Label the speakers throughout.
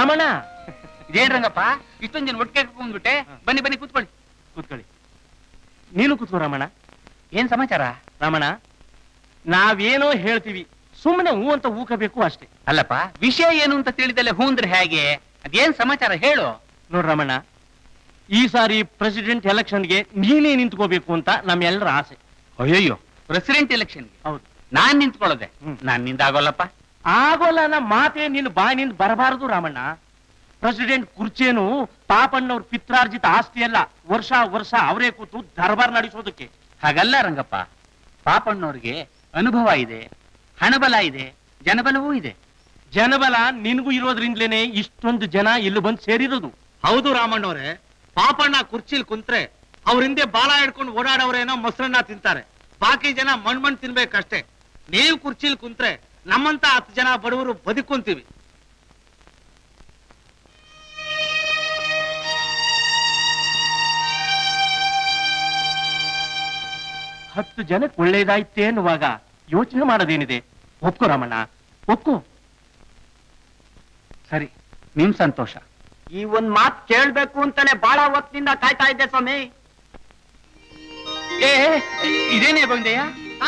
Speaker 1: ರಾಮಣ್ಣ
Speaker 2: ಇದೇನ್ ರಂಗಪ್ಪ ಇಷ್ಟೊಂದ್ ಜನ ಒಟ್ಟಿಗೆ ಬಂದ್ಬಿಟ್ಟೆ ಬನ್ನಿ ಬನ್ನಿ ಕೂತ್ಕೊಳ್ಳಿ
Speaker 1: ಕೂತ್ಕೊಳ್ಳಿ ನೀನು ಕೂತ್ಕೋ ರಾಮಣ್ಣ
Speaker 2: ಏನ್ ಸಮಾಚಾರ
Speaker 1: ರಾಮಣ್ಣ ನಾವೇನೋ ಹೇಳ್ತೀವಿ ಸುಮ್ಮನೆ ಹೂ ಅಂತ ಊಕಬೇಕು ಅಷ್ಟೇ
Speaker 2: ಅಲ್ಲಪ್ಪ ವಿಷಯ ಏನು ಅಂತ ತಿಳಿದಲ್ಲೇ ಹೂ ಅಂದ್ರೆ ಹೇಗೆ ಅದೇನ್ ಸಮಾಚಾರ ಹೇಳು
Speaker 1: ನೋಡ್ ರಾಮಣ್ಣ ಈ ಸಾರಿ ಪ್ರೆಸಿಡೆಂಟ್ ಎಲೆಕ್ಷನ್ಗೆ ನೀನೇ ನಿಂತ್ಕೋಬೇಕು ಅಂತ ನಮ್ಮೆಲ್ಲರ ಆಸೆ
Speaker 2: ಅಯ್ಯಯ್ಯೋ ಪ್ರೆಸಿಡೆಂಟ್ ಎಲೆಕ್ಷನ್
Speaker 1: ಹೌದು
Speaker 2: ನಾನ್ ನಿಂತ್ಕೊಳ್ಳೋದೆ
Speaker 1: ಹ್ಮ್.
Speaker 2: ನಾನ್ ನಿಂದ ಆಗೋಲ್ಲಪ್ಪ
Speaker 1: ಆಗೋಲ್ಲ ನಮ್ಮ ಮಾತೆ ನಿನ್ನ ಬಾಯಿನಿಂದ ಬರಬಾರದು ರಾಮಣ್ಣ ಪ್ರೆಸಿಡೆಂಟ್ ಕುರ್ಚೇನು ಪಾಪಣ್ಣವ್ರ ಪಿತ್ರಾರ್ಜಿತ ಆಸ್ತಿ ಅಲ್ಲ ವರ್ಷ ವರ್ಷ ಅವರೇ ಕೂತು ದರ್ಬಾರ್ ನಡೆಸೋದಕ್ಕೆ
Speaker 2: ಹಾಗಲ್ಲ ರಂಗಪ್ಪ ಪಾಪಣ್ಣವ್ರಿಗೆ ಅನುಭವ ಇದೆ ಹಣಬಲ ಇದೆ ಜನಬಲವೂ ಇದೆ
Speaker 1: ಜನಬಲ ನಿನಗೂ ಇರೋದ್ರಿಂದಲೇನೆ ಇಷ್ಟೊಂದು ಜನ ಇಲ್ಲಿ ಬಂದು ಸೇರಿರೋದು
Speaker 3: ಹೌದು ರಾಮಣ್ಣವ್ರೆ ಪಾಪಣ್ಣ ಕುರ್ಚಿಲ್ ಕುಂತ್ರೆ ಅವ್ರ ಹಿಂದೆ ಬಾಲ ಹಿಡ್ಕೊಂಡು ಓಡಾಡೋರೇನೋ ಮೊಸರನ್ನ ತಿಂತಾರೆ ಬಾಕಿ ಜನ ಮಣ್ ಮಣ್ ತಿನ್ಬೇಕಷ್ಟೇ ನೀವು ಕುರ್ಚಿಲ್ ಕುಂತ್ರೆ ನಮ್ಮಂತ ಹತ್ತು ಜನ ಬಡವರು ಬದುಕೊಂತೀವಿ
Speaker 1: ಹತ್ತು ಜನಕ್ಕೆ ಒಳ್ಳೇದಾಯ್ತೆ ಅನ್ನುವಾಗ ಯೋಚನೆ ಮಾಡೋದೇನಿದೆ ಒಪ್ಕೋ ರಾಮಣ್ಣ ಒಪ್ಕೋ
Speaker 2: ಸರಿ ನಿಮ್ ಸಂತೋಷ
Speaker 4: ಈ ಒಂದ್ ಮಾತ್ ಕೇಳ್ಬೇಕು ಅಂತಾನೆ ಬಹಳ ಹೊತ್ತಿನಿಂದ ಕಾಯ್ತಾ ಇದ್ದೆ ಸ್ವಾಮಿ
Speaker 2: ಏ ಇದೇನೇ ಬಂದೆಯಾ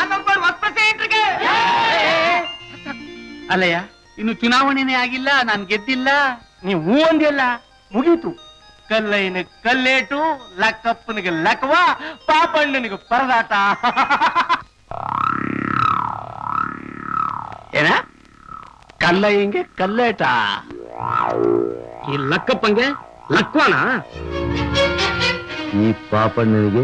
Speaker 2: ಅಲ್ಲಯ್ಯ ಇನ್ನು ಚುನಾವಣೆನೇ ಆಗಿಲ್ಲ ನಾನ್ ಗೆದ್ದಿಲ್ಲ
Speaker 1: ನೀವು ಹೂ ಅಂದಿಲ್ಲ ಮುಗೀತು ಕಲ್ಲಯ್ಯನ ಕಲ್ಲೇಟು ಲಕ್ಕಪ್ಪನಿಗೆ ಲಕ್ವ ಪಾಪಣ್ಣನಿಗೆ ಪರದಾಟ
Speaker 2: ಏನ
Speaker 1: ಕಲ್ಲಯ್ಯಂಗೆ ಕಲ್ಲೇಟ ಈ ಲಕ್ಕಪ್ಪಂಗೆ ಲಕ್ವನ
Speaker 5: ಈ ಪಾಪಣ್ಣನಿಗೆ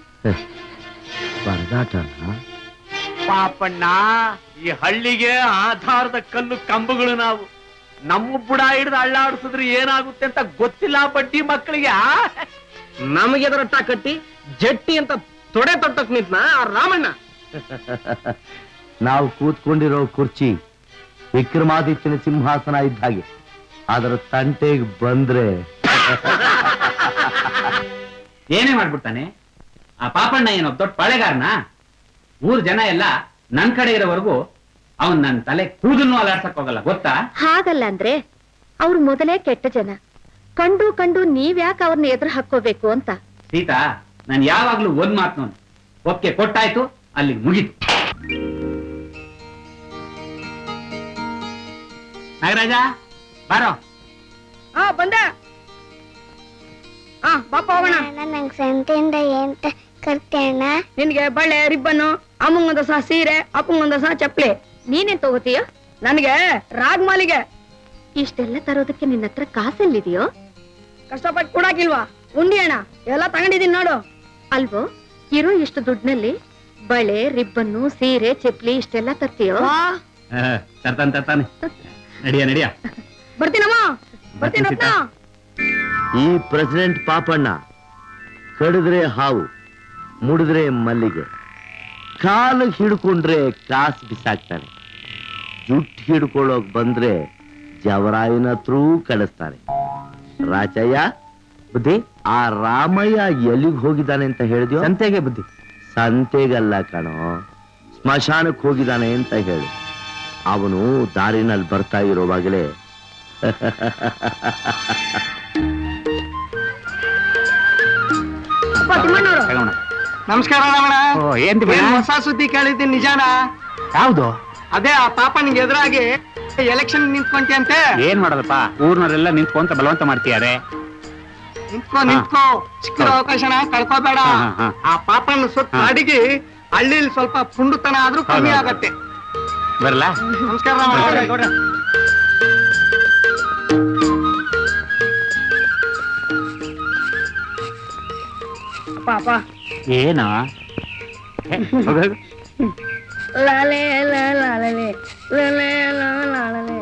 Speaker 5: ಪರದಾಟನ
Speaker 1: ಪಾಪಣ್ಣ ಈ ಹಳ್ಳಿಗೆ ಆಧಾರದ ಕಲ್ಲು ಕಂಬಗಳು ನಾವು ನಮ್ಮ ಬುಡ ಹಿಡಿದು ಅಳ್ಳಾಡಿಸಿದ್ರೆ ಏನಾಗುತ್ತೆ ಅಂತ ಗೊತ್ತಿಲ್ಲ ಬಡ್ಡಿ ಮಕ್ಕಳಿಗೆ ನಮಗೆ ಎದುರಟ್ಟ ಕಟ್ಟಿ ಜಟ್ಟಿ ಅಂತ ತೊಡೆ ತೊಟ್ಟಕ್ ನಿಂತ್ನ ಆ ರಾಮಣ್ಣ
Speaker 5: ನಾವು ಕೂತ್ಕೊಂಡಿರೋ ಕುರ್ಚಿ ವಿಕ್ರಮಾದಿತ್ಯನ ಸಿಂಹಾಸನ ಇದ್ದ ಹಾಗೆ ಅದರ ತಂಟೆಗೆ ಬಂದ್ರೆ
Speaker 2: ಏನೇ ಮಾಡ್ಬಿಡ್ತಾನೆ ಆ ಪಾಪಣ್ಣ ಏನೋ ದೊಡ್ಡ ಪಾಳೆಗಾರನ ಊರ್ ಜನ ಎಲ್ಲ ನನ್ ಕಡೆ ಇರೋವರೆಗೂ ಅವನ್ ನನ್ ತಲೆ ಕೂದಲ್ನು ಅಲಾಡ್ಸಕ್ ಹೋಗಲ್ಲ ಗೊತ್ತಾ
Speaker 6: ಹಾಗಲ್ಲ ಅಂದ್ರೆ ಅವ್ರು ಮೊದಲೇ ಕೆಟ್ಟ ಜನ ಕಂಡು ಕಂಡು ನೀವ್ಯಾಕೆ ಅವ್ರನ್ನ ಎದುರು ಹಾಕೋಬೇಕು ಅಂತ
Speaker 2: ಸೀತಾ ನಾನು ಯಾವಾಗ್ಲೂ ಒಂದ್ ಮಾತು ನೋಡಿ ಒಪ್ಪಿಗೆ ಕೊಟ್ಟಾಯ್ತು ಅಲ್ಲಿ ಮುಗೀತು ನಾಗರಾಜ ಬಾರೋ
Speaker 7: ಹಾ ಬಂದೆ ಹಾ ಬಾಪ ಹೋಗೋಣ
Speaker 8: ನಂಗೆ ಸಂತೆಯಿಂದ ಏನ್ ಕರ್ತೇಣ
Speaker 7: ನಿನ್ಗೆ ಬಳೆ ರಿಬ್ಬನ್ನು ಅಮ್ಮಂಗೊಂದ ಸಹ ಸೀರೆ ಅಪ್ಪಂಗೊಂದ ಸಹ ಚಪ್ಲಿ
Speaker 6: ನೀನೇನ್ ತಗೋತೀಯ
Speaker 7: ನನಗೆ ರಾಗ್ಮಾಲಿಗೆ
Speaker 6: ಇಷ್ಟೆಲ್ಲ ತರೋದಕ್ಕೆ ನಿನ್ನ ಹತ್ರ ಕಾಸೆಲ್ಲಿದೆಯೋ
Speaker 7: ಕಷ್ಟಪಟ್ಟು ಕೊಡಾಕಿಲ್ವಾ ಉಂಡಿ ಅಣ್ಣ ಎಲ್ಲ ತಗೊಂಡಿದೀನಿ ನೋಡು
Speaker 6: ಅಲ್ವೋ ಇರೋ ಇಷ್ಟು ದುಡ್ಡಿನಲ್ಲಿ ಬಳೆ ರಿಬ್ಬನ್ನು ಸೀರೆ ಚಪ್ಲಿ ಇಷ್ಟೆಲ್ಲ ತರ್ತೀಯೋ
Speaker 7: ವಾ,
Speaker 2: ತರ್ತಾನೆ ತರ್ತಾನೆ ನಡಿಯ ನಡಿಯ
Speaker 7: ಬರ್ತೀನಮ್ಮ ಬರ್ತೀನಿ ರತ್ನ
Speaker 5: ಈ ಪ್ರೆಸಿಡೆಂಟ್ ಪಾಪಣ್ಣ ಕಡಿದ್ರೆ ಹಾವು ಮುಡಿದ್ರೆ ಮಲ್ಲಿಗೆ ಕಾಲು ಹಿಡ್ಕೊಂಡ್ರೆ ಕಾಸು ಬಿಸಾಕ್ತಾನೆ ಜುಟ್ ಹಿಡ್ಕೊಳ್ಳೋಕ್ ಬಂದ್ರೆ ಜವರಾಯನ ಹತ್ರೂ ಕಳಿಸ್ತಾನೆ ರಾಚಯ್ಯ ಬುದ್ಧಿ ಆ ರಾಮಯ್ಯ ಎಲ್ಲಿಗೆ ಹೋಗಿದ್ದಾನೆ ಅಂತ ಹೇಳಿದ್ಯೋ ಸಂತೆಗೆ ಬುದ್ಧಿ ಸಂತೆಗಲ್ಲ ಕಣೋ ಸ್ಮಶಾನಕ್ಕೆ ಹೋಗಿದ್ದಾನೆ ಅಂತ ಹೇಳು ಅವನು ದಾರಿನಲ್ಲಿ ಬರ್ತಾ ಇರೋವಾಗಲೇ
Speaker 7: ಅಪ್ಪ ತಿಮ್ಮಣ್ಣವ್ರು
Speaker 2: ತಗೋಣ
Speaker 3: ನಮಸ್ಕಾರ ರಾಮಣ್ಣ
Speaker 2: ಓ ಏನ್
Speaker 3: ಏನ್ ಹೊಸ ಸುದ್ದಿ ಕೇಳಿದ್ದೀನಿ ನಿಜಾನ
Speaker 2: ಯಾವ್ದು
Speaker 3: ಅದೇ ಆ ಪಾಪನಿಗೆ ಎದುರಾಗಿ ಎಲೆಕ್ಷನ್ ನಿಂತ್ಕೊಂತಿ
Speaker 2: ಏನ್ ಮಾಡೋದಪ್ಪ ಊರ್ನವರೆಲ್ಲ ನಿಂತ್ಕೊಂತ ಬಲವಂತ ಮಾಡ್ತಿದ್ದಾರೆ
Speaker 3: ನಿಂತ್ಕೋ ನಿಂತ್ಕೋ ಸಿಕ್ಕಿರೋ ಅವಕಾಶನ ಕಳ್ಕೋಬೇಡ
Speaker 2: ಹಾ, ಹಾ, ಹಾ.
Speaker 3: ಆ ಪಾಪನ ಸುತ್ತ
Speaker 2: ಹಾ.
Speaker 3: ಅಡಿಗೆ ಹಳ್ಳಿಲಿ ಸ್ವಲ್ಪ ಪುಂಡುತನ ಆದ್ರೂ ಕಮ್ಮಿ
Speaker 2: ಹೌದು.
Speaker 3: ಆಗತ್ತೆ
Speaker 2: ಬರಲ್ಲ
Speaker 3: ನಮಸ್ಕಾರ ರಾಮಣ್ಣ
Speaker 7: ಅಪ್ಪ ಅಪ್ಪ
Speaker 2: ಏನಾ
Speaker 7: ಲಾಲೆ ಲಾಲೆ ಲಾಲೆ ಲಾಲೆ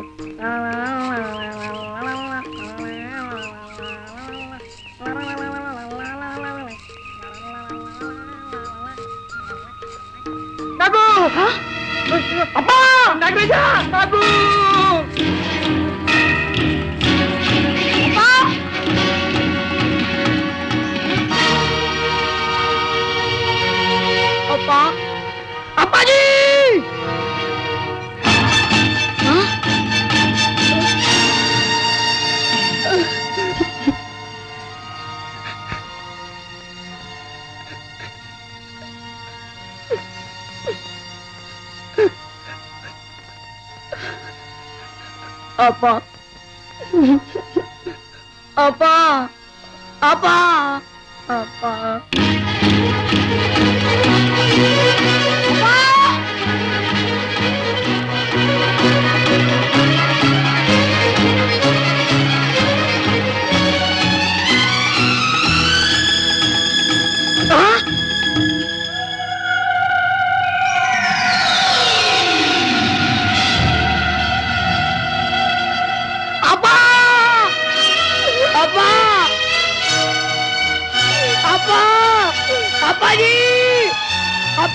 Speaker 3: ನಾಗು ಅಪ್ಪ ನಾಗರಾಜ ನಾಗು
Speaker 7: ಅಪ್ಪ ಅಪ್ಪಾಜಿ ಅಪ್ಪ ಅಪ್ಪ ಅಪ್ಪ ಅಪ್ಪ ಅಪ್ಪ ಅಪ್ಪ ಅಪ್ಪ ಅಪ್ಪಾಜಿ ಅಪ್ಪ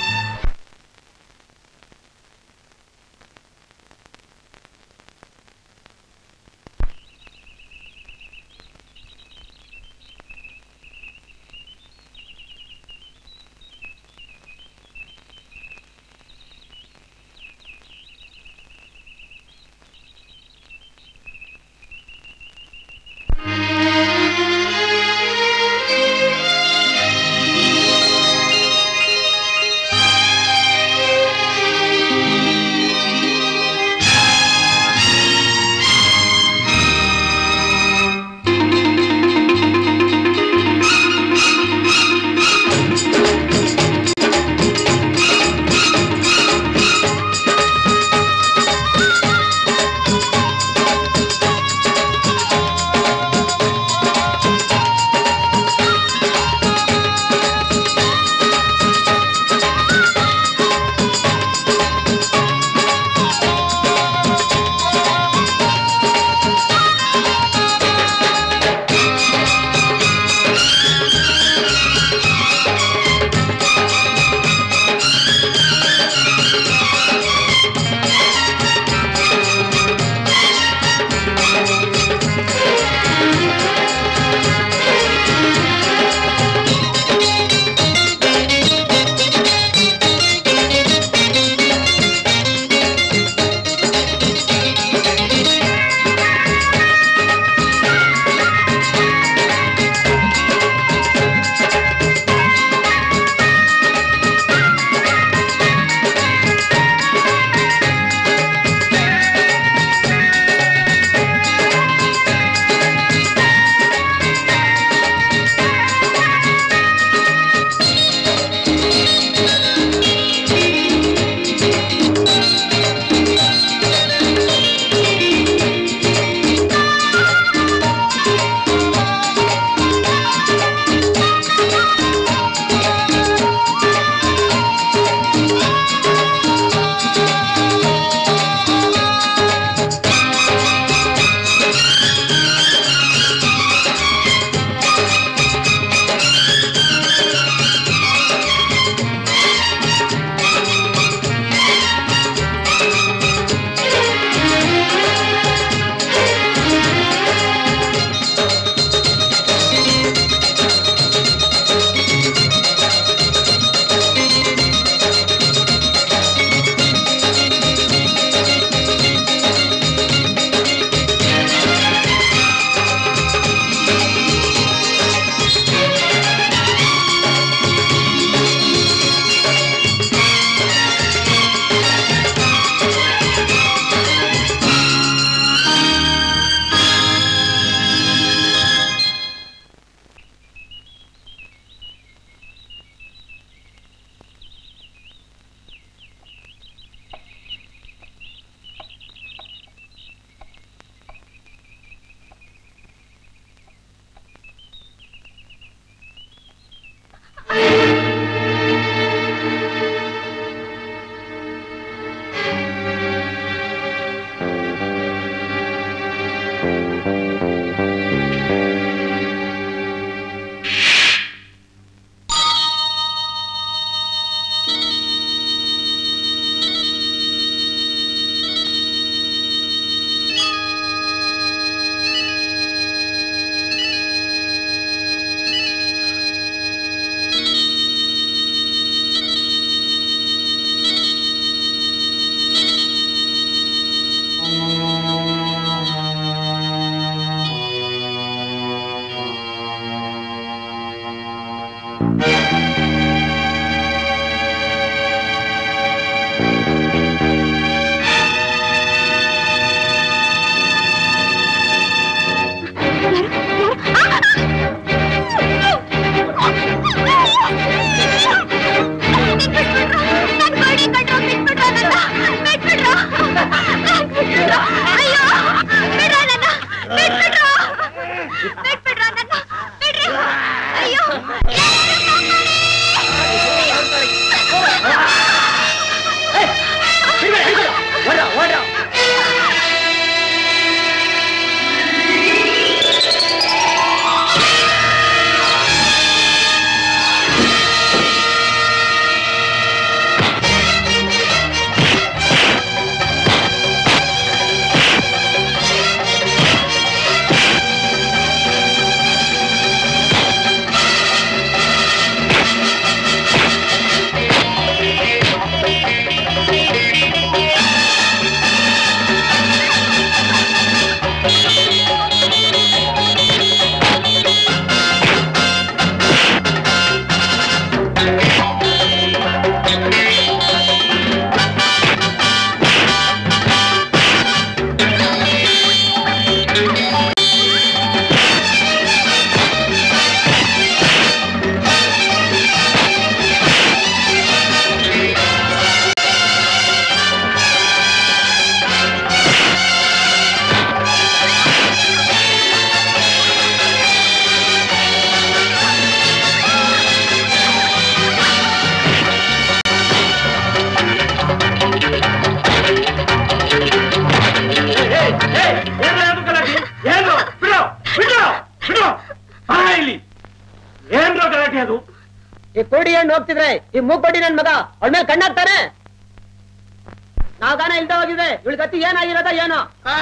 Speaker 1: ಏನು ಬಿಡು ಬಿಡು ಬಿಡು ಬಾ ಇಲ್ಲಿ ಏನ್ರೋ ಗಲಾಟೆ ಅದು
Speaker 4: ಈ ಕೋಡಿ ಹಣ್ಣು ಹೋಗ್ತಿದ್ರೆ ಈ ಮೂಗ್ಬಡ್ಡಿ ನನ್ ಮಗ ಅವಳ ಮೇಲೆ ಕಣ್ಣಾಗ್ತಾನೆ ನಾಗಾನ ಇಲ್ದ ಹೋಗಿದೆ ಇವಳ ಗತಿ ಏನಾಗಿರೋದ ಏನೋ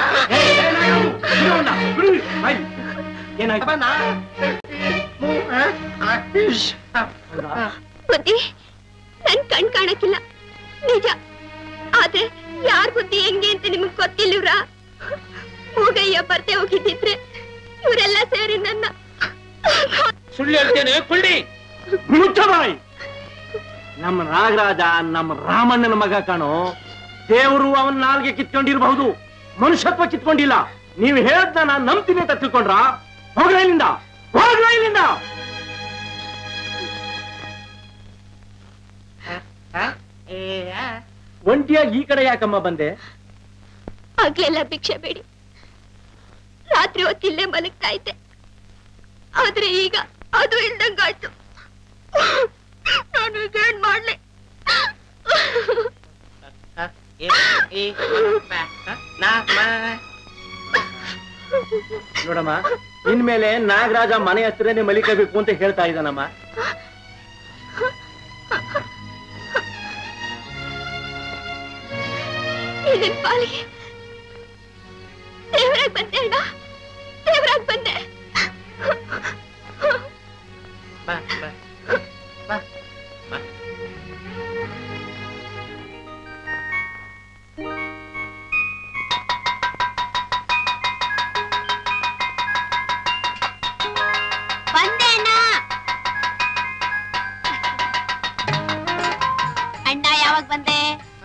Speaker 1: ಏನಾಯ್ತು
Speaker 6: ಬುದ್ಧಿ ನನ್ ಕಣ್ ಕಾಣಕ್ಕಿಲ್ಲ ನಿಜ ಆದ್ರೆ ಯಾರ್ ಬುದ್ಧಿ ಹೆಂಗೆ ಅಂತ ನಿಮಗ್ ಗೊತ್ತಿಲ್ಲವ್ರ ಮೂಗಯ್ಯ ಬರ್ತೆ ಹೋಗಿದ್ದಿದ್ರೆ ಇವರೆಲ್ಲ ಸೇರಿ ನನ್ನ
Speaker 1: ಸುಳ್ಳು ಹೇಳ್ತೇನೆ ಕುಳ್ಳಿ ಮುಚ್ಚಬಾಯಿ ನಮ್ಮ ನಾಗರಾಜ ನಮ್ಮ ರಾಮಣ್ಣನ ಮಗ ಕಾಣೋ ದೇವರು ಅವನ ನಾಲ್ಗೆ ಕಿತ್ಕೊಂಡಿರಬಹುದು ಮನುಷ್ಯತ್ವ ಕಿತ್ಕೊಂಡಿಲ್ಲ ನೀವು ಹೇಳ್ದ ನಾನ್ ನಂಬ್ತೀನಿ ಅಂತ ತಿಳ್ಕೊಂಡ್ರ ಹೋಗ್ರ ಇಲ್ಲಿಂದ ಹೋಗ್ರ ಇಲ್ಲಿಂದ ಒಂಟಿಯಾಗಿ ಈ ಕಡೆ ಯಾಕಮ್ಮ ಬಂದೆ
Speaker 6: ಆಗ್ಲೆಲ್ಲ ಭಿಕ್ಷೆ ಬೇಡಿ ರಾತ್ರಿ ಹೊತ್ತಿಲ್ಲೇ ಮಲಗ್ತಾ ಇದ್ದೆ ಆದ್ರೆ ಈಗ ಅದು ಇಲ್ದಂಗಾಯ್ತು ನಾನು ಈಗ ಏನ್ ಮಾಡ್ಲಿ
Speaker 1: ನೋಡಮ್ಮ ಇನ್ಮೇಲೆ ನಾಗರಾಜ ಮನೆ ಹತ್ರನೇ ಮಲಿಕಬೇಕು ಅಂತ ಹೇಳ್ತಾ ಇದ್ದಾನಮ್ಮ
Speaker 6: ನಿನ್ ಪಾಲಿಗೆ ದೇವರಾಗ್ ಬಂದೆ ಅಣ್ಣ ದೇವರಾಗ್ ಬಂದೆ ಬಂದೆ ಅಣ್ಣ ಅಣ್ಣ ಯಾವಾಗ ಬಂದೆ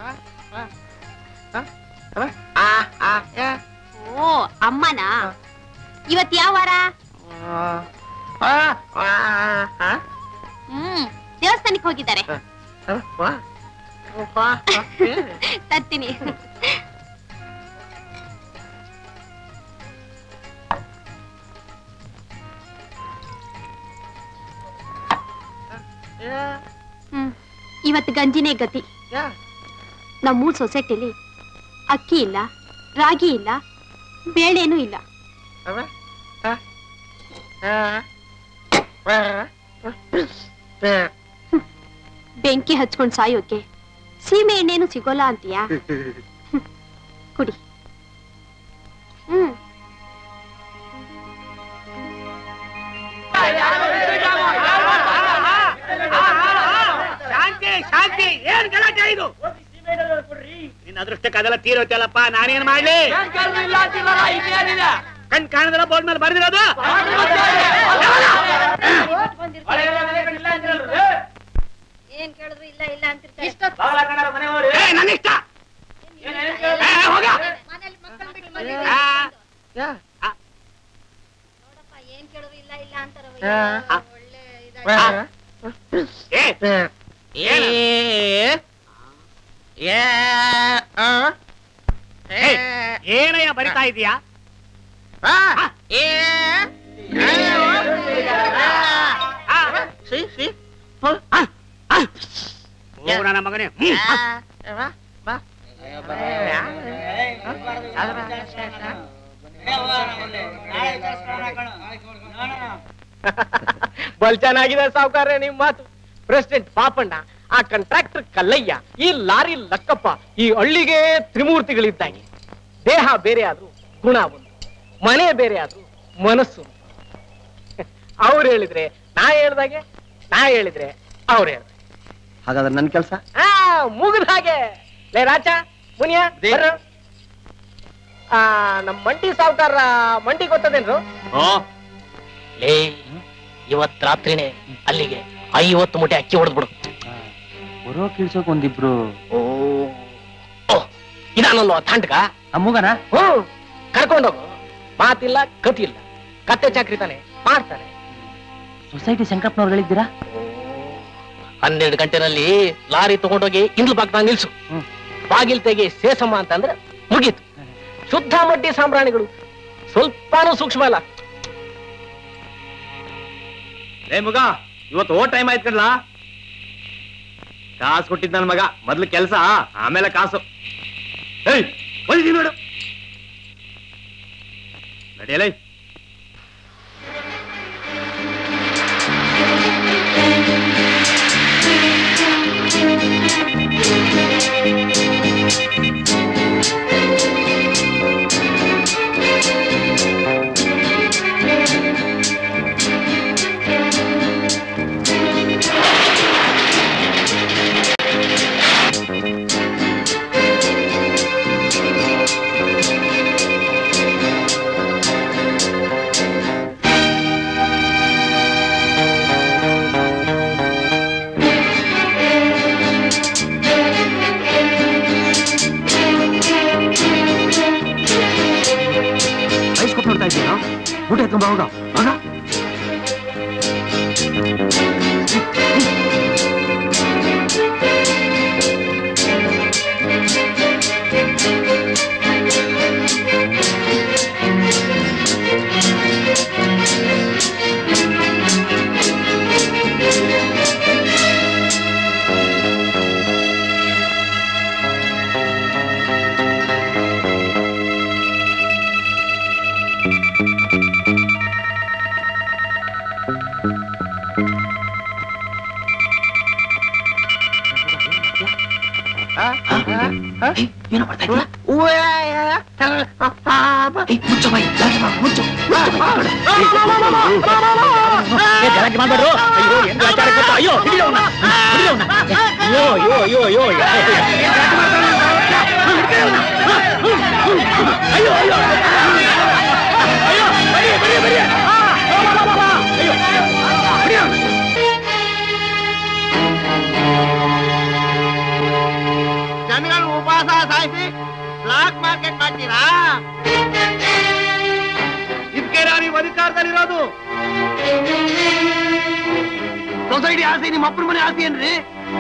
Speaker 6: ಓ ಅಮ್ಮನಾ ಇವತ್ ಯಾವ ವಾರ ಹ್ಮ್ ದೇವಸ್ಥಾನಕ್ಕೆ ಹೋಗಿದ್ದಾರೆ ತರ್ತೀನಿ ಹ್ಮ್ ಇವತ್ತು ಗಂಜಿನೇ ಗತಿ ನಮ್ಮೂರ್ ಸೊಸೈಟಿಲಿ ಅಕ್ಕಿ ಇಲ್ಲ ರಾಗಿ ಇಲ್ಲ ಬೇಳೆನೂ ಇಲ್ಲ ಬೆಂಕಿ ಹಚ್ಕೊಂಡ್ ಸಾಯೋಕೆ ಸೀಮೆ ಎಣ್ಣೆನು ಸಿಗೋಲ್ಲ ಅಂತೀಯಾ ಹ್ಮ್. ಕುಡಿ ಹ್ಮ್
Speaker 3: ಶಾಂತಿ ಶಾಂತಿ ಏನ್ ಗಲಾಟೆ ಇದು ನಿನ್ನ ಅದೃಷ್ಟಕ್ಕೆ ಅದೆಲ್ಲ ತೀರೋತಲ್ಲಪ್ಪ ನಾನೇನ್ ಮಾಡ್ಲಿ ಕಣ್ ಕಾಣದಲ್ಲ ಬೋರ್ಡ್ ಮೇಲೆ ಬರ್ದಿರೋದು
Speaker 6: ಏನ್ ಕೇಳಿದ್ರು ಇಲ್ಲ ಇಲ್ಲ ಅಂತಿರ್ತಾರೆ
Speaker 3: ಏ, ನನ್ನ ಇಷ್ಟ ಏ, ಹೋಗ. ಆ, ಆ.
Speaker 6: ಏನ್ ಕೇಳಿದ್ರು ಇಲ್ಲ ಇಲ್ಲ
Speaker 3: ಆ.
Speaker 1: ಏನಯ್ಯ ಬರಿತಾ ಇದೀಯಾ ಹೋಗು ನನ್ನ ಮಗನೇ ಹ್ಮ್.
Speaker 9: ಬಲ್ ಚೆನ್ನಾಗಿದೆ ಸಾವುಕಾರ ನಿಮ್ ಮಾತು ಪ್ರೆಸಿಡೆಂಟ್ ಪಾಪಣ್ಣ ಆ ಕಾಂಟ್ರಾಕ್ಟರ್ ಕಲ್ಲಯ್ಯ ಈ ಲಾರಿ ಲಕ್ಕಪ್ಪ ಈ ಹಳ್ಳಿಗೆ ತ್ರಿಮೂರ್ತಿಗಳಿದ್ದಾಗೆ ದೇಹ ಬೇರೆ ಆದ್ರೂ ಗುಣ ಒಂದು ಮನೆ ಬೇರೆ ಆದ್ರೂ ಮನಸ್ಸು ಒಂದು. ಅವ್ರು ಹೇಳಿದ್ರೆ ನಾ ಹೇಳ್ದಾಗೆ ನಾ ಹೇಳಿದ್ರೆ ಅವ್ರು ಹೇಳ್ದಾಗೆ
Speaker 5: ಹಾಗಾದ್ರೆ ನನ್ ಕೆಲಸ
Speaker 9: ಆ ಮುಗಿದ ಹಾಗೆ ಲೇ ರಾಜ ಮುನಿಯ ಬರ್ರು. ಆ ನಮ್ ಮಂಡಿ ಸಾವುಕಾರ ಮಂಡಿ ಗೊತ್ತದೇನ್ರು ಲೇ ಇವತ್ ರಾತ್ರಿನೇ ಅಲ್ಲಿಗೆ ಐವತ್ತು ಮುಟೆ ಅಕ್ಕಿ ಹೊಡೆದ್ಬಿಡು
Speaker 5: ಬರೋ ಕಿಳ್ಸೋಕ್ ಒಂದಿಬ್ರು
Speaker 9: ಓ ಓ, ಇದಾನಲ್ವ ತಾಂಡ್ಗ
Speaker 5: ಅಮ್ಮಗನ
Speaker 9: ಹ್ಮ್ ಕರ್ಕೊಂಡೋಗು ಮಾತಿಲ್ಲ ಕತಿಲ್ಲ ಕತ್ತೆ ಚಾಕ್ರಿ ತಾನೆ ಮಾಡ್ತಾನೆ
Speaker 5: ಸೊಸೈಟಿ ಶಂಕರಪ್ಪನವ್ರುಗಳಿದ್ದೀರಾ
Speaker 9: ಹನ್ನೆರಡು ಗಂಟೆನಲ್ಲಿ ಲಾರಿ ತಗೊಂಡೋಗಿ ಇಂದ್ಲು ಬಾಗ್ದಾಗ ನಿಲ್ಸು
Speaker 5: ಹ್ಮ್.
Speaker 9: ಬಾಗಿಲ್ ತೆಗಿ ಸೇಸಮ್ಮ ಅಂತಂದ್ರೆ ಮುಗೀತು ಶುದ್ಧ ಮಡ್ಡಿ ಸಾಂಬ್ರಾಣಿಗಳು ಸ್ವಲ್ಪನೂ ಸೂಕ್ಷ್ಮ ಅಲ್ಲ
Speaker 1: ಏ ಮಗ ಇವತ್ತು ಓ ಟೈಮ್ ಆಯ್ತು ಕಡ್ಲಾ ಕಾಸು ಕೊಟ್ಟಿದ್ದ ನನ್ ಮಗ ಮೊದ್ಲು ಕೆಲ್ಸ ಆಮೇಲೆ ಕಾಸು ಏಯ್ ಬಂದಿದ್ದೀನಿ ನೋಡು ನಡಿಯಲೈ
Speaker 5: ಬೈಸ್ಕೊಟ್ ನೋಡ್ತಾ ಇದ್ದೀರಾ ಊಟ ಎತ್ಕೊಂಡ್ ಬಾ ಹೋಗ ಮಗ ಏನೋ ಮಾಡ್ತಾ ಇದ್ದೀರಾ ಮುಚ್ಚೋ ಬಾಯಿ ಗಲಾಟೆ ಮಾಡು, ಮುಚ್ಚು ಏ, ಗಲಾಟೆ ಮಾಡ್ಬೇಡ್ರು ಅಯ್ಯೋ ಏನ್ ಗಲಾಟೆ ಆಡಕ್ ಗೊತ್ತಾ? ಅಯ್ಯೋ ಹಿಡಿಯೋ ಅವ್ನ. ಹಿಡಿಯೋ ಅವ್ನ. ಅಯ್ಯೋ ಅಯ್ಯೋ ಅಯ್ಯೋ ಅಯ್ಯೋ ಏನ್ ಗಲಾಟೆ ಮಾಡ್ತಾನೆ ಅವ್ನು? ಹಿಡಿಯೋ ಅವ್ನ. ಅಯ್ಯೋ ಅಯ್ಯೋ ಅಯ್ಯೋ ಬರೀ ಬರೀ ಬರೀ ಅಯ್ಯೋ ಹಿಡಿಯೋ ಅವ್ನ.
Speaker 3: ಜನಗಳ ಉಪವಾಸ ಸಾಯಿಸಿ ಬ್ಲಾಕ್ ಮಾರ್ಕೆಟ್ ಮಾಡ್ತೀರಾ ಇದಕ್ಕೆ ನೀವು ಅಧಿಕಾರದಲ್ಲಿರೋದು ಸೊಸೈಟಿ ಆಸ್ತಿ ನಿಮ್ಮ ಅಪ್ಪನ ಮನೆ ಆಸ್ತಿ ಏನ್ರಿ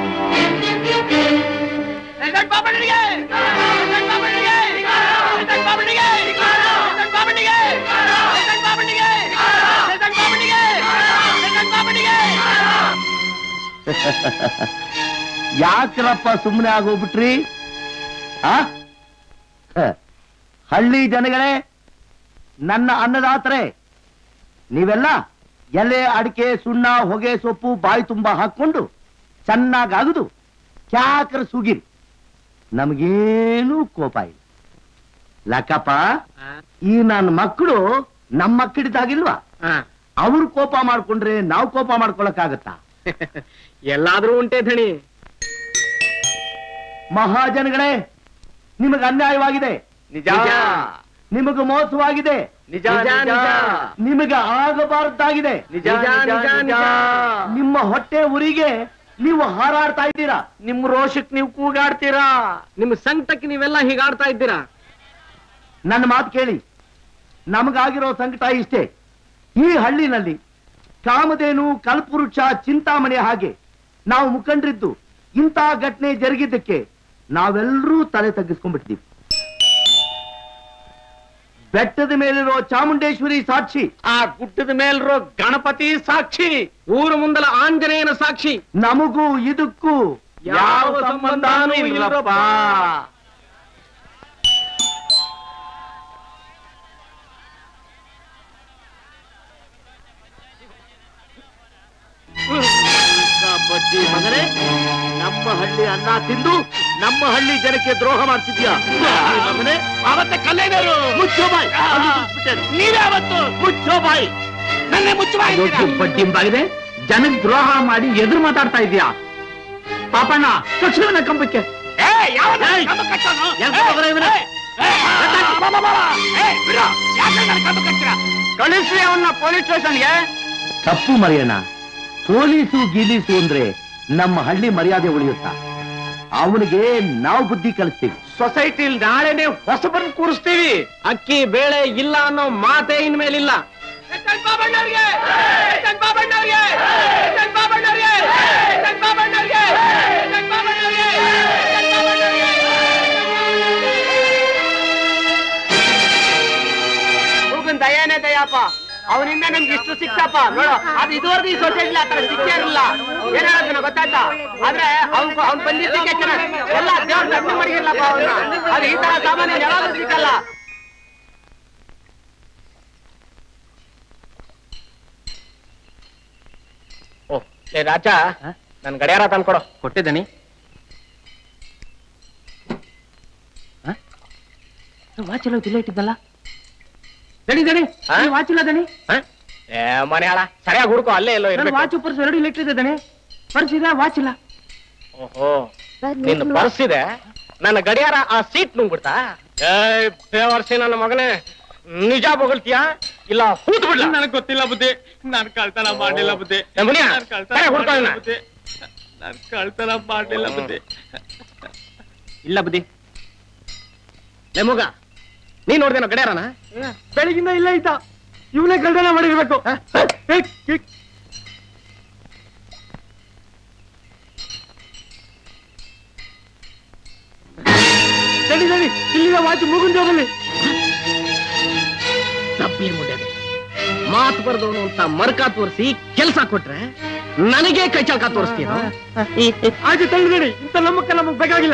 Speaker 3: ರೆಸಾರ್ಟ್ ಬಾಬಣ್ಣನಿಗೆ! ರೆಸಾರ್ಟ್ ಬಾಬಣ್ಣನಿಗೆ! ರೆಸಾರ್ಟ್ ಬಾಬಣ್ಣನಿಗೆ! ರೆಸಾರ್ಟ್ ಬಾಬಣ್ಣನಿಗೆ! ರೆಸಾರ್ಟ್ ಬಾಬಣ್ಣನಿಗೆ! ರೆಸಾರ್ಟ್ ಬಾಬಣ್ಣನಿಗೆ! ರೆಸಾರ್ಟ್ ಬಾಬಣ್ಣನಿಗೆ!
Speaker 5: ಯಾಕ್ರಪ್ಪ ಸುಮ್ಮನೆ ಆಗೋಗ್ಬಿಟ್ರಿ ಆ ಹ. ಹಳ್ಳಿ ಜನಗಳೇ ನನ್ನ ಅನ್ನದಾತರೆ ನೀವೆಲ್ಲ ಎಲೆ ಅಡಿಕೆ ಸುಣ್ಣ ಹೊಗೆ ಸೊಪ್ಪು ಬಾಯಿ ತುಂಬಾ ಹಾಕೊಂಡು ಚೆನ್ನಾಗಿ ಅಗದು ಕ್ಯಾಕರ ಸುಗಿರಿ ನಮಗೇನೂ ಕೋಪ ಇಲ್ಲ ಲಕ್ಕಪ್ಪ ಈ ನನ್ನ ಮಕ್ಕಳು ನಮ್ಮ ಮಕ್ಕಳಿದ್ದಾಗಿಲ್ವಾ ಅವ್ರು ಕೋಪ ಮಾಡ್ಕೊಂಡ್ರೆ ನಾವು ಕೋಪ ಮಾಡ್ಕೊಳಕ್ಕಾಗತ್ತಾ
Speaker 9: ಎಲ್ಲಾದ್ರೂ ಉಂಟೆ ಧಣಿ
Speaker 5: ಮಹಾಜನಗಳೇ ನಿಮಗೆ ಅನ್ಯಾಯವಾಗಿದೆ
Speaker 1: ನಿಜ
Speaker 5: ನಿಮಗೆ ಮೋಸವಾಗಿದೆ
Speaker 1: ನಿಜ
Speaker 9: ನಿಜ, ನಿಜ.
Speaker 5: ನಿಮಗೆ ಆಗಬಾರ್ದಾಗಿದೆ
Speaker 1: ನಿಜ
Speaker 9: ನಿಜ, ನಿಜ, ನಿಜ.
Speaker 5: ನಿಮ್ಮ ಹೊಟ್ಟೆ ಉರಿಗೆ ನೀವು ಹಾರಾಡ್ತಾ ಇದ್ದೀರಾ
Speaker 1: ನಿಮ್ ರೋಷಕ್ ನೀವು ಕೂಗಾಡ್ತೀರಾ
Speaker 9: ನಿಮ್ ಸಂಕಟಕ್ಕೆ ನೀವೆಲ್ಲ ಹೀಗಾಡ್ತಾ ಇದ್ದೀರಾ
Speaker 5: ನನ್ನ ಮಾತು ಕೇಳಿ ನಮಗಾಗಿರೋ ಸಂಕಟ ಇಷ್ಟೇ
Speaker 10: ಈ ಹಳ್ಳಿನಲ್ಲಿ ಕಾಮಧೇನು ಕಲ್ಪುರುಷ ಚಿಂತಾಮಣಿ ಹಾಗೆ ನಾವು ಮುಖಂಡರಿದ್ದು ಇಂಥ ಘಟನೆ ಜರುಗಿದ್ದಕ್ಕೆ ನಾವೆಲ್ಲರೂ ತಲೆ ತಗ್ಗಿಸ್ಕೊಂಡ್ಬಿಟ್ಟಿದ್ದೀವಿ ಬೆಟ್ಟದ ಮೇಲಿರೋ ಚಾಮುಂಡೇಶ್ವರಿ ಸಾಕ್ಷಿ
Speaker 1: ಆ ಗುಡ್ಡದ ಮೇಲಿರೋ ಗಣಪತಿ ಸಾಕ್ಷಿ
Speaker 9: ಊರು ಮುಂದಲ ಆಂಜನೇಯನ ಸಾಕ್ಷಿ
Speaker 10: ನಮಗೂ ಇದಕ್ಕೂ
Speaker 1: ಯಾವ ಸಂಬಂಧನೂ ಇಲ್ಲಪ್ಪ ಬಡ್ಡಿ ಮಗನೇ ನಮ್ಮ ಹಳ್ಳಿ ಅನ್ನ ತಿಂದು ನಮ್ಮ ಹಳ್ಳಿ ಜನಕ್ಕೆ ದ್ರೋಹ ಮಾಡ್ತಿದ್ಯಾ ಮಗನೇ ಅವತ್ತೆ ಕಲ್ಲೇನರು ಮುಚ್ಚೋ ಬಾಯ್ ನೀವ್ಯಾವತ್ತು ಮುಚ್ಚೋ ಬಾಯ್ ನನ್ನೇ ಮುಚ್ಚೋ
Speaker 2: ದೊಡ್ಡ ಬಡ್ಡಿಂಬಾಗಿದೆ ಜನಕ್ ದ್ರೋಹ ಮಾಡಿ ಎದುರು ಮಾತಾಡ್ತಾ ಇದೀಯಾ ಪಾಪಣ್ಣ ತಕ್ಷಣ ಕಂಬಕ್ಕೆ
Speaker 4: ಕಳಿಸ್ರಿ ಅವನ್ನ ಪೊಲೀಸ್ ಸ್ಟೇಷನ್ಗೆ
Speaker 10: ತಪ್ಪು ಮರೆಯೋಣ ಪೊಲೀಸು ಗೀಲೀಸು ಅಂದ್ರೆ ನಮ್ಮ ಹಳ್ಳಿ ಮರ್ಯಾದೆ ಉಳಿಯುತ್ತಾ ಅವನಿಗೆ ನಾವು ಬುದ್ಧಿ ಕಲಿಸ್ತೀವಿ
Speaker 1: ಸೊಸೈಟಿಲ್ ನಾಳೆನೆ ಹೊಸಬರನ್ನ ಕೂರಿಸ್ತೀವಿ
Speaker 9: ಅಕ್ಕಿ ಬೇಳೆ ಇಲ್ಲ ಅನ್ನೋ ಮಾತೇ ಇನ್ಮೇಲಿಲ್ಲ
Speaker 4: ಹೋಗನ್ ದಯಾನೇ ದಯಪ್ಪ ಅವನಿಂದ ನಮ್ಗೆ ಇಷ್ಟು ಸಿಕ್ತಪ್ಪ ನೋಡು ಅದು ಇದುವರೆಗೂ ಈ ಸೊಸೈಟಿ ಆ ತರ ಸಿಕ್ಕೇ ಇರಲಿಲ್ಲ ಏನ್ ಹೇಳೋದು ಗೊತ್ತಾಯ್ತಾ ಆದ್ರೆ ಅವ್ನ್ ಅವ್ನ್ ಬಂದಿದ್ದಕ್ಕೆ ಚೆನ್ನಾಗಿ ಎಲ್ಲ ದೇವ್ರ ತಪ್ಪು ಮಾಡಿರ್ಲಪ್ಪ ಅವನ್ನ ಅದು ಈ ತರ ಸಾಮಾನ್ಯ ಯಾವಾಗಲೂ ಸಿಕ್ಕಲ್ಲ
Speaker 9: ಓ ಏ ರಾಜ ನನ್ ಗಡಿಯಾರ ತಂದ್ಕೊಡು
Speaker 2: ಕೊಟ್ಟಿದ್ದೀನಿ ವಾಚ್ ಎಲ್ಲ ಇಲ್ಲ ಇಟ್ಟಿದ್ದಲ್ಲ ದಣಿ ದಣಿ
Speaker 9: ಹಾ?
Speaker 2: ವಾಚ್ ಇಲ್ಲ ದಣಿ
Speaker 9: ಹ? ಏ ಮನೆ ಹಾಳ ಸರಿಯಾಗಿ ಹುಡುಕೋ ಅಲ್ಲೇ ಎಲ್ಲೋ
Speaker 2: ನನ್ನ
Speaker 9: ಇರ್ಬೇಕು
Speaker 2: ವಾಚ್ ಪರ್ಸ್ ಎರಡು ಇಲ್ಲ ಇಟ್ಟಿದ್ದೆ ದಣಿ ಪರ್ಸ್ ಇದೆ ವಾಚ್ ಇಲ್ಲ
Speaker 9: ಓಹೋ ನಿನ್ನ ಪರ್ಸ್ ಇದೆ ನನ್ನ ಗಡಿಯಾರ ಆ ಸೀಟ್ ನುಂಗ್ಬಿಡ್ತಾ ಏ ಬೇವರ್ಸಿ ನನ್ನ ಮಗನೇ ನಿಜ ಬೊಗಳ್ತೀಯಾ ಇಲ್ಲ ಹೂತ್ ಬಿಡ್ಲ
Speaker 1: ನನಗೆ ಗೊತ್ತಿಲ್ಲ ಬುದ್ಧಿ ನಾನು ಕಳ್ತನ ಮಾಡಿಲ್ಲ ಬುದ್ಧಿ
Speaker 9: ಏ ಮುನಿಯ,
Speaker 1: ನಾನ್ ಕಳ್ತನ
Speaker 9: ಸರಿ, ಹುಡ್ಕೋ
Speaker 1: ಮಾಡಿಲ್ಲ
Speaker 9: ಇವ್ನ.
Speaker 1: ಬುದ್ಧಿ ನಾನು ಕಳ್ತನ ಮಾಡಿಲ್ಲ ಬುದ್ಧಿ
Speaker 2: ಇಲ್ಲ ಬುದ್ಧಿ
Speaker 9: ಲೇ ಮಗ ನೀನ್ ನೋಡ್ದೇನೋ ಗಡಿಯಾರನ
Speaker 10: ಬೆಳಗಿಂದ ಇಲ್ಲ ಇದ್ದ ಇವನೇ ಕಳ್ತನ ಮಾಡಿರ್ಬೇಕು ನಡಿ ನಡಿ ಇಲ್ಲಿನ ವಾಚ್ ಮುಗಿದು ಹೋಗಲಿ
Speaker 9: ತಪ್ಪಲಿ ಮುಡ್ಯದೆ ಮಾತು ಬರ್ದವನು ಅಂತ ಮರ್ಕ ತೋರಿಸಿ ಕೆಲಸ ಕೊಟ್ರೆ ನನಗೆ ಕೈ ಚಾಲ್ಕ ತೋರಿಸ್ತೀನ
Speaker 10: ಆಚೆ ತಳ್ಳಿಬೇಡಿ ಇಂಥ ನಮ್ಮಕ್ಕ ನಮಗ್ ಬೇಕಾಗಿಲ್ಲ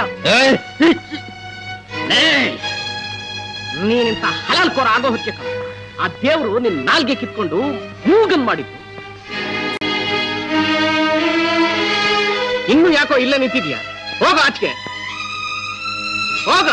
Speaker 9: ನೀನಿಂತ ಹಲಾಲ್ ಕೋರ ಆಗೋ ಹೊತ್ತಿಗೆ ಕಣೋ. ಆ ದೇವ್ರು ನಿನ್ ನಾಲ್ಗೆ ಕಿತ್ಕೊಂಡು ಮೂಗನ್ ಮಾಡಿದ್ದು ಇನ್ನು ಯಾಕೋ ಇಲ್ಲ ನಿಂತಿದ್ಯಾ ಹೋಗ ಆಚೆಗೆ ಹೋಗ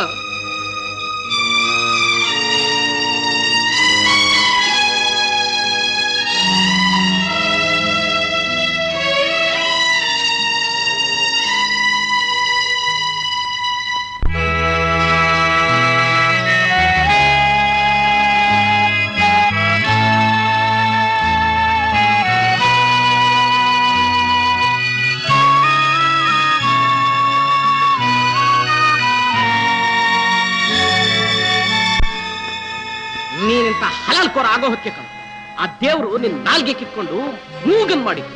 Speaker 9: ನೀನಿಂತ ಹಲಾಲ್ ಕೋರ ಆಗೋ ಹೊತ್ತಿಗೆ ಕಣೋ. ಆ ದೇವ್ರು ನಿನ್ ನಾಲ್ಗೆ ಕಿತ್ಕೊಂಡು ಮೂಗನ್ ಮಾಡಿದ್ದು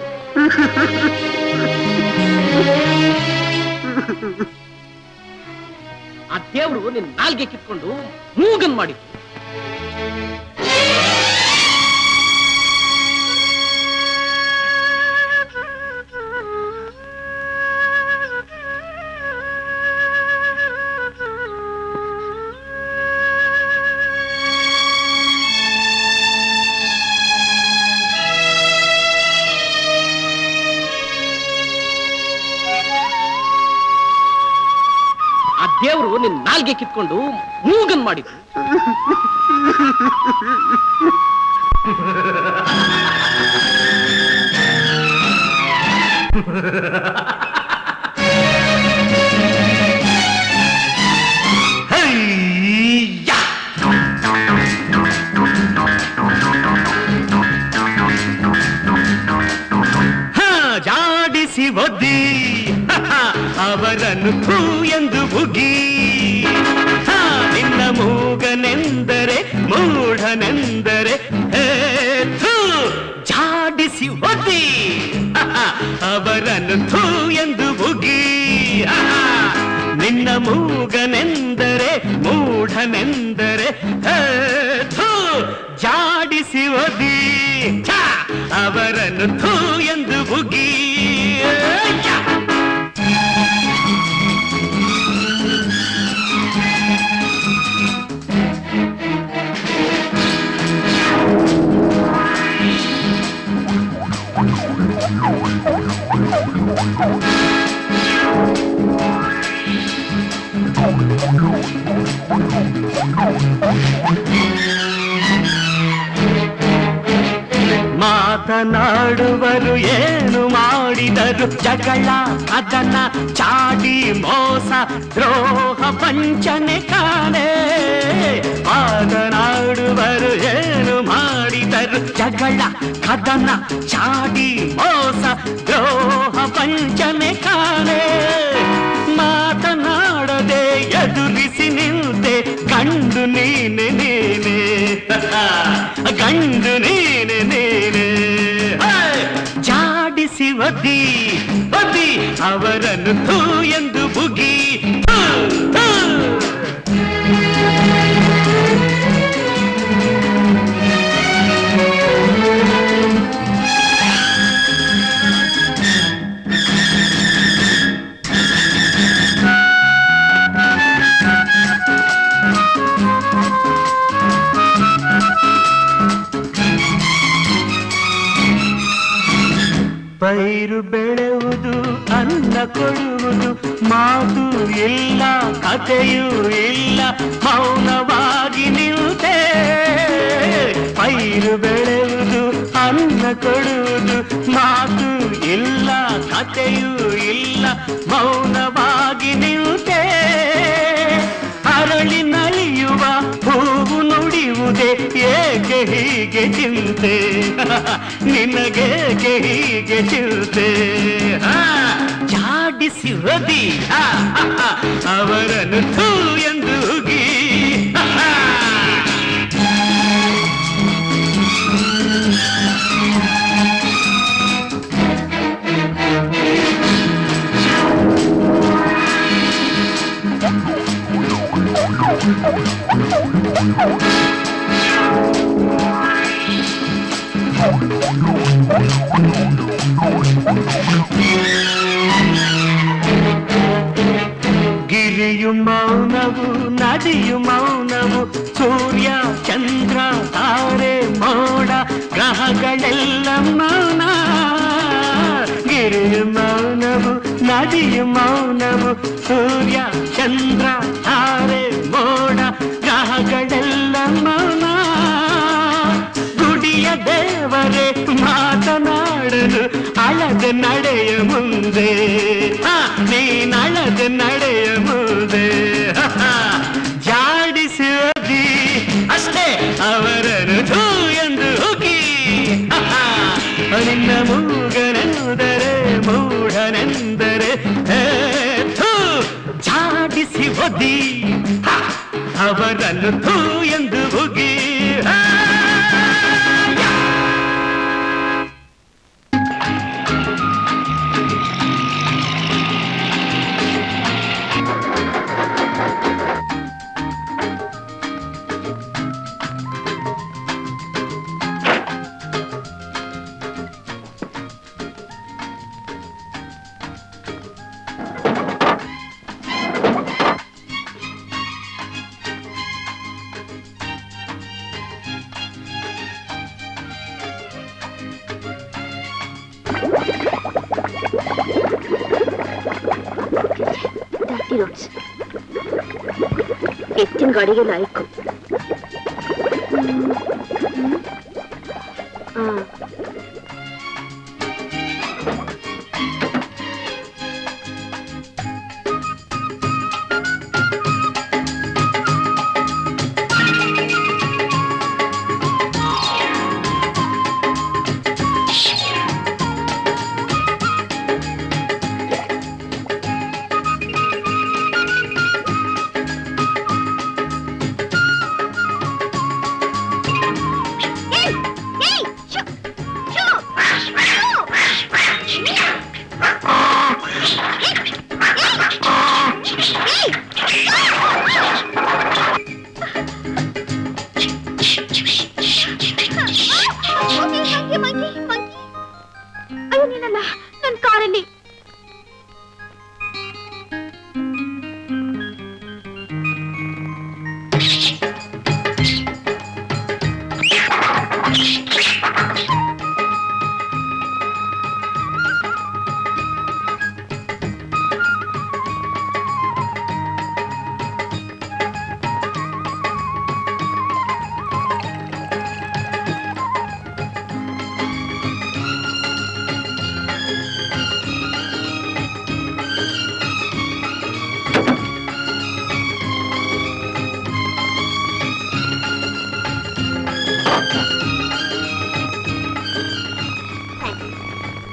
Speaker 9: ಆ ದೇವ್ರು ನಿನ್ ನಾಲ್ಗೆ ಕಿತ್ಕೊಂಡು ಮೂಗನ್ ಮಾಡಿದ್ದು ಆ ದೇವ್ರು ನಿನ್ ನಾಲ್ಗೆ ಕಿತ್ಕೊಂಡು ಮೂಗನ್ ಮಾಡಿದ್ದು
Speaker 11: ಜಾಡಿಸಿ ಒದ್ದಿ ಅವರನ್ನು ಥೂ ಎಂದು ಬುಗಿ ಹಾ, ನಿನ್ನ ಮೂಗನೆಂದರೆ ಮೂಢನೆಂದರೆ ಹೇ ಥೂ ಜಾಡಿಸಿ ಒದ್ದಿ ಅವರನ್ನು ಥೂ ಎಂದು ಬುಗಿ ನಿನ್ನ ಮೂಗನೆಂದರೆ ಮೂಢನೆಂದರೆ ಹೇ, ಥೂ ಜಾಡಿಸಿ ಒದ್ದಿ ಛ, ಅವರನ್ನು ಥೂ ಎಂದು ಬುಗಿ ಛ. ಮಾತನಾಡುವರು ಏನು ಮಾಡಿದರು ಜಗಳ ಅದನ್ನ ಚಾಡಿ ಮೋಸ ದ್ರೋಹ ವಂಚನೆ ಕಾಣೆ ಮಾತನಾಡುವರು ಏನು ಮಾಡಿದರು ಜಗಳ ಕದನ ಚಾಡಿ ಮೋಸ ದ್ರೋಹ ವಂಚನೆ ಕಾಣೆ ಮಾತನಾಡದೆ ಎದುರಿಸಿ ನಿಲ್ದೆ ಗಂಡು ನೀನೆ ನೀನೆ ಗಂಡು ನೀನೆ ನೀನೆ ಹೇ! ಜಾಡಿಸಿ ಒದ್ದಿ ಒದ್ದಿ ಅವರನ್ನು ಥೂ ಎಂದು ಬುಗಿ ಥೂ, ಥೂ. ಪೈರು ಬೆಳೆಯುವುದು ಅನ್ನ ಕೊಡುವುದು ಮಾತು ಇಲ್ಲ ಕಥೆಯೂ ಇಲ್ಲ ಮೌನವಾಗಿ ನಿಲ್ತೆ ಪೈರು ಬೆಳೆಯುವುದು ಅನ್ನ ಕೊಡುವುದು ಮಾತು ಇಲ್ಲ ಕಥೆಯೂ ಇಲ್ಲ ಮೌನವಾಗಿ ನಿಲ್ತೆ ಅರಳಿ ನಲಿಯುವ ಹೂವು ನುಡಿಯುವುದೇ ಏಕೆ ಹೀಗೆ ಚಿಂತೆ ನಿನಗೇಕೆ ಹೀಗೆ ಚಿಂತೆ ಹಾ, ಜಾಡಿಸಿ ಒದಿ ಹಾ, ಹಾ, ಹಾ, ಅವರನ್ನು ಥೂ ಎಂದು ಉಗಿ ಹಾ, ಹಾ. ಗಿರಿಯು ಮೌನವು ನದಿಯು ಮೌನವು ಸೂರ್ಯ ಚಂದ್ರ ತಾರೆ ಮೋಡ ಗ್ರಹಗಳೆಲ್ಲ ಮೌನ ಗಿರಿಯು ಮೌನವು ನದಿಯು ಮೌನವು ಸೂರ್ಯ ಚಂದ್ರ ತಾರೆ ಮೋಡ ಗ್ರಹಗಳೆಲ್ಲ ಮೌನ ಗುಡಿಯ ದೇವರೇ ಮಾತನಾಡಲು ಅಳದ ನಡೆಯ ಮುಂದೆ ಹ, ನೀನಳದ ನಡೆಯ ಮುಂದೆ ಹ, ಹ. ಜಾಡಿಸಿ ಒದ್ದಿ ಅಷ್ಟೇ ಅವರನ್ನು ಥೂ ಎಂದು ಹುಗಿ ಹ, ಹ. ನಿನ್ನ ಮೂಗನೆಂದರೆ ಮೂಢನೆಂದರೆ ಹೇ, ಥೂ ಜಾಡಿಸಿ ಒದ್ದಿ ಹ, ಅವರನ್ನು ಥೂ ಎಂದು ಹುಗಿ ಹ.
Speaker 6: ಡರ್ಟಿ ರೋಡ್ಸ್ ಎತ್ತಿನ ಗಾಡಿಗೆ ಲಾಯ್ಕು ಆ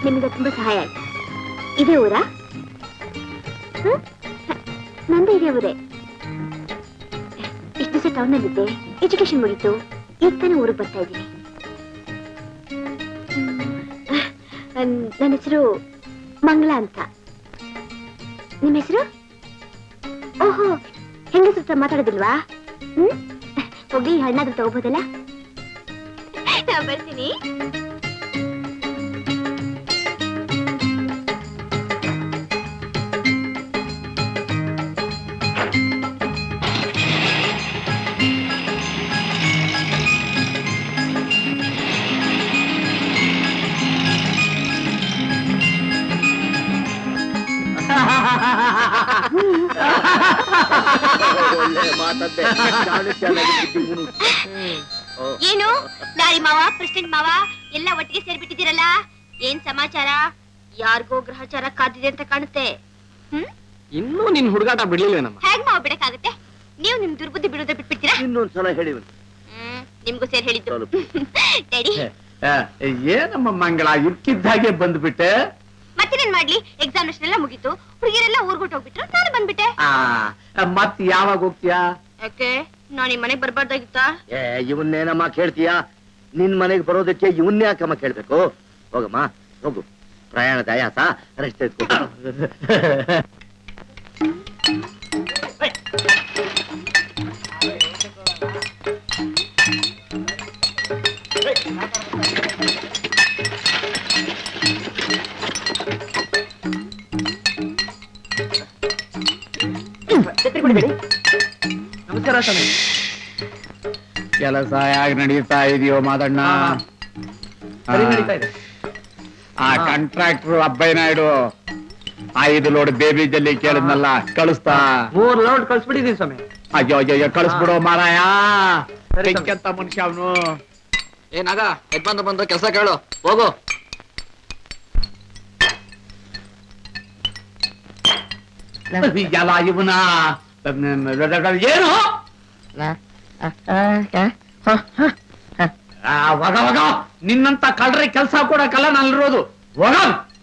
Speaker 6: ನಿಮ್ಗೆ ತುಂಬಾ ಸಹಾಯ ಆಯ್ತು ಇದೇ ಊರಾ ಹ್ಮ್? ನಂದು ಇದೇ ಊರೇ ಇಷ್ಟು ದಿವಸ ಟೌನಲ್ಲಿದ್ದೆ ಎಜುಕೇಶನ್ ಮುಗೀತು ಈಗ ತಾನೇ ಊರಿಗೆ ಬರ್ತಾ ಇದ್ದೀನಿ ಹ್ಮ್. ನನ್ನ ಹೆಸರು ಮಂಗಳ ಅಂತ ನಿಮ್ಮ ಹೆಸರು ಓಹೋ ಹೆಂಗಸ ಹತ್ರ ಮಾತಾಡೋದಿಲ್ವಾ ಹ್ಮ್ ಹೋಗಿ ಹಣ್ಣಾದ್ರೂ ತಗೋಬೋದಲ್ಲ ನಾ ಬರ್ತೀನಿ
Speaker 10: ಒಳ್ಳೆ ಮಾತದ್ದೆ ಚಾಣಕ್ಯನಾಗಿ ಬುದ್ಧಿ ಮುನು.
Speaker 6: ಏನು ದಾರಿ ಮಾವ ಪ್ರೆಸಿಡೆಂಟ್ ಮಾವ ಎಲ್ಲ ಒಟ್ಟಿಗೆ ಸೇರ್ಬಿಟ್ಟಿದ್ದೀರಲ್ಲ ಏನ್ ಸಮಾಚಾರ ಯಾರಿಗೋ ಗ್ರಹಚಾರ ಕಾದಿದೆ ಅಂತ ಕಾಣುತ್ತೆ ಹ್ಮ್
Speaker 9: ಇನ್ನೂ ನಿನ್ ಹುಡುಗಾಟ ಬಿಡ್ಲಿಲ್ವೇನಮ್ಮ
Speaker 6: ಹೇಗ್ ಮಾವ ಬಿಡಕ್ಕಾಗತ್ತೆ ನೀವು ನಿಮ್ ದುರ್ಬುದ್ಧಿ ಬಿಡೋದ್ರ ಬಿಟ್ಬಿಡ್ತೀರಾ
Speaker 10: ಇನ್ನೊಂದ್ಸಲ ಹೇಳಿ
Speaker 6: ಹ್ಮ್ ನಿಮ್ಗೂ ಸೇರ್ ಹೇಳಿದ್ದು ಡ್ಯಾಡಿ
Speaker 1: ಆ, ಏನಮ್ಮ ಮಂಗಳ ಇರ್ಕಿದ್ದ ಹಾಗೆ ಬಂದ್ಬಿಟ್ಟೆ
Speaker 6: ಮತ್ತೇನೇನ್ ಮಾಡ್ಲಿ ಎಕ್ಸಾಮಿನೇಷನ್ ಎಲ್ಲ ಮುಗೀತು ಹುಡುಗಿಯರೆಲ್ಲ ಊರ್ಗೊಟ್ಟು ಹೋಗ್ಬಿಟ್ರು ನಾನು ಬಂದ್ಬಿಟ್ಟೆ
Speaker 1: ಆ ಮತ್ ಯಾವಾಗ ಹೋಗ್ತೀಯಾ
Speaker 6: ಯಾಕೆ ನಾನು ಈ ಮನೆಗ್ ಬರ್ಬಾರ್ದಾಗಿತ್ತಾ
Speaker 10: ಏ ಇವನ್ನೇನಮ್ಮ ಕೇಳ್ತೀಯಾ ನಿನ್ ಮನೆಗೆ ಬರೋದಕ್ಕೆ ಇವನ್ನೇ ಯಾಕಮ್ಮ ಕೇಳ್ಬೇಕು ಹೋಗಮ್ಮ ಹೋಗು ಪ್ರಯಾಣ ದಯಾಸ ರೆಸ್ಟ್ ಎತ್ಕೊ
Speaker 9: ನಮಸ್ಕಾರ ಸ್ವಾಮಿ
Speaker 1: ಕೆಲಸ ಹೇಗ್ ನಡೀತಾ ಇದೆಯೋ ಮಾದಣ್ಣ
Speaker 9: ಸರಿ ನಡೀತಾ ಇದೆ
Speaker 1: ಆ ಕಾಂಟ್ರಾಕ್ಟರ್ ಅಬ್ಬಯ್ಯ ನಾಯ್ಡು ಐದು ಲೋಡ್ ಬೇಬಿ ಜಲ್ಲಿ ಕೇಳಿದ್ನಲ್ಲ ಕಳಿಸ್ತಾ
Speaker 9: ಮೂರ್ ಲೌಡ್ ಕಳ್ಸ್ಬಿಟ್ಟಿದೀನಿ ಸ್ವಾಮಿ
Speaker 1: ಅಯ್ಯೋ ಅಯ್ಯೋ ಅಯ್ಯೋ ಕಳಿಸ್ಬಿಡೋ ಮಾರಾಯ
Speaker 9: ಸರಿ ಸ್ವಾಮಿ.
Speaker 1: ಬೆಂಕಂತ ಮನುಷ್ಯ ಅವನು
Speaker 9: ಏನಾಗ ಯಜಮಾನ್ರ ಬಂದು ಕೆಲಸ ಕೇಳು ಹೋಗು
Speaker 1: ಎಲ್ಲ ಇವನ ಏನು ಆ, ಹೋಗ ಹೋಗ ನಿನ್ನಂತ ಕಳ್ರೆ ಕೆಲಸ ಕೊಡಕ್ಕಲ್ಲ ನಲ್ಲಿರೋದು ಹೋಗ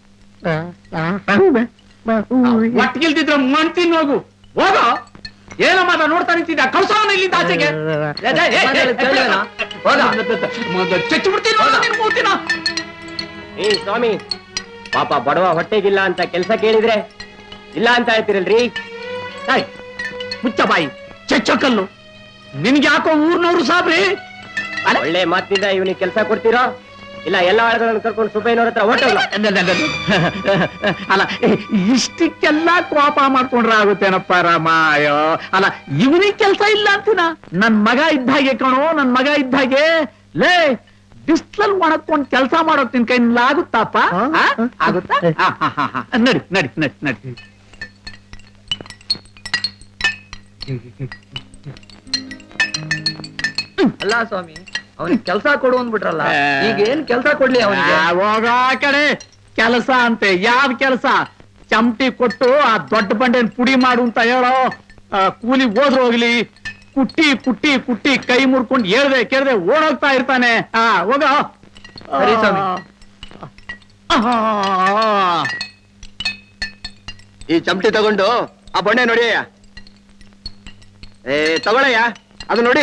Speaker 1: ಒಟ್ಟಿಗಿಲ್ದಿದ್ರೆ ಮಣ್ತೀನಿ ಹೋಗು ಹೋಗ ಏನೋ ಮಾತ ನೋಡ್ತಾ ನಿಂತಿದ್ದ ಕಳ್ಸೋನ ಇಲ್ಲಿಂದ ಆಚೆಗೆ ಏ, ಏ, ಏ, ಏ,
Speaker 9: ಕೇಳಿದ್ವೇನೋ? ಹೋಗ.
Speaker 1: ಮೊದ್ಲು ಚಚ್ಚಿ ಬಿಡ್ತೀನಿ ಹೋಗ ನಿನ್ ಮೂತಿನ.
Speaker 9: ಏ ಸ್ವಾಮಿ ಪಾಪ ಬಡವ ಹೊಟ್ಟೆಗಿಲ್ಲ ಅಂತ ಕೆಲಸ ಕೇಳಿದ್ರೆ ಇಲ್ಲ ಅಂತ ಹೇಳ್ತಿರಲ್ರಿ
Speaker 1: ಏಯ್, ಮುಚ್ಚ ಬಾಯಿ ಚಚ್ಚ ಕಲ್ಲು ನಿನ್ಗೆ ಯಾಕೋ ಊರ್ನವ್ರು ಸಾಬ್ರಿ
Speaker 9: ಒಳ್ಳೆ ಮಾತಿನಿಂದ ಇವನಿಗೆ ಕೆಲಸ ಕೊಡ್ತೀರೋ ಇಲ್ಲ ಎಲ್ಲ ಆಳುಗಳನ್ನು ಕರ್ಕೊಂಡು ಸುಬ್ಬಯ್ಯನವ್ರ ಹತ್ರ ಹೊಟ್ಟೋಗ್ಲ
Speaker 1: ಅಲ್ಲ ಇಷ್ಟಕ್ಕೆಲ್ಲ ಕೋಪ ಮಾಡ್ಕೊಂಡ್ರೆ ಆಗುತ್ತೇನಪ್ಪ ರಾಮ ಅಯ್ಯೋ ಅಲ್ಲ ಇವನಿಗೆ ಕೆಲಸ ಇಲ್ಲ ಅಂತೀನ ನನ್ ಮಗ ಇದ್ದಾಗೆ ಕಣೋ ನನ್ ಮಗ ಇದ್ದಾಗೆ ಲೇ ಬಿಸ್ಲಲ್ಲಿ ಒಣಕೊಂಡ್ ಕೆಲಸ ಮಾಡೋಕ್ ನಿನ್ ಕೈನಲ್ಲಿ ಆಗುತ್ತಾಪ ಆ? ಆಗುತ್ತಾ ಆ, ಹಾ, ಹಾ, ಹಾ. ನಡಿ ನಡಿ ನಡಿ ನಡಿ
Speaker 9: ಅಲ್ಲ ಸ್ವಾಮಿ ಅವನಿಗೆ ಕೆಲಸ ಕೊಡು ಅಂದ್ಬಿಟ್ರಲ್ಲ ಈಗ ಏನ್ ಕೆಲಸ ಕೊಡ್ಲಿ ಅವನಿಗೆ
Speaker 1: ಆ, ಹೋಗೋ ಆ ಕಡೆ ಕೆಲಸ ಅಂತೆ ಯಾವ ಕೆಲಸ ಚಮಟಿ ಕೊಟ್ಟು ಆ ದೊಡ್ಡ ಬಂಡೆನ್ ಪುಡಿ ಮಾಡು ಅಂತ ಹೇಳೋ ಆ, ಕೂಲಿ ಹೋದ್ರು ಹೋಗ್ಲಿ ಕುಟ್ಟಿ ಕುಟ್ಟಿ ಕುಟ್ಟಿ ಕೈ ಮುರ್ಕೊಂಡು ಹೇಳ್ದೆ ಕೇಳ್ದೆ ಓಡೋಗ್ತಾ ಇರ್ತಾನೆ ಆ ಹೋಗ
Speaker 9: ಸರಿ ಸ್ವಾಮಿ.
Speaker 10: ಈ ಚಮಟಿ ತಗೊಂಡು ಆ ಬಣ್ಣೆ ನೋಡಿಯ್ಯ ಏ ತಗೊಳಯ್ಯ ಅದು ನೋಡಿ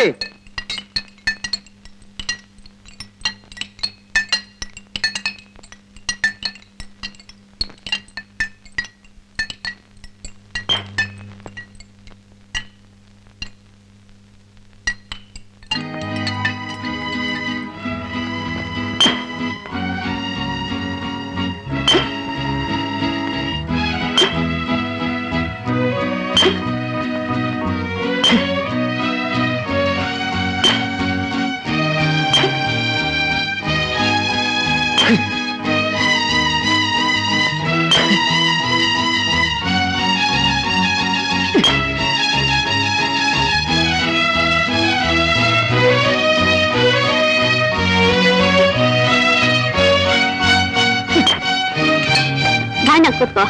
Speaker 6: ಗಾಂಡ ಕೂತ್ಕೋ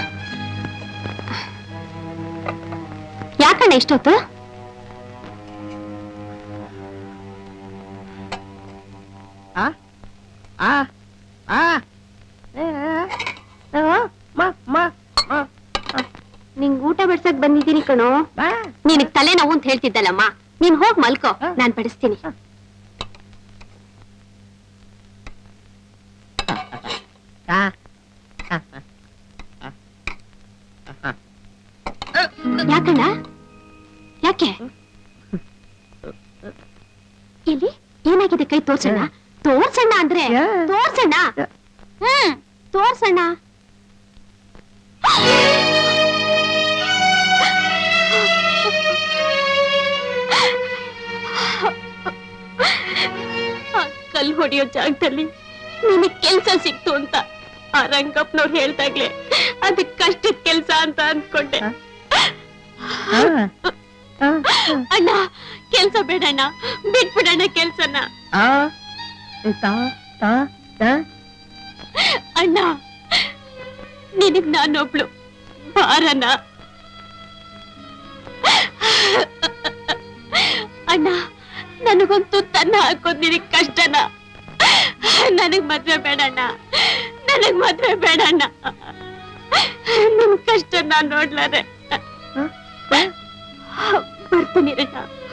Speaker 6: ಯಾಕಣ್ಣ ಇಷ್ಟೊತ್ತು
Speaker 9: ಆ ಆ
Speaker 6: ಕಣೋ ನಿನಗ್ ತಲೆ ನೋವು ಅಂತ ಹೇಳ್ತಿದ್ದಲ್ಲಮ್ಮ ನೀನ್ ಹೋಗ್ ಮಲ್ಕೋ ನಾನ್ ಪಡಿಸ್ತೀನಿ ಯಾಕಣ್ಣ ಯಾಕೆ ಎಲ್ಲಿ ಏನಾಗಿದೆ ಕೈ ತೋರ್ಸಣ್ಣ ತೋರ್ಸಣ್ಣ ಅಂದ್ರೆ ತೋರ್ಸಣ್ಣ ಹ್ಮ್ ತೋರ್ಸಣ್ಣ ಆ ಕಲ್ಲು ಹೊಡೆಯೋ ಜಾಗದಲ್ಲಿ ನಿನಗ್ ಕೆಲ್ಸ ಸಿಕ್ತು ಅಂತ ಆ ರಂಗಪ್ಪನವ್ರು ಹೇಳ್ದಾಗ್ಲೆ ಅದಕ್ ಕಷ್ಟದ ಕೆಲ್ಸ ಅಂತ ಅನ್ಕೊಂಡೆ ಅಣ್ಣ ಕೆಲ್ಸ ಬೇಡಣ್ಣ ಬಿಟ್ಬಿಡಣ್ಣ ಕೆಲ್ಸನ ಅಣ್ಣ ನಿನಗ್ ನಾನೊಬ್ಳು ಬಾರಣ್ಣ ಅಣ್ಣ ನನಗೊಂದು ತನ್ನ ಹಾಕೋದ್ ನಿನಗ್ ಕಷ್ಟನ ನನಗ್ ಮದ್ವೆ ಬೇಡಣ್ಣ ನನಗ್ ಮದ್ವೆ ಬೇಡಣ್ಣ ನಿಮ್ ಕಷ್ಟ ನಾನ್ ನೋಡ್ಲಾರೆ ಬರ್ತೀನಿ ರಣ್ಣ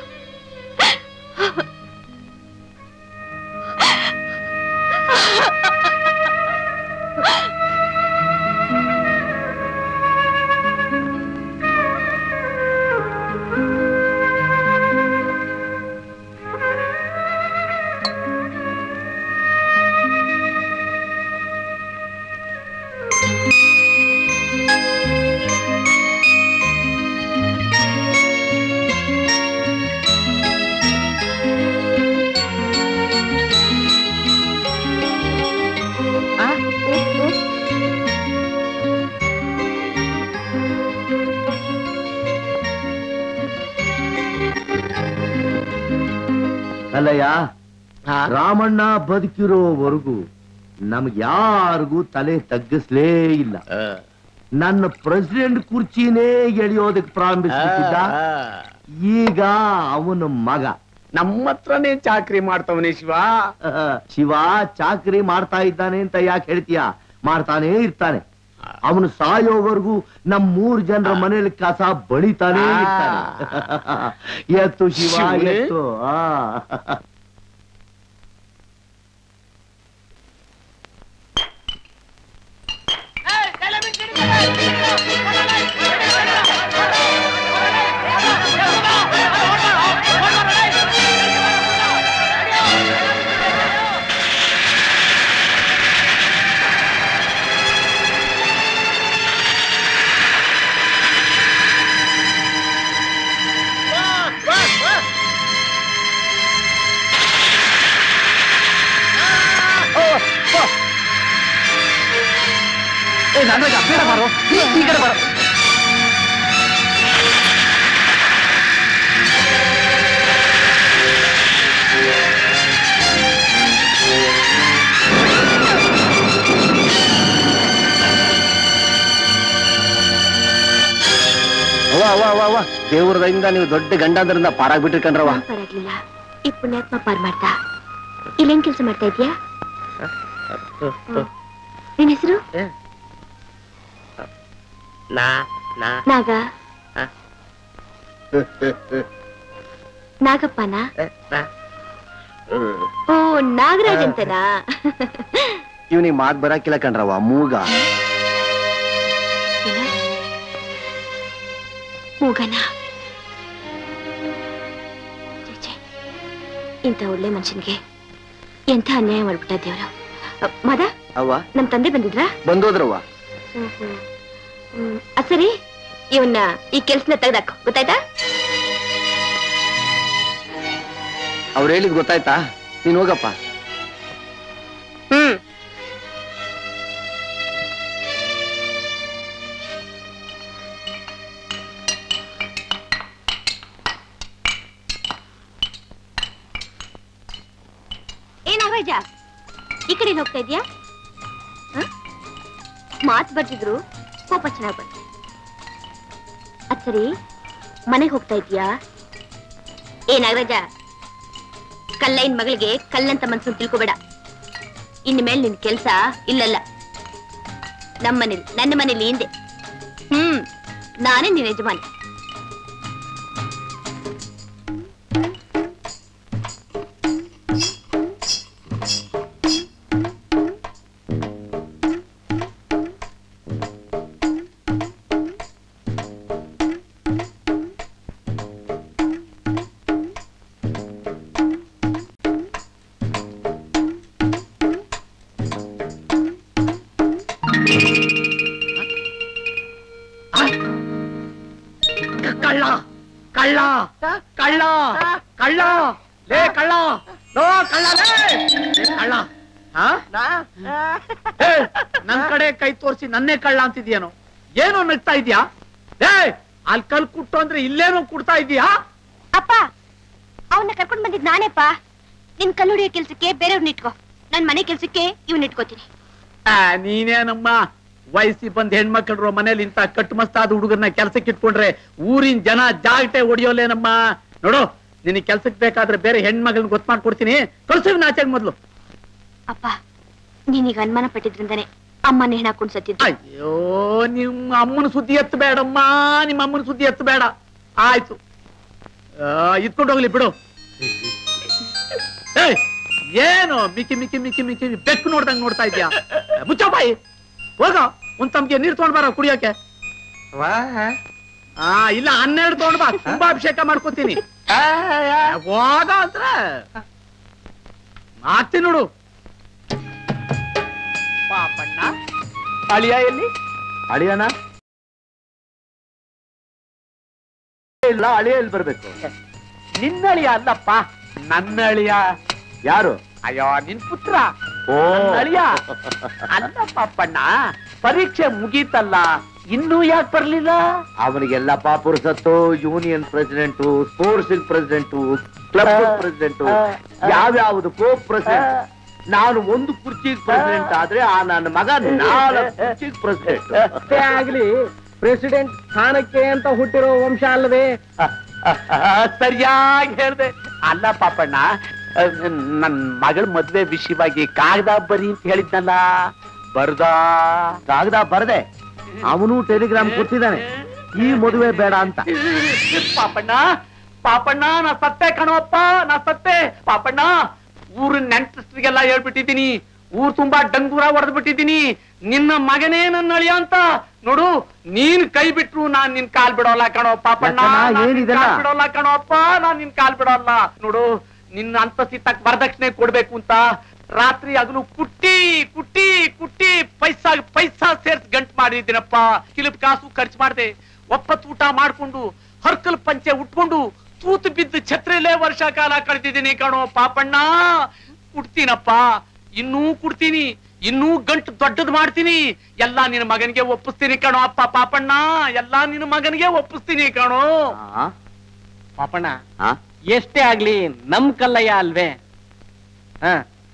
Speaker 10: ಅಲ್ಲಯ್ಯ ರಾಮಣ್ಣ ಬದುಕಿರೋವರೆಗೂ ನಮ್ಗೆ ಯಾರಿಗೂ ತಲೆ ತಗ್ಗಿಸ್ಲೇ ಇಲ್ಲ ನನ್ನ ಪ್ರೆಸಿಡೆಂಟ್ ಕುರ್ಚಿನೇ ಎಳೆಯೋದಕ್ಕೆ ಪ್ರಾರಂಭಿಸಿದ್ದ ಈಗ ಅವನ ಮಗ
Speaker 1: ನಮ್ಮ ಹತ್ರನೇ ಚಾಕ್ರಿ ಮಾಡ್ತವನೇ ಶಿವ
Speaker 10: ಶಿವ ಚಾಕ್ರಿ ಮಾಡ್ತಾ ಇದ್ದಾನೆ ಅಂತ ಯಾಕೆ ಹೇಳ್ತೀಯ ಮಾಡ್ತಾನೇ ಇರ್ತಾನೆ ಅವನು ಸಾಯೋವರೆಗೂ ನಮ್ ಮೂರ್ ಜನರ ಮನೇಲಿ ಕಸ ಬಳಿತಾನೇ ಇರ್ತಾನೆ ಎತ್ತು ಶಿವ
Speaker 1: ಶಿವನೇ?
Speaker 10: ಎತ್ತು ಆ
Speaker 5: ಏ ನಾಗರಾಜ ಬೇಡ ಬಾರೋ ಈ ಈ ಕಡೆ ಬಾರೋ
Speaker 10: ಅವ್ವ ಅವ್ವ ಅವ್ವ ಅವ್ವ ದೇವ್ರದಿಂದ ನೀವು ದೊಡ್ಡ ಗಂಡಾದ್ರಿಂದ ಪಾರಾಗ್ಬಿಟ್ರಿ ಕಣ್ರವ್ವ
Speaker 6: ಪರವಾಗಿಲ್ಲ ಈ ಪುಣ್ಯಾತ್ಮ ಪಾರ್ ಮಾಡ್ತಾ ಇಲ್ಲೇನ್ ಕೆಲಸ ಮಾಡ್ತಾ ಇದೀಯಾ ನಿನ್ ಹೆಸರು
Speaker 4: ನಾ ನಾ
Speaker 6: ನಾಗ ನಾಗಪ್ಪನಾ ಓ ನಾಗರಾಜ್ ಅಂತನಾ
Speaker 10: ಇವನಿಗೆ ಮಾತ್ ಬರಾಕಿಲ್ಲ ಕಣ್ರವ್ವ ಮೂಗ
Speaker 6: ಏನು? ಮೂಗನ ಛೆ, ಛೆ. ಇಂಥ ಒಳ್ಳೆ ಮನುಷ್ಯನ್ಗೆ ಎಂಥ ಅನ್ಯಾಯ ಮಾಡ್ಬಿಟ್ಟ ದೇವ್ರು ಅ, ಮದ
Speaker 10: ಅವ್ವ
Speaker 6: ನಮ್ ತಂದೆ ಬಂದಿದ್ರಾ
Speaker 10: ಬಂದೋದ್ರವ್ವ
Speaker 6: ಹ್ಮ್, ಹ್ಮ್. ಹ್ಮ್, ಅದ್ ಸರಿ ಇವನ್ನ ಈ ಕೆಲ್ಸನ ತೆಗ್ದಾಕು ಗೊತ್ತಾಯ್ತಾ
Speaker 10: ಅವ್ರು ಹೇಳಿದ್ ಗೊತ್ತಾಯ್ತಾ ನೀನ್ ಹೋಗಪ್ಪ
Speaker 6: ಹ್ಮ್ ಏ ನಾಗರಾಜ ಈ ಕಡೆ ಹೋಗ್ತಾ ಇದ್ಯಾ ಮಾತ್ ಬರ್ತಿದ್ರು ಕೋಪ ಚೆನ್ನಾಗ್ ಬಂತು ಅದ್ ಸರಿ ಮನೆಗೆ ಹೋಗ್ತಾ ಇದ್ಯಾ ಏ ನಾಗರಾಜ ಕಲ್ಲೈನ್ ಮಗಳಿಗೆ ಕಲ್ಲಂತ ಮನ್ಸು ತಿಳ್ಕೊಬೇಡ ಇನ್ ಮೇಲೆ ನಿನ್ ಕೆಲ್ಸ ಇಲ್ಲಲ್ಲ ನಮ್ಮ ಮನೇಲಿ ನನ್ನ ಮನೇಲಿ ಹಿಂದೆ ಹ್ಮ್ ನಾನೇ ನಿನ್ ಯಜಮಾನಿ
Speaker 1: ಕಳ್ಳ ಕಳ್ಳ ಲೇ ಕಳ್ಳ ಲೋ ಕಳ್ಳ ಲೇ ಲೇ, ಕಳ್ಳ ಹಾ ಏ, ನನ್ ಕಡೆ ಕೈ ತೋರಿಸಿ ನನ್ನೇ ಕಳ್ಳ ಅಂತಿದ್ಯೇನೋ ಏನೋ ನಗ್ತಾ ಇದ್ಯಾ ಏ ಅಲ್ಲಿ ಕಲ್ ಕುಟ್ಟು ಅಂದ್ರೆ ಇಲ್ಲೇನೋ ಕುಡ್ತಾ ಇದೀಯಾ
Speaker 6: ಅಪ್ಪ ಅವನ್ನ ಕರ್ಕೊಂಡ್ ಬಂದಿದ್ ನಾನೇಪ್ಪ ನಿನ್ ಕಲ್ಲುಡಿಯೋ ಕೆಲ್ಸಕ್ಕೆ ಬೇರೆಯವ್ರನ್ನ ಇಟ್ಕೋ ನನ್ ಮನೆ ಕೆಲ್ಸಕ್ಕೆ ಇವ್ನ ಇಟ್ಕೋತೀನಿ
Speaker 1: ಆ, ನೀನೇನಮ್ಮ ವಯಸ್ಸಿ ಬಂದ್ ಹೆಣ್ಮಕ್ಳು ಮನೇಲಿ ಇಂತ ಕಟ್ಟುಮಸ್ತಾದ ಹುಡುಗರನ್ನ ಕೆಲ್ಸಕ್ಕೆ ಇಟ್ಕೊಂಡ್ರೆ ಊರಿನ ಜನ ಜಾಗಟೆ ಹೊಡಿಯೋಲೇನಮ್ಮ ನೋಡು ನಿನಗೆ ಕೆಲ್ಸಕ್ಕೆ ಬೇಕಾದ್ರೆ ಬೇರೆ ಹೆಣ್ಮಗಳನ್ನ ಗೊತ್ತು ಮಾಡ್ಕೊಡ್ತೀನಿ ಕಳ್ಸಿವ್ ನಾಚಾಗ ಮೊದ್ಲು
Speaker 6: ಅಪ್ಪ ನೀನೀಗ ಅನುಮಾನ ಪಟ್ಟಿದ್ರಿಂದಾನೆ ಅಮ್ಮನ ಹೆಣ ಹಾಕೊಂಡ್ ಸತ್ತಿದ್ದು
Speaker 1: ಅಯ್ಯೋ ನಿಮ್ಮ ಅಮ್ಮನ ಸುದ್ದಿ ಎತ್ತು ಬೇಡಮ್ಮ ನಿಮ್ಮ ಅಮ್ಮನ ಸುದ್ದಿ ಎತ್ತು ಬೇಡ ಆಯ್ತು ಆ, ಇದ್ಕೊಂಡು ಹೋಗ್ಲಿ ಬಿಡು ಏಯ್, ಏನು ಮಿಕ್ಕಿ ಮಿಕ್ಕಿ ಮಿಕ್ಕಿ ಮಿಕ್ಕಿ ಬೆಕ್ಕು ನೋಡ್ದಂಗ್ ನೋಡ್ತಾ ಇದ್ಯಾ ಮುಚ್ಚ ಬಾಯಿ ಹೋಗ ಒಂದ್ ತಮ್ಗೆ ನೀರ್ ತಗೊಂಡ್ ಬಾರ ಕುಡಿಯೋಕೆ ಆ ಇಲ್ಲ ಹನ್ನೆರಡು ತಗೊಂಡ್ ಬಾ ತುಂಬಾ ಅಭಿಷೇಕ ಮಾಡ್ಕೋತೀನಿ ಹೋಗ ಅಂದ್ರೆ ಮಾಡ್ತೀನಿ ನೋಡು ಪಾಪಣ್ಣ ಅಳಿಯ ಎಲ್ಲಿ
Speaker 10: ಅಳಿಯನ ಇಲ್ಲ ಅಳಿಯ ಎಲ್ಲಿ ಬರ್ಬೇಕು
Speaker 1: ನಿನ್ನ ಅಳಿಯ ಅಲ್ಲಪ್ಪ ನನ್ನ ಅಳಿಯ
Speaker 10: ಯಾರು
Speaker 1: ಅಯ್ಯೋ ನಿನ್ ಪುತ್ರ
Speaker 10: ಓ
Speaker 1: ನನ್ನ ಅಳಿಯ ಅಲ್ಲ ಪಾಪಣ್ಣ ಪರೀಕ್ಷೆ ಮುಗೀತಲ್ಲ ಇನ್ನೂ ಯಾಕೆ ಬರ್ಲಿಲ್ಲ
Speaker 10: ಅವನಿಗೆಲ್ಲ ಪುರುಸತ್ತು union president sports president club president ಯಾವ್ಯಾವುದಕ್ಕೋ ಪ್ರೆಸಿಡೆಂಟ್ ನಾನು ಒಂದು ಕುರ್ಚಿಗೆ ಪ್ರೆಸಿಡೆಂಟ್ ಆದ್ರೆ ಆ ನನ್ನ ಮಗ ನಾಲ್ಕು ಕುರ್ಚಿಗೆ ಪ್ರೆಸಿಡೆಂಟ್
Speaker 9: ಅಷ್ಟೇ ಆಗ್ಲಿ ಪ್ರೆಸಿಡೆಂಟ್ ಸ್ಥಾನಕ್ಕೆ ಅಂತ ಹುಟ್ಟಿರೋ ವಂಶ ಅಲ್ಲವೇ
Speaker 1: ಸರಿಯಾಗಿ ಹೇಳ್ದೆ ಅಲ್ಲ ಪಾಪಣ್ಣ ಅಹ್, ನನ್ ಮಗಳ ಮದ್ವೆ ವಿಷಯವಾಗಿ ಕಾಗದ ಬರಿ ಅಂತ ಹೇಳಿದ್ನಲ್ಲ ಬರ್ದಾ
Speaker 10: ಕಾಗದ ಬರದೆ ಅವನು ಟೆಲಿಗ್ರಾಮ್ ಕೊಟ್ಟಿದ್ದಾನೆ ಈ ಮದುವೆ ಬೇಡ ಅಂತ
Speaker 1: ಪಾಪಣ್ಣ ಪಾಪಣ್ಣ ನಾ ಸತ್ತೆ ಕಣವಪ್ಪ ನಾ ಸತ್ತೆ ಪಾಪಣ್ಣ ಊರಿನ ನೆಂಟರಿಗೆಲ್ಲ ಹೇಳ್ಬಿಟ್ಟಿದ್ದೀನಿ ಊರ್ ತುಂಬಾ ಡಂಗೂರ ಹೊಡೆದ್ ಬಿಟ್ಟಿದ್ದೀನಿ ನಿನ್ನ ಮಗನೇ ನನ್ನ ಅಳಿಯ ಅಂತ ನೋಡು ನೀನ್ ಕೈ ಬಿಟ್ರು ನಾನ್ ನಿನ್ ಕಾಲ್ ಬಿಡೋಲ್ಲ ಕಣೋ ಪಾಪಣ್ಣ
Speaker 10: ಯಾಕಣ್ಣ,
Speaker 1: ನಾನ್ ನಿನ್
Speaker 10: ಏನಿದೆಲ್ಲ?
Speaker 1: ಕಾಲ್ ಬಿಡೋಲ್ಲ ಕಣೋಪ್ಪ ನಾನ್ ನಿನ್ ಕಾಲ್ ಬಿಡೋಲ್ಲ ನೋಡು ನಿನ್ನ ಅಂತಸ್ತಿ ತಕ್ಕ ವರದಕ್ಷಿಣೆ ಕೊಡ್ಬೇಕು ಅಂತ ರಾತ್ರಿ ಹಗಲು ಕುಟ್ಟಿ ಕುಟ್ಟಿ ಕುಟ್ಟಿ ಪೈಸಾ ಪೈಸಾ ಸೇರ್ಸ್ ಗಂಟ್ ಮಾಡಿದ್ದೀನಪ್ಪ ಕಿಲುಪ್ ಕಾಸು ಖರ್ಚು ಮಾಡ್ದೆ ಒಪ್ಪತ್ತು ಊಟ ಮಾಡ್ಕೊಂಡು ಹರ್ಕಲ್ ಪಂಚೆ ಉಟ್ಕೊಂಡು ತೂತು ಬಿದ್ದು ಛತ್ರಿಲೇ ವರ್ಷ ಕಾಲ ಕಳೆದಿದ್ದೀನಿ ಕಣೋ ಪಾಪಣ್ಣ ಕುಡ್ತೀನಪ್ಪ ಇನ್ನೂ ಕುಡ್ತೀನಿ ಇನ್ನೂ ಗಂಟು ದೊಡ್ಡದ್ ಮಾಡ್ತೀನಿ ಎಲ್ಲಾ ನಿನ್ನ ಮಗನಿಗೆ ಒಪ್ಪಿಸ್ತೀನಿ ಕಣೋ ಅಪ್ಪ ಪಾಪಣ್ಣ ಎಲ್ಲಾ ನಿನ್ನ ಮಗನಿಗೆ ಒಪ್ಪಿಸ್ತೀನಿ ಕಣೋ
Speaker 10: ಆ?
Speaker 9: ಪಾಪಣ್ಣ
Speaker 10: ಆ?
Speaker 9: ಎಷ್ಟೇ ಆಗ್ಲಿ ನಮ್ ಕಲ್ಲಯ್ಯ ಅಲ್ವೇ ಹ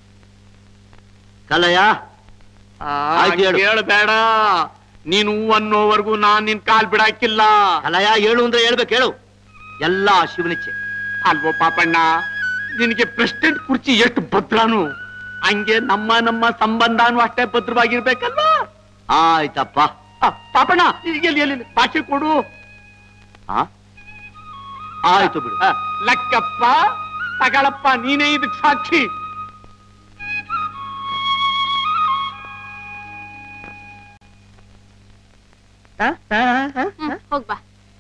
Speaker 10: ಕಲ್ಲಯ್ಯ ಆಯ್ತು ಹೇಳು.
Speaker 1: ಹೇಳ್ಬೇಡ ನೀನು ಅನ್ನೋವರೆಗೂ ನಾನ್ ನಿನ್ ಕಾಲ್ ಬಿಡಾಕಿಲ್ಲ
Speaker 10: ಕಲ್ಲಯ್ಯ ಹೇಳು ಅಂದ್ರೆ ಹೇಳ್ಬೇಕು ಹೇಳು ಎಲ್ಲ ಶಿವನಿಚ್ಛೆ
Speaker 1: ಅಲ್ವೋ ಪಾಪಣ್ಣ ನಿನಗೆ ಪ್ರೆಸಿಡೆಂಟ್ ಕುರ್ಚಿ ಎಷ್ಟು ಭದ್ರಾನು ಹಂಗೆ ನಮ್ಮ ನಮ್ಮ ಸಂಬಂಧನು ಅಷ್ಟೇ ಭದ್ರವಾಗಿರ್ಬೇಕಲ್ವಾ
Speaker 10: ಆಯ್ತಪ್ಪ
Speaker 1: ಆ, ಪಾಪಣ್ಣ ಈಗ ಎಲ್ಲಿ ಎಲ್ಲಿ ಭಾಷೆ ಕೊಡು
Speaker 10: ಆ? ಆಯ್ತು ಬಿಡು
Speaker 1: ಆ, ಲಕ್ಕಪ್ಪ ತಗಳಪ್ಪ ನೀನೇ ಇದಕ್ ಸಾಕ್ಷಿ
Speaker 6: ಹ್ಮ್, ಹೋಗ್ಬಾ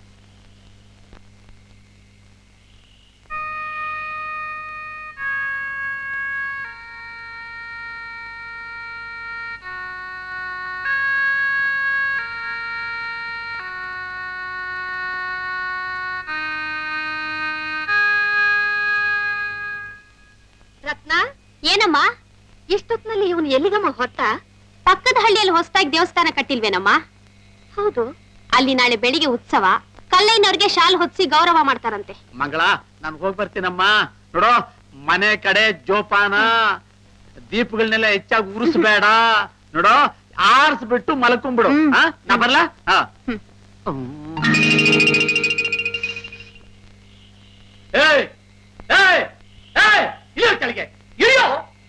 Speaker 6: ರತ್ನ ಏನಮ್ಮ ಇಷ್ಟೊತ್ನಲ್ಲಿ ಇವನು ಎಲ್ಲಿಗಮ್ಮ ಹೊತ್ತ ಪಕ್ಕದ ಹಳ್ಳಿಯಲ್ಲಿ ಹೊಸದಾಗಿ ದೇವಸ್ಥಾನ ಕಟ್ಟಿಲ್ವೇನಮ್ಮ ಹೌದು ಅಲ್ಲಿ ನಾಳೆ ಬೆಳಿಗ್ಗೆ ಉತ್ಸವ ಕಲ್ಲೈನವ್ರಿಗೆ ಶಾಲ್ ಹೊತ್ಸಿ ಗೌರವ ಮಾಡ್ತಾರಂತೆ
Speaker 1: ಮಂಗಳ ನಾನು ಹೋಗ್ ಬರ್ತೀನಮ್ಮ ನೋಡೋ ಮನೆ ಕಡೆ ಜೋಪಾನ ದೀಪಗಳನ್ನೆಲ್ಲ ಹೆಚ್ಚಾಗಿ ಉರಿಸ್ಬೇಡ ನೋಡೋ ಆರ್ಸ್ಬಿಟ್ಟು ಮಲ್ಕೊಂಡ್ಬಿಡು
Speaker 6: ಹ್ಮ್.
Speaker 1: ಆ? ನಾ ಬರ್ಲಾ ಆ. ಏಯ್ ಏಯ್ ಏಯ್ ಇಳಿಯೋ ಕೆಳಗೆ ಇಳಿಯೋ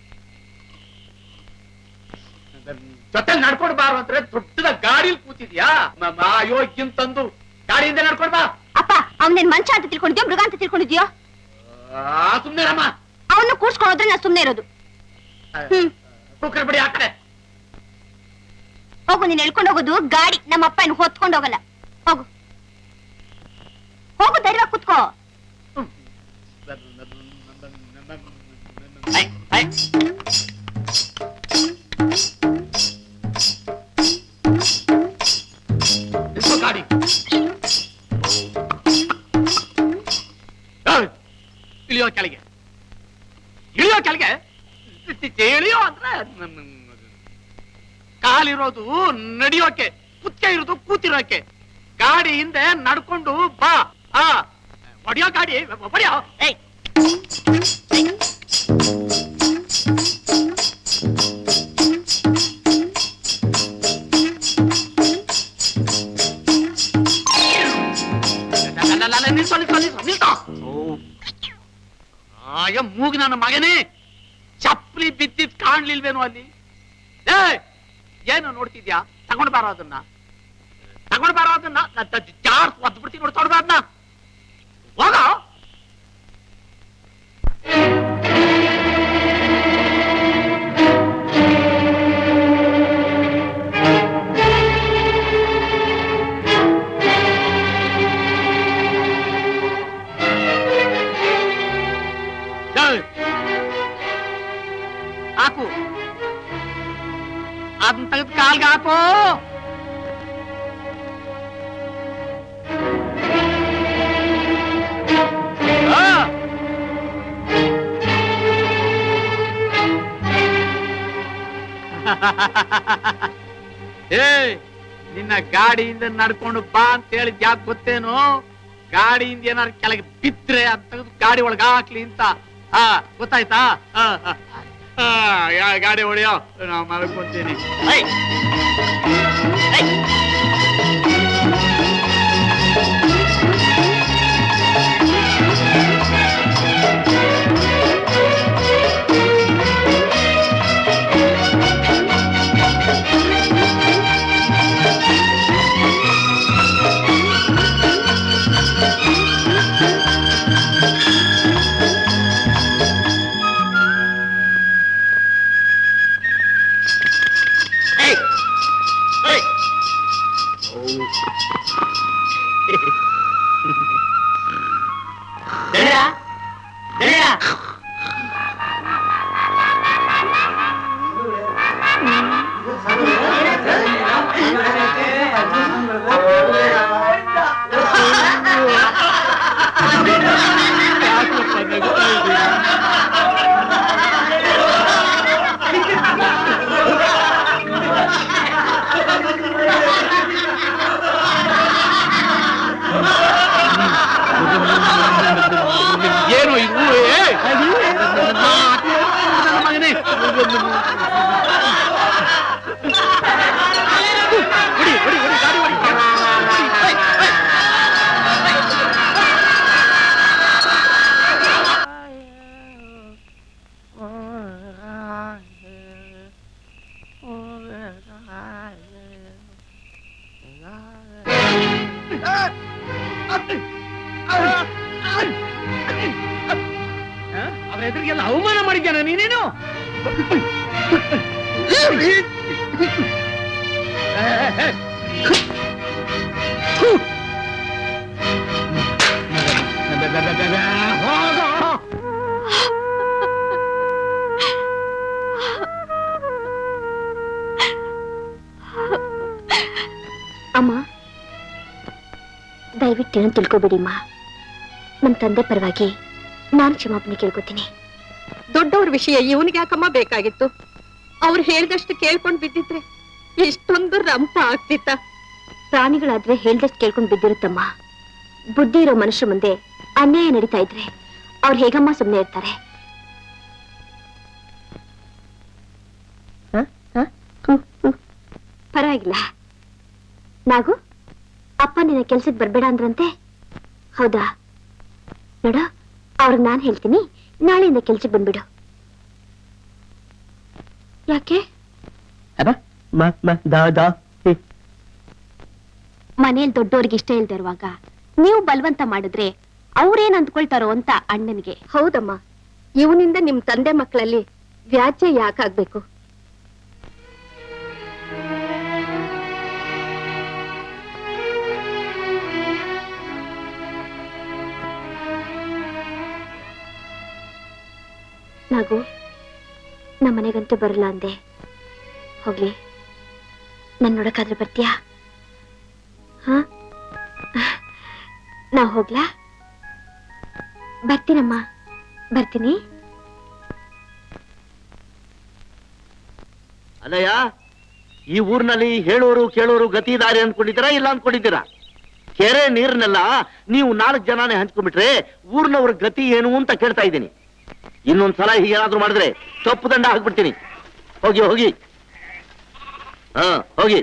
Speaker 1: ಜೊತೆ ನಡ್ಕೊಂಡು ಬಾರು ಅಂದ್ರೆ ದೊಡ್ಡದ ಗಾಡಿಲಿ ಕೂತಿದ್ಯಾ ಮ- ಮ- ಅಯ್ಯೋ ತಂದು ಗಾಡಿಯಿಂದ ನಡ್ಕೊಂಡು ಬಾ
Speaker 6: ಅಪ್ಪ ಅವನೇನ್ ಮಂಚ ಅಂತ ತಿಳ್ಕೊಂಡಿದ್ಯೋ ಮೃಗ ಅಂತ ತಿಳ್ಕೊಂಡಿದ್ಯೋ
Speaker 1: ಆ, ಸುಮ್ನೆ ರಮ್ಮ
Speaker 6: ಅವನು ಕೂರ್ಸ್ಕೊಳ್ಳೋದ್ರೆ ನಾ ಸುಮ್ನೆ ಇರೋದು ಹ್ಮ್
Speaker 1: ಕುಕ್ಕರ್ ಬಿಡಿ ಆ ಕಡೆ
Speaker 6: ಹೋಗು ನೀನ್ ಎಳ್ಕೊಂಡು ಹೋಗೋದು ಗಾಡಿ ನಮ್ಮ ಅಪ್ಪ ಏನು ಹೊತ್ಕೊಂಡು ಹೋಗಲ್ಲ ಹೋಗು ಹೋಗು ಧೈರ್ಯ ಕುತ್ಕೋ
Speaker 1: ಐ, ಐ. ನಿಲ್ಸು ಗಾಡಿ ಕಾಲಿರೋದು ನಡಿಯೋಕೆ ಕುತ್ಕೆ ಇರೋದು ಕೂತಿರೋಕೆ ಗಾಡಿ ಹಿಂದೆ ನಡ್ಕೊಂಡು ಬಾ ಆ ಹೊಡಿಯೋ ಗಾಡಿ ಹೊಡಿಯೋ ಏಯ್ ನಿಲ್ಸೋ ನಿಲ್ಸೋ ನಿಲ್ಸೋ ನಿಲ್ಸೋ ಆಯ ಮೂಗ್ ನನ್ನ ಮಗನೇ ಚಪ್ಪಲಿ ಬಿದ್ದಿದ್ ಕಾಣ್ಲಿಲ್ವೇನೋ ಅಲ್ಲಿ ಏ ಏನು ನೋಡ್ತಿದ್ಯಾ ತಗೊಂಡ್ ಬಾರೋ ಅದನ್ನ ತಗೊಂಡ್ ಬಾರೋ ಅದನ್ನ ಜಾರ್ ಒದ್ದು ಬಿಡ್ತೀನಿ ನೋಡ್ತಾ ಅದನ್ನ ಹೋಗ ಹಾಕು ಅದನ್ನ ತೆಗೆದು ಕಾಲ್ಗೆ ಹಾಕು ಆ. ಏ ನಿನ್ನ ಗಾಡಿಯಿಂದ ನಡ್ಕೊಂಡು ಬಾ ಅಂತ ಹೇಳಿದ್ ಯಾಕೆ ಗೊತ್ತೇನು ಗಾಡಿಯಿಂದ ಏನಾದ್ರು ಕೆಳಗೆ ಬಿದ್ರೆ ಅದ್ ತೆಗೆದು ಗಾಡಿ ಒಳಗೆ ಹಾಕ್ಲಿ ಅಂತ ಹಾ ಗೊತ್ತಾಯ್ತಾ ಆ, ಆ. ಆ, ಯಾ ಗಾಡಿ ಹೊಡಿಯೋ ನಾವು ಮಲ್ಕೊಂತೀನಿ ಐ Hey! Hey! ಗೆಳೆಯ ಗೆಳೆಯ ಏನು ಇದು ಏ? ನನ್ನ ಮಗನೇ ಹೊಡಿ ಹೊಡಿ ಹೊಡಿ ಗಾಡಿ ಹೊಡಿ ಹೊಡಿ. ಏಯ್, ಏಯ್. ಅವ್ರ ಎದುರಿಗೆಲ್ಲ ಅವಮಾನ ಮಾಡಿದ್ಯಾನ ನೀನೇನು
Speaker 6: ಅಮ್ಮ ದಯವಿಟ್ಟು ಏನು ತಿಳ್ಕೊಬೇಡಿಮ್ಮ ನಮ್ಮ ತಂದೆ ಪರವಾಗಿ ನಾನು ಕ್ಷಮಾಪಣೆ ಕೇಳ್ಕೊತೀನಿ
Speaker 12: ದೊಡ್ಡವ್ರ ವಿಷಯ ಇವನಿಗೆ ಯಾಕಮ್ಮ ಬೇಕಾಗಿತ್ತು ಅವ್ರು ಹೇಳ್ದಷ್ಟು ಕೇಳ್ಕೊಂಡ್ ಬಿದ್ದಿದ್ರೆ ಎಷ್ಟೊಂದು ರಂಪ ಆಗ್ತಿತ್ತ
Speaker 6: ಪ್ರಾಣಿಗಳಾದ್ರೆ ಹೇಳ್ದಷ್ಟು ಕೇಳ್ಕೊಂಡು ಬಿದ್ದಿರುತ್ತಮ್ಮ ಬುದ್ಧಿ ಇರೋ ಮನುಷ್ಯ ಮುಂದೆ ಅನ್ಯಾಯ ನಡೀತಾ ಇದ್ರೆ ಅವ್ರು ಹೇಗಮ್ಮ ಸುಮ್ಮನೆ ಇರ್ತಾರೆ ಪರವಾಗಿಲ್ಲ ನಾಗು ಅಪ್ಪ ನಿನ್ನ ಕೆಲ್ಸಕ್ಕೆ ಬರ್ಬೇಡ ಅಂದ್ರಂತೆ ಹೌದಾ ನೋಡ ಅವ್ರಿಗೆ ನಾನ್ ಹೇಳ್ತೀನಿ ನಾಳೆಯಿಂದ ಕೆಲ್ಸಕ್ಕೆ ಬಂದ್ಬಿಡು ಯಾಕೆ ಮನೇಲಿ ದೊಡ್ಡೋರ್ಗೆ ಇಷ್ಟ ಇಲ್ದೇ ಇರುವಾಗ ನೀವು ಬಲವಂತ ಮಾಡಿದ್ರೆ ಅವ್ರೇನ್ ಅಂದ್ಕೊಳ್ತಾರೋ ಅಂತ ಅಣ್ಣನಿಗೆ
Speaker 12: ಹೌದಮ್ಮ ಇವನಿಂದ ನಿಮ್ ತಂದೆ ಮಕ್ಕಳಲ್ಲಿ ವ್ಯಾಜ್ಯ ಯಾಕಾಗ್ಬೇಕು
Speaker 6: ನಾಗು ನಮ್ಮ ಮನೆಗಂತೂ ಬರಲ್ಲ ಅಂದೆ ಹೋಗ್ಲಿ ನನ್ ನೋಡಕ್ಕಾದ್ರೆ ಬರ್ತೀಯಾ ಹಾ ನಾ ಹೋಗ್ಲಾ ಬರ್ತೀನಮ್ಮ ಬರ್ತೀನಿ
Speaker 10: ಅಲ್ಲಯ್ಯ ಈ ಊರಿನಲ್ಲಿ ಹೇಳೋರು ಕೇಳೋರು ಗತಿದಾರಿ ಅನ್ಕೊಂಡಿದ್ದೀರಾ ಇಲ್ಲ ಅನ್ಕೊಂಡಿದ್ದೀರಾ ಕೆರೆ ನೀರನ್ನೆಲ್ಲ ನೀವು ನಾಲ್ಕು ಜನನೇ ಹಂಚ್ಕೊಂಡ್ಬಿಟ್ರೆ ಊರ್ನವ್ರ ಗತಿ ಏನು ಅಂತ ಕೇಳ್ತಾ ಇದ್ದೀನಿ ಇನ್ನೊಂದ್ಸಲ ಹೀಗೇನಾದ್ರೂ ಮಾಡಿದ್ರೆ ತಪ್ಪು ದಂಡ ಹಾಕ್ಬಿಡ್ತೀನಿ ಹೋಗಿ ಹೋಗಿ ಹಾ ಹೋಗಿ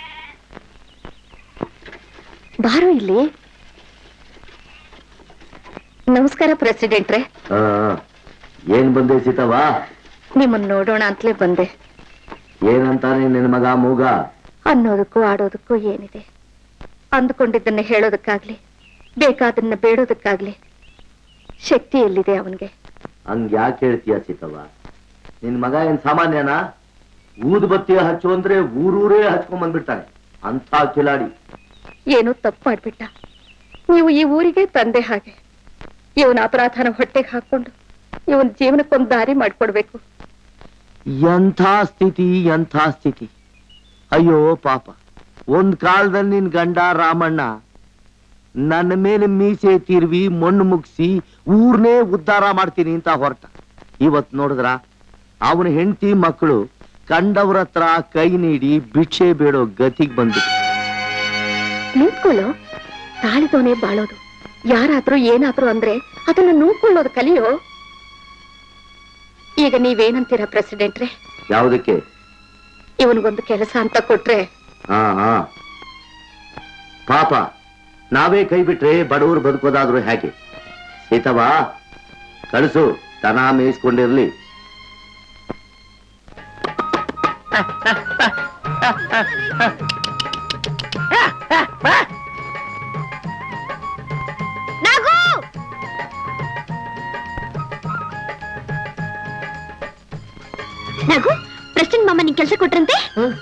Speaker 12: ಬಾರೋ ಇಲ್ಲಿ ನಮಸ್ಕಾರ ಪ್ರೆಸಿಡೆಂಟ್ರೆ
Speaker 10: ಹಾ ಏನ್ ಬಂದೆ ಸೀತವಾ
Speaker 12: ನಿಮ್ಮನ್ನ ನೋಡೋಣ ಅಂತಲೇ ಬಂದೆ
Speaker 10: ಏನಂತಾನೆ ನಿನ್ ಮಗ ಮೂಗ
Speaker 12: ಅನ್ನೋದಕ್ಕೂ ಆಡೋದಕ್ಕೂ ಏನಿದೆ ಅಂದ್ಕೊಂಡಿದ್ದನ್ನ ಹೇಳೋದಕ್ಕಾಗ್ಲಿ ಬೇಕಾದನ್ನ ಬೇಡೋದಕ್ಕಾಗ್ಲಿ ಶಕ್ತಿ ಎಲ್ಲಿದೆ ಅವನ್ಗೆ
Speaker 10: ಹಂಗ್ ಯಾಕೆ ಹೇಳ್ತೀಯ ಸೀತವ್ವ ನಿನ್ ಮಗ ಏನ್ ಸಾಮಾನ್ಯನಾ ಊದು ಬತ್ತಿ ಹಚ್ಚು ಅಂದ್ರೆ ಊರೂರೇ ಹಚ್ಕೊಂಡ್ ಬಂದ್ಬಿಡ್ತಾನೆ ಅಂತ ಕಿಲಾಡಿ
Speaker 12: ಏನೋ ತಪ್ಪು ಮಾಡ್ಬಿಟ್ಟ ನೀವು ಈ ಊರಿಗೆ ತಂದೆ ಹಾಗೆ ಇವನ ಅಪರಾಧನ ಹೊಟ್ಟೆಗೆ ಹಾಕೊಂಡು ಇವನ್ ಜೀವನಕ್ಕೊಂದು ದಾರಿ ಮಾಡ್ಕೊಡ್ಬೇಕು
Speaker 10: ಎಂಥ ಸ್ಥಿತಿ ಎಂಥ ಸ್ಥಿತಿ ಅಯ್ಯೋ ಪಾಪ ಒಂದ್ ಕಾಲದಲ್ಲಿ ನಿನ್ ಗಂಡ ರಾಮಣ್ಣ ನನ್ನ ಮೇಲೆ ಮೀಸೆ ತಿರ್ವಿ ಮಣ್ಣು ಮುಗಿಸಿ ಊರ್ನೇ ಉದ್ಧಾರ ಮಾಡ್ತೀನಿ ಅಂತ ಹೊರಟ ಇವತ್ ನೋಡಿದ್ರ ಅವನ ಹೆಂಡತಿ ಮಕ್ಕಳು ಕಂಡವ್ರ ಹತ್ರ ಕೈ ನೀಡಿ ಭಿಕ್ಷೆ ಬೇಡೋ ಗತಿಗ್ ಬಂದ್ಬಿಟ್ಟು
Speaker 12: ನಿಂತ್ಕೊಳ್ಳೋ ತಾಳಿದವನೇ ಬಾಳೋದು ಯಾರಾದ್ರೂ ಏನಾದ್ರೂ ಅಂದ್ರೆ ಅದನ್ನ ನೋಡ್ಕೊಳ್ಳೋದು ಕಲಿಯೋ ಈಗ ನೀವೇನಂತೀರ ಪ್ರೆಸಿಡೆಂಟ್ರೆ
Speaker 10: ಯಾವುದಕ್ಕೆ
Speaker 12: ಇವನ್ಗೊಂದು ಕೆಲಸ ಅಂತ ಕೊಟ್ರೆ
Speaker 10: ಹಾ ಹಾ ಪಾಪ ನಾವೇ ಕೈ ಬಿಟ್ರೆ ಬಡವರು ಬದುಕೋದಾದ್ರೂ ಹೇಗೆ ಸೀತವಾ ಕಳಿಸು ದನ ಮೇಯಿಸ್ಕೊಂಡಿರ್ಲಿ
Speaker 6: ನಗು ಪ್ರೆಸಿಡೆಂಟ್ ಮಾಮ ನಿನ್ ಕೆಲಸ ಕೊಟ್ರಂತೆ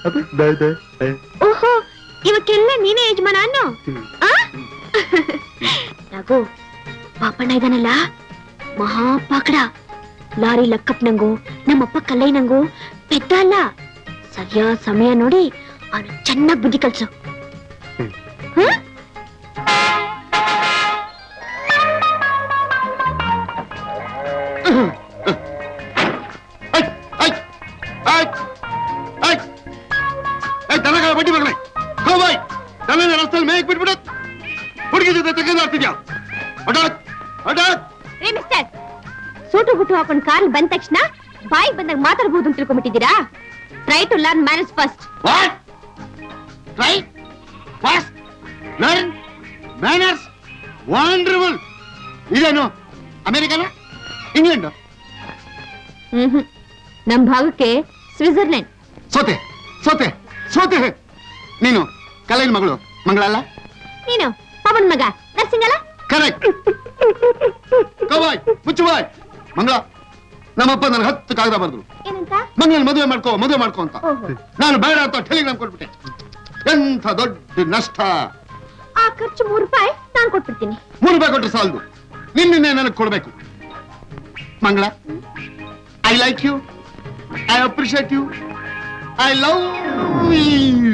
Speaker 6: ಓಹೋ ಇವಕ್ಕೆಲ್ಲ ನೀನೇ ಯಜಮಾನ ಅನ್ನು ಆ? ನಗು ಪಾಪಣ್ಣ ಇದಾನಲ್ಲ ಮಹಾ ಪಾಕಡ ಲಾರಿ ಲಕ್ಕಪ್ಪನಂಗು ನಮ್ಮಪ್ಪ ಕಲ್ಲಯ್ಯನಂಗು ಪೆದ್ದ ಅಲ್ಲ ಸರಿಯಾದ ಸಮಯ ನೋಡಿ ಅವನು ಚೆನ್ನಾಗಿ ಬುದ್ಧಿ ಕಲ್ಸು ಹ್ಮ್?
Speaker 3: ದನಗಳ ಬಡ್ಡಿ ಮಗನೇ ಹೋಯ್ ದನದ ರಸ್ತೆಯಲ್ಲಿ ಮೇಯಕ್ ಬಿಟ್ಬಿಡು ಹುಡುಗಿ ಜೊತೆ ತೆಗೆದಾಡ್ತಿದ್ಯಾ ಹಠಾತ್ ಹಠಾತ್
Speaker 6: ರೀ ಮಿಸ್ಟರ್ ಸೂಟು ಗುಟ್ಟು ಹಾಕೊಂಡು ಕಾರ್ ಬಂದ ತಕ್ಷಣ ಬಾಯಿಗೆ ಬಂದಾಗ ಮಾತಾಡ್ಬೋದು ಅಂತ ತಿಳ್ಕೊಂಡ್ಬಿಟ್ಟಿದ್ದೀರಾ try to learn manage first
Speaker 3: what try fast learn manners wonderful ಇದೇನು ಅಮೆರಿಕನ ಇಂಗ್ಲೆಂಡ್
Speaker 6: ಹ್ಮ್ ನಮ್ ಭಾಗಕ್ಕೆ ಸ್ವಿಟ್ಜರ್ಲೆಂಡ್
Speaker 3: ಸೋತೆ ಸೋತೆ ಸೋತೆ ನೀನು ಕಲೆನ್ ಮಗಳು ಮಂಗಳಲ್ಲ
Speaker 6: ನೀನು ಪವನ್ ಮಗ ನರ್ಸಿಂಗ್ ಅಲ್ಲ
Speaker 3: ಕರೆಕ್ಟ್ ಕವಾಯ್ ಮುಚ್ಚು ಬಾಯ್ ಮಂಗಳ ನಮ್ಮಪ್ಪ ನನಗೆ ಹತ್ತು ಕಾಗದ ಬರೆದ್ರು
Speaker 6: ಏನಂತ
Speaker 3: ಮಂಗಳನ್ ಮದುವೆ ಮಾಡ್ಕೋ ಮದುವೆ ಮಾಡ್ಕೋ ಅಂತ
Speaker 6: ಓಹೋ
Speaker 3: ನಾನು ಬೇಡ ಅಂತ ಟೆಲಿಗ್ರಾಮ್ ಕೊಟ್ಬಿಟ್ಟೆ ಎಂಥ ದೊಡ್ಡ ನಷ್ಟ
Speaker 6: ಆ ಖರ್ಚು ಮೂರು ರೂಪಾಯಿ ನಾನ್ ಕೊಟ್ಬಿಡ್ತೀನಿ
Speaker 3: ಮೂರು ರೂಪಾಯಿ ಕೊಟ್ಟರೆ ಸಾಲದು ನಿನ್ನೆ ನನಗೆ ಕೊಡ್ಬೇಕು Mangala I like you I appreciate you I love you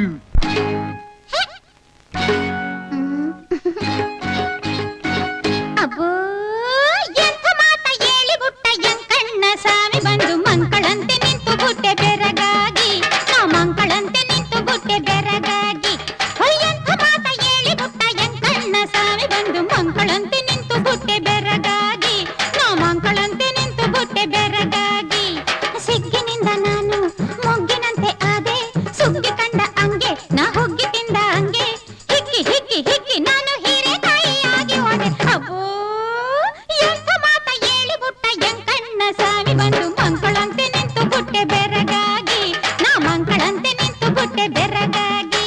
Speaker 13: ಅಬ್ಬೋ ಎಂಥ ಮಾತ ಹೇಳಿ ಬುಟ್ಟ ಎಂಕಣ್ಣ ಸ್ವಾಮಿ ಬಂದು ಮಂಕಳಂತೆ ನಿಂತು ಬುಟ್ಟೆ ಬೆರಗಾಗಿ ನಾ ಮಂಕಳಂತೆ ನಿಂತು ಬುಟ್ಟೆ ಬೆರಗಾಗಿ ಹೊಯ್ ಎಂಥ ಮಾತ ಹೇಳಿ ಬುಟ್ಟ ಎಂಕಣ್ಣ ಸ್ವಾಮಿ ಬಂದು ಮಂಕಳಂತೆ ನಿಂತು ಬುಟ್ಟೆ ಬೆರಗಾಗಿ ನಾ ಮಂಕಳಂತೆ ನಿಂತು ಬುಟ್ಟೆ ಬೆರಗಾಗಿ ಸಿಗ್ಗಿನಿಂದ ನಾನು ಮೊಗ್ಗಿನಂತೆ ಆದೆ ಸುಗ್ಗಿ ಕಂಡ ಅಂಗೆ ನಾ ಹುಗ್ಗಿ ತಿಂದ ಅಂಗೆ ಹಿಕ್ಕಿ ಹಿಕ್ಕಿ ಹಿಕ್ಕಿ ನಾನು ಹೀರೆಕಾಯಿಯಾಗಿ ಹೋದೆ ಅಬ್ಬೋ ಎಂಥ ಮಾತ ಹೇಳಿ ಬುಟ್ಟ ಎಂಕಣ್ಣ ಸ್ವಾಮಿ ಬಂದು ಮಂಕಳಂತೆ ನಿಂತು ಬುಟ್ಟೆ ಬೆರಗಾಗಿ ನಾ ಮಂಕಳಂತೆ ನಿಂತು ಬುಟ್ಟೆ ಬೆರಗಾಗಿ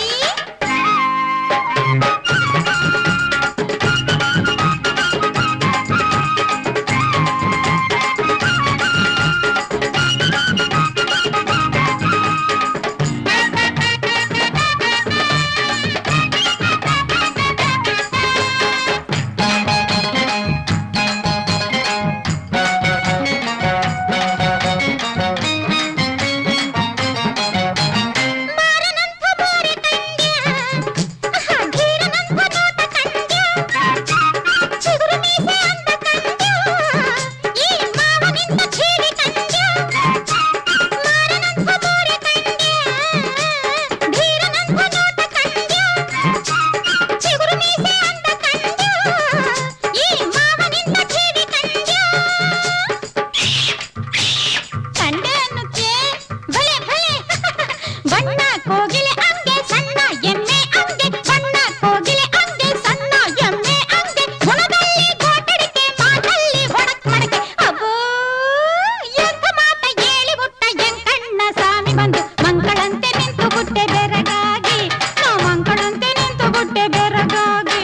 Speaker 13: ಮಾರನಂಥ ಮಾರಿ ಕೋಗಿಲೆ ಅಂಗೆ ಸಣ್ಣ ಎಮ್ಮೆ ಅಂಗೆ ಸಣ್ಣ ಕೋಗಿಲೆ ಅಂಗೆ ಸಣ್ಣ ಎಮ್ಮೆ ಅಂಗೆ ಗುಣದಲ್ಲಿ ಗೋಟಡಿಕೆ ಮಾತಲ್ಲಿ ಹೊಡಕ್ ಮಡಕೆ ಅಬ್ಬೋ ಎಂಥ ಮಾತ ಹೇಳಿ ಬಿಟ್ಟ ಎಂಕಣ್ಣ ಸ್ವಾಮಿ ಬಂದು ಮಂಗಳಂತೆ ನಿಂತು ಬುಟ್ಟೆ ಬೆರಗಾಗಿ ನಾ ಮಂಗಳಂತೆ ನಿಂತು ಬುಟ್ಟೆ ಬೆರಗಾಗಿ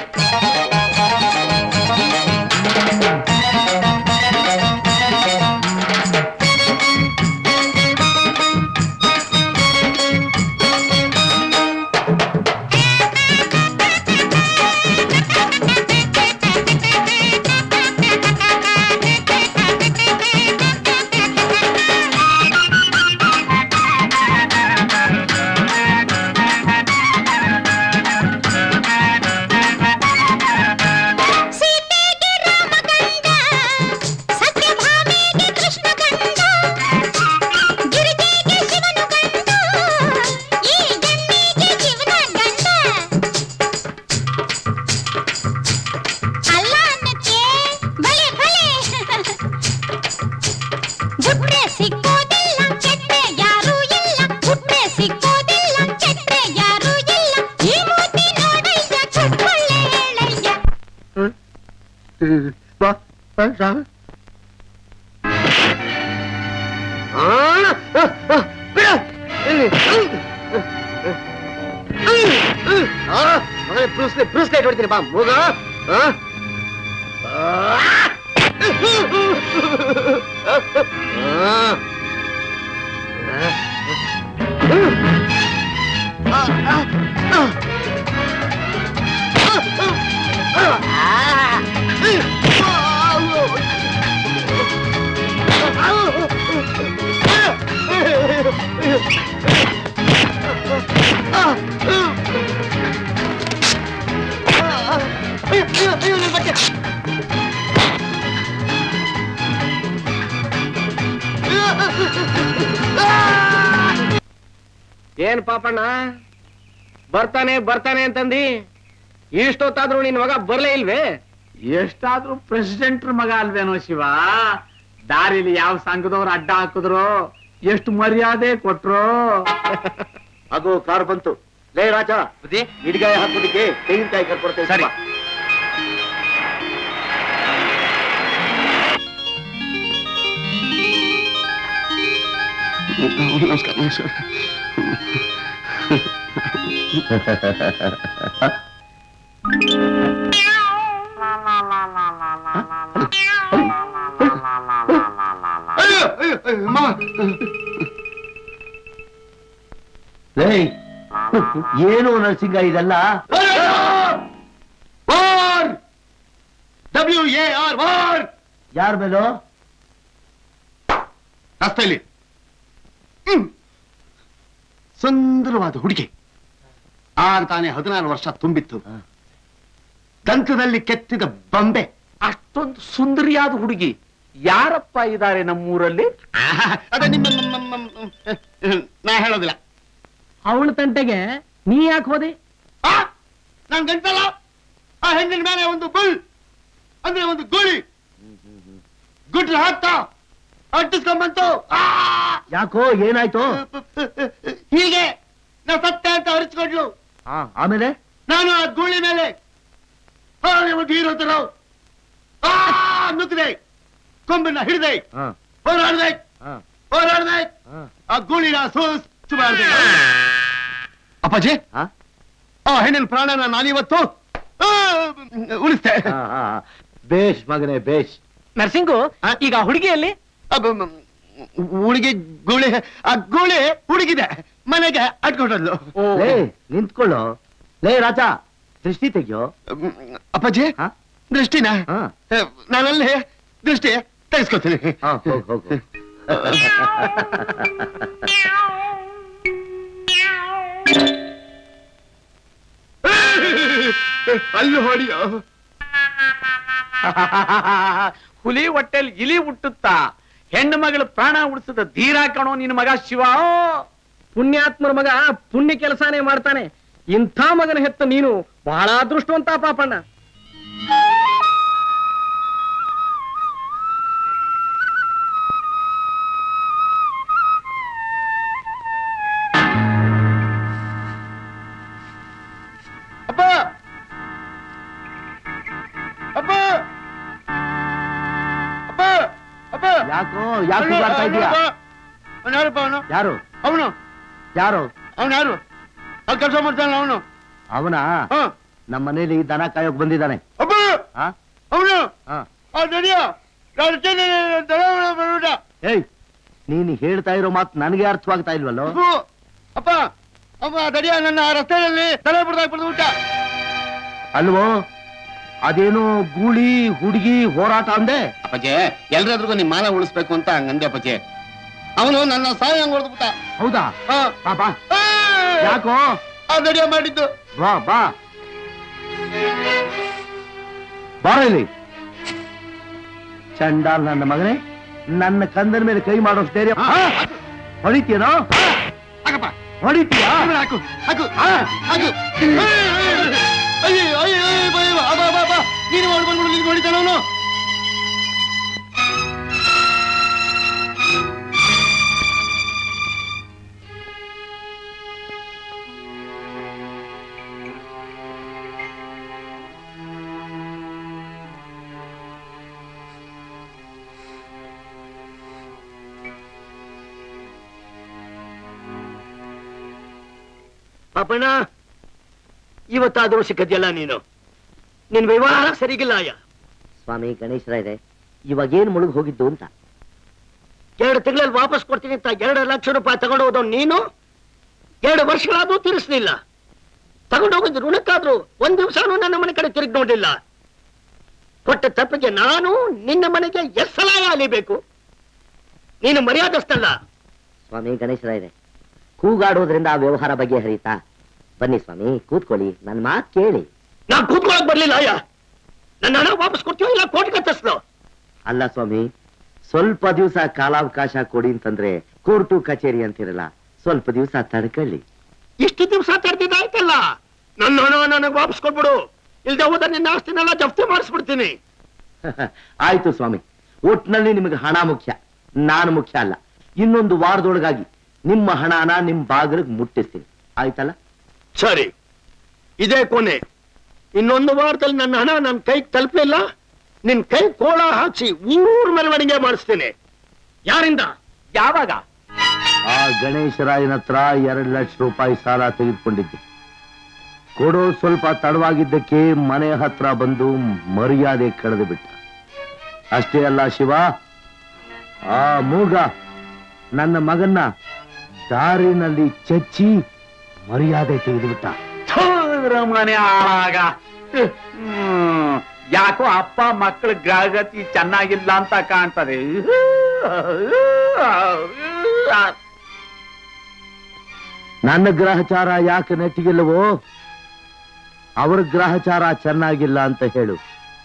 Speaker 13: ಸೀತೆಗೆ ರಾಮ ಗಂಡ ಸತ್ಯಭಾಮೆಗೆ ಕೃಷ್ಣ ಗಂಡ ಗಿರಿಜೆಗೆ ಶಿವನು ಗಂಡ ಈ ಗಂಡಿಗೆ ಜೀವನ ಗಂಡ ಅಲ್ಲ ಅನ್ನಕ್ಕೆ ಬಲೆ ಬಲೆ ಗುಟ್ರೆ ಸಿಕ್ಕೋದಿಲ್ಲ ಕೆಟ್ರೆ ಯಾರೂ ಇಲ್ಲ ಗುಟ್ರೆ ಸಿಕ್ಕೋದಿಲ್ಲ ಕೆಟ್ರೆ ಯಾರೂ ಇಲ್ಲ ಈ ಮೂತಿ ನೋಡಯ್ಯ ಚುಟ್ಕೊಳ್ಳೆ ಹೇಳಯ್ಯ
Speaker 4: ಬ್ರೂಸ್ಲೆ ಬ್ರೂಸ್ಲೆ ಹೊಡಿತೀನಿ ಬಾ ಮೂಗ ಆ? ಆ.
Speaker 9: ಏನ್ ಪಾಪಣ್ಣ ಬರ್ತಾನೆ ಬರ್ತಾನೆ ಅಂತಂದಿ ಇಷ್ಟೊತ್ತಾದ್ರೂ ನಿನ್ ಮಗ ಬರ್ಲೇ ಇಲ್ವೇ
Speaker 2: ಎಷ್ಟಾದ್ರೂ ಪ್ರೆಸಿಡೆಂಟ್ ಮಗ ಅಲ್ವೇನೋ ಶಿವ ದಾರಿಲಿ ಯಾವ ಸಂಘದವ್ರು ಅಡ್ಡ ಹಾಕಿದ್ರು ಎಷ್ಟು ಮರ್ಯಾದೆ ಕೊಟ್ರು
Speaker 10: ಅದು ಕಾರ್ ಬಂತು ಲೇ ರಾಜ ಹಿಡಿಗಾಯ ಹಾಕೋದಕ್ಕೆ ತೆಂಗಿನಕಾಯಿ ಕರ್ಕೊಡ್ತೇವೆ ಸರಿ
Speaker 3: ನಮಸ್ಕಾರ
Speaker 10: ಲೇ ಏನು ನರಸಿಂಗ ಇದೆಲ್ಲ
Speaker 3: ಡಬ್ಲ್ಯೂ ಎ ಆರ್ ವಾರ್
Speaker 10: ಯಾರ ಮೇಲೋ
Speaker 3: ರಸ್ತೆಯಲ್ಲಿ ಹ್ಮ್. ಸುಂದರವಾದ ಹುಡುಗಿ ಆಗ ತಾನೇ ಹದಿನಾರು ವರ್ಷ ತುಂಬಿತ್ತು ದಂತದಲ್ಲಿ ಕೆತ್ತಿದ ಬೊಂಬೆ
Speaker 1: ಅಷ್ಟೊಂದು ಸುಂದರಿಯಾದ ಹುಡುಗಿ ಯಾರಪ್ಪ ಇದ್ದಾರೆ ನಮ್ಮೂರಲ್ಲಿ
Speaker 3: ಅದೇ ನಿಮ್ಮ ಮ- ಮ- ಮ- ನಾ ಹೇಳೋದಿಲ್ಲ
Speaker 9: ಅವಳ ತಂಟೆಗೆ ನೀ ಯಾಕೆ ಹೋದೆ
Speaker 3: ನಾನ್ ಗಂಟಲ್ಲ ಆ ಹೆಣ್ಣಿನ ಮೇಲೆ ಒಂದು ಬುಲ್ ಅಂದ್ರೆ ಒಂದು ಗೋಳಿ ಗುಡ್ರ ಹಾಕ್ತಾ ಅಂಟಿಸ್ಕೊಂಬಂತು ಆ!
Speaker 10: ಯಾಕೋ ಏನಾಯ್ತು
Speaker 3: ಹೀಗೆ ನಾ ಸತ್ತೆ ಅಂತ ಅರಿಸ್ಕೊಂಡ್ಲು
Speaker 10: ಆ, ಆಮೇಲೆ
Speaker 3: ನಾನು ಆ ಗೂಳಿ ಮೇಲೆ ಹಾಲಿವುಡ್ ಹೀರೋ ತರ ಆ ನುಗ್ಗಿದೆ ಕೊಂಬನ್ನ ಹಿಡಿದೆ
Speaker 10: ಹಾ,
Speaker 3: ಹೋರಾಡ್ದೆ
Speaker 10: ಹಾ,
Speaker 3: ಹೋರಾಡ್ದೆ
Speaker 10: ಹಾ.
Speaker 3: ಆ ಗೂಳಿನ ಸೂಸ್ ಮಾಡಿದೆ ಅಪ್ಪಾಜಿ
Speaker 10: ಹಾ?
Speaker 3: ಆ ಹೆಣ್ಣಿನ ಪ್ರಾಣನ ನಾನಿವತ್ತು ಆ, ಉಳಿಸ್ತೆ
Speaker 10: ಹಾ, ಹಾ. ಬೇಷ್ ಮಗನೇ ಬೇಷ್
Speaker 9: ನರ್ಸಿಂಗು ಈಗ ಹುಡುಗಿಯಲ್ಲಿ
Speaker 3: ಹುಡುಗಿ ಗೂಳಿ ಆ ಗೂಳಿ ಹುಡುಗಿದೆ ಮನೆಗೆ ಅಟ್ಕೊಂಡದ್ದು
Speaker 10: ಲೇ ನಿಂತ್ಕೊಳ್ಳೋ ಲೇ ರಾಜ ದೃಷ್ಟಿ ತೆಗಿಯೋ
Speaker 3: ಅಪ್ಪಾಜಿ
Speaker 10: ಹಾ?
Speaker 3: ದೃಷ್ಟಿನ
Speaker 10: ಹಾ.
Speaker 3: ನಾನಲ್ಲಿ ದೃಷ್ಟಿ ತೆಗೆಸ್ಕೊತೀನಿ
Speaker 10: ಹಾ, ಹೋಗ್, ಹೋಗ್, ಹೋಗ್.
Speaker 3: ಅಲ್ಲಿ ಹೊಡಿಯೋ
Speaker 1: ಹುಲಿ ಹೊಟ್ಟೆಲ್ ಇಲಿ ಹುಟ್ಟುತ್ತಾ ಹೆಣ್ಣು ಮಗಳ ಪ್ರಾಣ ಉಳಿಸಿದ ಧೀರ ಕಣೋ ನಿನ್ನ ಮಗ ಶಿವ
Speaker 9: ಪುಣ್ಯಾತ್ಮರ ಮಗ ಪುಣ್ಯ ಕೆಲಸನೇ ಮಾಡ್ತಾನೆ ಇಂಥ ಮಗನ ಹೆತ್ತ ನೀನು ಬಹಳ ಅದೃಷ್ಟವಂತ ಪಾಪಣ್ಣ
Speaker 10: ಯಾಕೋ ಯಾಕೆ ಕೂಗಾಡ್ತಾ ಇದೀಯಾ
Speaker 3: ಅವನು ಯಾರಪ್ಪ ಅವನು
Speaker 10: ಯಾರು
Speaker 3: ಅವನು
Speaker 10: ಯಾರು
Speaker 3: ಅವನು ಯಾರು ಅಲ್ಲಿ ಕೆಲಸ ಮಾಡ್ತಾನಲ್ಲ ಅವನು
Speaker 10: ಅವನ ನಮ್ಮ ಮನೇಲಿ ದನ ಕಾಯೋಕ್ ಬಂದಿದ್ದಾನೆ
Speaker 3: ಅಪ್ಪ
Speaker 10: ಆ?
Speaker 3: ಅವನು
Speaker 10: ಆ.
Speaker 3: ಆ ದಡಿಯ ಬರ್ಬಿಟ್ಟ
Speaker 10: ಏಯ್ ನೀನು ಹೇಳ್ತಾ ಇರೋ ಮಾತು ನನಗೆ ಅರ್ಥವಾಗ್ತಾ ಇಲ್ವಲ್ಲೋ
Speaker 3: ಅಪ್ಪು, ಅಪ್ಪ ಅಮ್ಮ ದಡಿಯ ನನ್ನ ರಸ್ತೆಯಲ್ಲಿ ತಲೆ ಬಿಡ್ದಾಗ ಬಿಡ್ಬಿಟ್ಟ
Speaker 10: ಅಲ್ವೋ ಅದೇನೋ ಗೂಳಿ ಹುಡುಗಿ ಹೋರಾಟ ಅಂದೆ
Speaker 14: ಅಪ್ಪಜೆ ಎಲ್ರದ್ರಿಗೂ ನಿಮ್ ಮಾನ ಉಳಿಸ್ಬೇಕು ಅಂತ ಹಂಗಂದೆ ಅಪ್ಪಜೆ ಅವನು ನನ್ನ ಸಾಯ ಹಂಗ್ ಹೊಡೆದ್ಬಿಟ್ಟ
Speaker 10: ಹೌದಾ ಬಾ ಬಾ ಯಾಕೋ
Speaker 3: ಆ ದಡಿಯ ಮಾಡಿದ್ದು
Speaker 10: ಬಾ ಬಾ ಬಾರ ಇಲ್ಲಿ ಚಂಡಾಲ್ ನನ್ನ ಮಗನೇ ನನ್ನ ಕಂದನ ಮೇಲೆ ಕೈ ಮಾಡೋ ಧೈರ್ಯ ಆ? ಹೊಡಿತೀಯನೋ ಹೊಡಿತೀಯಾ
Speaker 3: ಹಾಕು ಹಾಕು ಹಾಕು ಅಯ್ಯೋ ಅಯ್ಯೋ ಅಯ್ಯೋ ಬಾ ಬಾ ಬಾ ಬಾ ನೀನು ಮಾಡಿ ಬಂದ್ಬಿಡು ನೀನು ಹೊಡಿತಾನ ಅವನು
Speaker 5: ಪಾಪಣ್ಣ ಇವತ್ತಾದ್ರೂ ಸಿಕ್ಕದ್ಯಲ್ಲ ನೀನು ನಿನ್ ವ್ಯವಹಾರ ಸರಿಗಿಲ್ಲ ಅಯ್ಯ
Speaker 10: ಸ್ವಾಮಿ ಗಣೇಶರ ಇದೆ ಇವಾಗೇನ್ ಮುಳುಗ್ ಹೋಗಿದ್ದು ಅಂತ
Speaker 5: ಎರಡು ತಿಂಗಳಲ್ಲಿ ವಾಪಸ್ ಕೊಡ್ತೀನಿ ಅಂತ ಎರಡು ಲಕ್ಷ ರೂಪಾಯಿ ತಗೊಂಡು ಹೋದವ್ ನೀನು ಎರಡು ವರ್ಷಗಳಾದ್ರೂ ತೀರಿಸ್ಲಿಲ್ಲ ತಗೊಂಡು ಹೋಗಿದ್ದು ಋಣಕ್ಕಾದ್ರೂ ಒಂದ್ ದಿವಸನೂ ನನ್ನ ಮನೆ ಕಡೆ ತಿರುಗಿ ನೋಡಿಲ್ಲ ಕೊಟ್ಟ ತಪ್ಪಿಗೆ ನಾನು ನಿನ್ನ ಮನೆಗೆ ಎಷ್ಟ್ ಸಲ ಅಲಿಬೇಕು ನೀನು ಮರ್ಯಾದಸ್ತಲ್ಲ
Speaker 10: ಸ್ವಾಮಿ ಗಣೇಶರ ಇದೆ ಕೂಗಾಡೋದ್ರಿಂದ ಆ ವ್ಯವಹಾರ ಬಗ್ಗೆ ಹರಿತಾ ಬನ್ನಿ ಸ್ವಾಮಿ ಕೂತ್ಕೊಳ್ಳಿ ನನ್ನ ಮಾತು ಕೇಳಿ
Speaker 5: ನಾ ಕೂತ್ಕೊಳಕ್ ಬರ್ಲಿಲ್ಲ ಅಯ್ಯ ನನ್ನ ಹಣ ವಾಪಸ್ ಕೊಡ್ತೀವೋ ಇಲ್ಲ ಕೋರ್ಟ್ ಕತ್ತಿಸ್ಲೋ
Speaker 10: ಅಲ್ಲ ಸ್ವಾಮಿ ಸ್ವಲ್ಪ ದಿವಸ ಕಾಲಾವಕಾಶ ಕೊಡಿ ಅಂತಂದ್ರೆ ಕೋರ್ಟು ಕಚೇರಿ ಅಂತಿರಲ್ಲ ಸ್ವಲ್ಪ ದಿವಸ ತಡ್ಕೊಳ್ಳಿ
Speaker 5: ಇಷ್ಟು ದಿವಸ ತಡೆದಿದ್ದಾಯ್ತಲ್ಲ ನನ್ನ ಹಣ ನನಗೆ ವಾಪಸ್ ಕೊಟ್ಬಿಡು ಇಲ್ದೆ ಹೋದ ನಿನ್ನ ಆಸ್ತಿನೆಲ್ಲ ಜಪ್ತಿ ಮಾಡಿಸ್ಬಿಡ್ತೀನಿ
Speaker 10: ಆಯ್ತು ಸ್ವಾಮಿ ಒಟ್ನಲ್ಲಿ ನಿಮಗೆ ಹಣ ಮುಖ್ಯ ನಾನು ಮುಖ್ಯ ಅಲ್ಲ ಇನ್ನೊಂದು ವಾರದೊಳಗಾಗಿ ನಿಮ್ಮ ಹಣನ ನಿಮ್ ಬಾಗಿಲಿಗೆ ಮುಟ್ಟಿಸ್ತೀನಿ ಆಯ್ತಲ್ಲ
Speaker 5: ಸರಿ ಇದೇ ಕೊನೆ ಇನ್ನೊಂದು ವಾರದಲ್ಲಿ ನನ್ನ ಹಣ ನನ್ನ ಕೈಗೆ ತಲುಪಲಿಲ್ಲ ನಿನ್ ಕೈ ಕೋಳ ಹಾಕ್ಸಿ ಊರ್ ಮೆರವಣಿಗೆ ಮಾಡಿಸ್ತೀನಿ ಯಾರಿಂದ ಯಾವಾಗ
Speaker 10: ಆ ಗಣೇಶರಾಯನ ಹತ್ರ ಎರಡು ಲಕ್ಷ ರೂಪಾಯಿ ಸಾಲ ತೆಗೆದುಕೊಂಡಿದ್ದೆ ಕೊಡೋ ಸ್ವಲ್ಪ ತಡವಾಗಿದ್ದಕ್ಕೆ ಮನೆ ಹತ್ರ ಬಂದು ಮರ್ಯಾದೆ ಕಳೆದು ಬಿಟ್ಟ ಅಷ್ಟೇ ಅಲ್ಲ ಶಿವ ಆ ಮೂಗ ನನ್ನ ಮಗನ್ನ ದಾರಿನಲ್ಲಿ ಚಚ್ಚಿ ಮರ್ಯಾದೆ ತೆಗೆದುಬಿಟ್ಟ
Speaker 1: ಮನೆ ಆಳಾಗ ಹ್ಮ್. ಯಾಕೋ ಅಪ್ಪ ಮಕ್ಕಳ ಗ್ರಹಗತಿ ಚೆನ್ನಾಗಿಲ್ಲ ಅಂತ ಕಾಣ್ತದೆ
Speaker 10: ನನ್ನ ಗ್ರಹಚಾರ ಯಾಕೆ ನೆಟ್ಟಿಗಿಲ್ಲವೋ ಅವ್ರ ಗ್ರಹಚಾರ ಚೆನ್ನಾಗಿಲ್ಲ ಅಂತ ಹೇಳು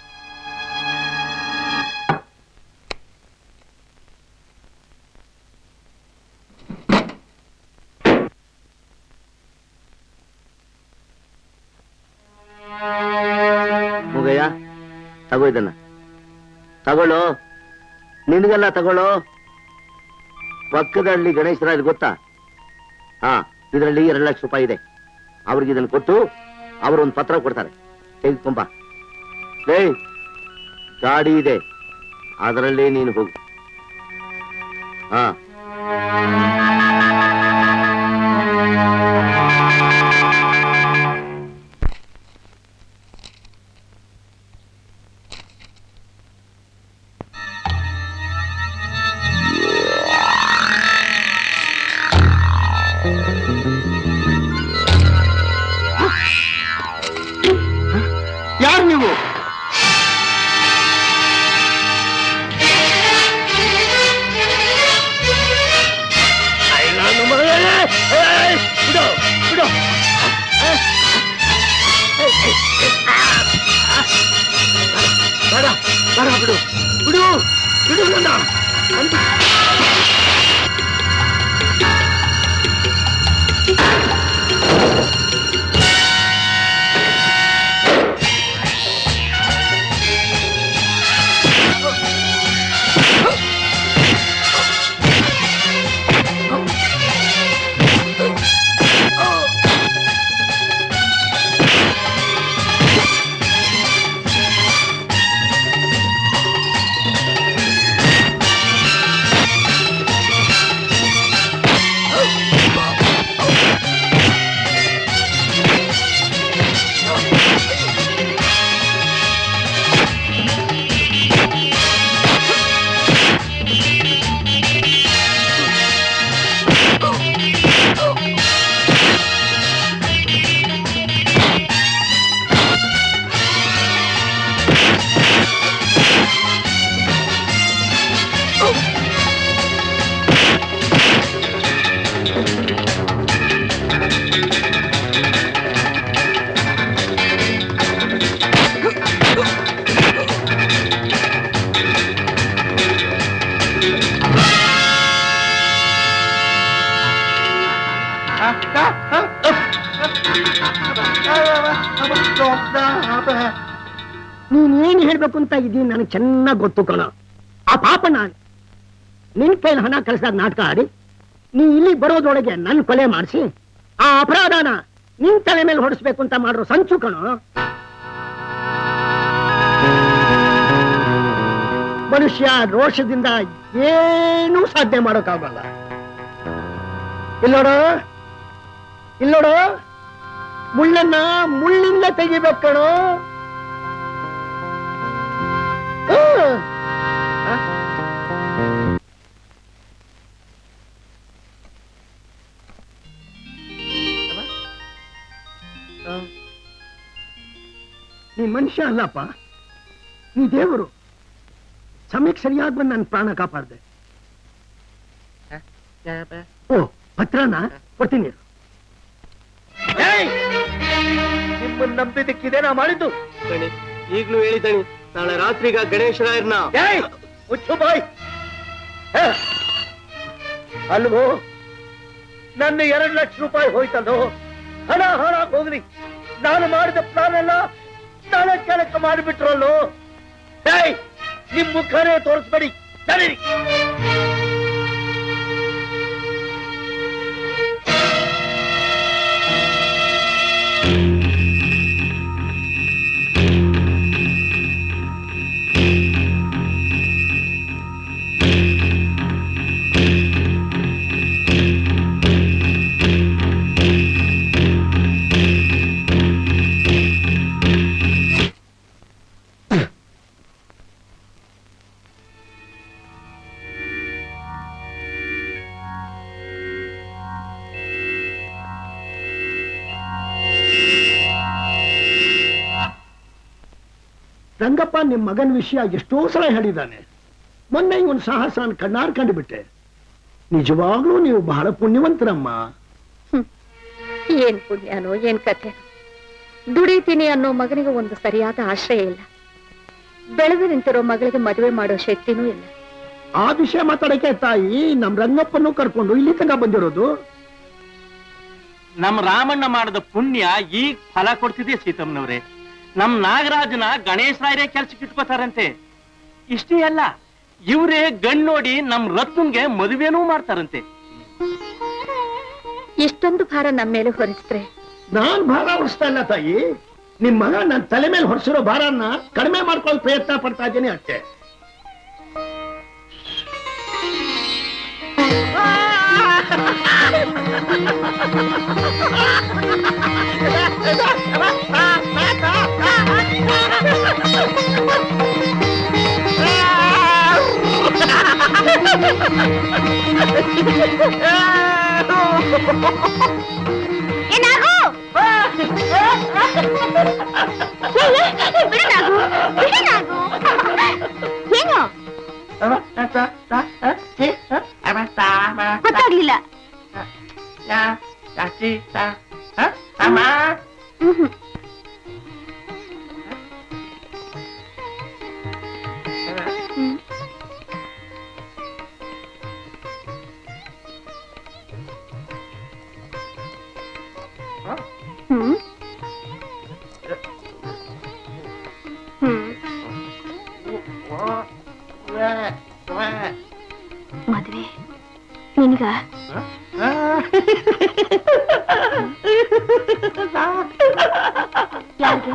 Speaker 10: ಮುಗಯ್ಯ ತಗೋ ಇದನ್ನ ತಗೊಳ್ಳೋ ನಿನಗೆಲ್ಲ ತಗೊಳ್ಳೋ ಪಕ್ಕದಲ್ಲಿ ಗಣೇಶರಾಜ್ ಗೊತ್ತಾ ಹಾ ಇದರಲ್ಲಿ ಎರಡು ಲಕ್ಷ ರೂಪಾಯಿ ಇದೆ ಅವ್ರಿಗೆ ಇದನ್ನು ಕೊಟ್ಟು ಅವರು ಒಂದು ಪತ್ರ ಕೊಡ್ತಾರೆ ತೆಗೆದುಕೊಂಬ ಲೇ ಗಾಡಿ ಇದೆ ಅದರಲ್ಲೇ ನೀನು ಹೋಗು ಹಾ
Speaker 5: ಯಾರು ನೀವು
Speaker 15: ನೀನ್ ಏನ್ ಹೇಳ್ಬೇಕು ಅಂತ ಇದೀನಿ ನನಗೆ ಚೆನ್ನಾಗ್ ಗೊತ್ತು ಕಣ ಆ ಪಾಪಣ್ಣ ನಿನ್ ಕೈಲಿ ಹಣ ಕಳಿಸಿದಾಗ ನಾಟಕ ಆಡಿ ನೀ ಇಲ್ಲಿ ಬರೋದ್ರೊಳಗೆ ನನ್ ಕೊಲೆ ಮಾಡಿಸಿ ಆ ಅಪರಾಧನ ನಿನ್ ತಲೆ ಮೇಲೆ ಹೊಡಿಸ್ಬೇಕು ಅಂತ ಮಾಡ್ರೋ ಸಂಚು ಕಣೋ ಮನುಷ್ಯ ರೋಷದಿಂದ ಏನೂ ಸಾಧನೆ ಮಾಡೋಕ್ಕಾಗಲ್ಲ ಇಲ್ಲೋಡು ಇಲ್ಲೋಡು ಮುಳ್ಳನ್ನ ಮುಳ್ಳಿಂದ ತೆಗಿಬೇಕು ಕಣೋ ಹ್ಮ್. ನೀನ್ ಮನುಷ್ಯ ಅಲ್ಲಪ್ಪ ನೀ ದೇವರು ಸಮಯಕ್ಕೆ ಸರಿಯಾಗಿ ಬಂದು ನನ್ನ ಪ್ರಾಣ ಕಾಪಾಡ್ದೆ ಓ ಪತ್ರನ ಕೊಡ್ತೀನಿ
Speaker 4: ನಿಮ್ಮನ್ನ ನಂಬಿದಕ್ಕಿದೆ ನಾ ಮಾಡಿದ್ದು ದಣಿ ಈಗ್ಲೂ ಹೇಳಿ ದಣಿ ನಾಳೆ ರಾತ್ರಿಗ ಗಣೇಶ ರಾಯರ್ನ
Speaker 15: ಮುಚ್ಚು ಬಾಯ್ ಹ. ಅಲ್ವೋ ನನ್ನ ಎರಡು ಲಕ್ಷ ರೂಪಾಯಿ ಹೋಯ್ತಲ್ಲೋ ಹಣ ಹಾಳಾಗ್ ಹೋಗ್ಲಿ ನಾನು ಮಾಡಿದ ಪ್ಲಾನ್ ಎಲ್ಲ ನಾಳೆ ಕೆಳಕ್ಕೆ ಮಾಡಿಬಿಟ್ರಲ್ಲೋ ಏಯ್ ನಿಮ್ ಮುಖನೇ ತೋರಿಸ್ಬೇಡಿ ನಡೀರಿ ರಂಗಪ್ಪ ನಿಮ್ ಮಗನ ವಿಷಯ ಎಷ್ಟೋ ಸಲ ಹೇಳಿದ್ದಾನೆ ಮೊನ್ನೆ ಇವನ್ ಸಾಹಸ ಕಣ್ಣಾರ್ ಕಂಡುಬಿಟ್ಟೆ ನಿಜವಾಗ್ಲೂ ನೀವು ಬಹಳ ಪುಣ್ಯವಂತರಮ್ಮ
Speaker 12: ಏನ್ ಪುಣ್ಯನೋ ಏನ್ ಕಥೆ ದುಡಿತೀನಿ ಅನ್ನೋ ಮಗನಿಗೆ ಒಂದು ಸರಿಯಾದ ಆಶ್ರಯ ಇಲ್ಲ ಬೆಳೆದು ನಿಂತಿರೋ ಮಗಳಿಗೆ ಮದುವೆ ಮಾಡೋ ಶಕ್ತಿನೂ ಇಲ್ಲ
Speaker 15: ಆ ವಿಷಯ ಮಾತಾಡಕ್ಕೆ ತಾಯಿ ನಮ್ ರಂಗಪ್ಪನ್ನು ಕರ್ಕೊಂಡು ಇಲ್ಲಿ ತನಕ ಬಂದಿರೋದು
Speaker 3: ನಮ್ ರಾಮಣ್ಣ ಮಾಡಿದ ಪುಣ್ಯ ಈಗ ಫಲ ಕೊಡ್ತಿದೆ ಸೀತಮ್ಮನವ್ರೆ ನಮ್ ನಾಗರಾಜನ ಗಣೇಶ ರಾಯರೇ ಕೆಲ್ಸಕ್ಕೆ ಇಟ್ಕೋತಾರಂತೆ ಇಷ್ಟೇ ಅಲ್ಲ ಇವರೇ ಗಣ್ ನೋಡಿ ನಮ್ ರತ್ನಂಗೆ ಮದುವೆನೂ ಮಾಡ್ತಾರಂತೆ
Speaker 12: ಇಷ್ಟೊಂದು ಭಾರ ನಮ್ಮ ಮೇಲೆ ಹೊರಿಸಿದ್ರೆ
Speaker 15: ನಾನ್ ಭಾರ ಹೊರಿಸ್ತಾ ಇಲ್ಲ ತಾಯಿ ನಿಮ್ ಮಗ ನನ್ ತಲೆ ಮೇಲೆ ಹೊರಿಸಿರೋ ಭಾರನ್ನ ಕಡಿಮೆ ಮಾಡ್ಕೊಳ್ಳೋ ಪ್ರಯತ್ನ ಪಡ್ತಾ ಇದ್ದೀನಿ ಅಷ್ಟೇ
Speaker 6: ಏನಾಗು ಬಿಡನಾಗು ಬಿಡನಾಗು ಏನು ಗೊತ್ತಾಗ್ಲಿಲ್ಲ ಮ್ಹೂ. ಹ್ಮ್. ಹ್ಮ್ ಹ್ಮ್ ಮದ್ವೆ ನಿನ್ಗ ಯಾರಿಗೆ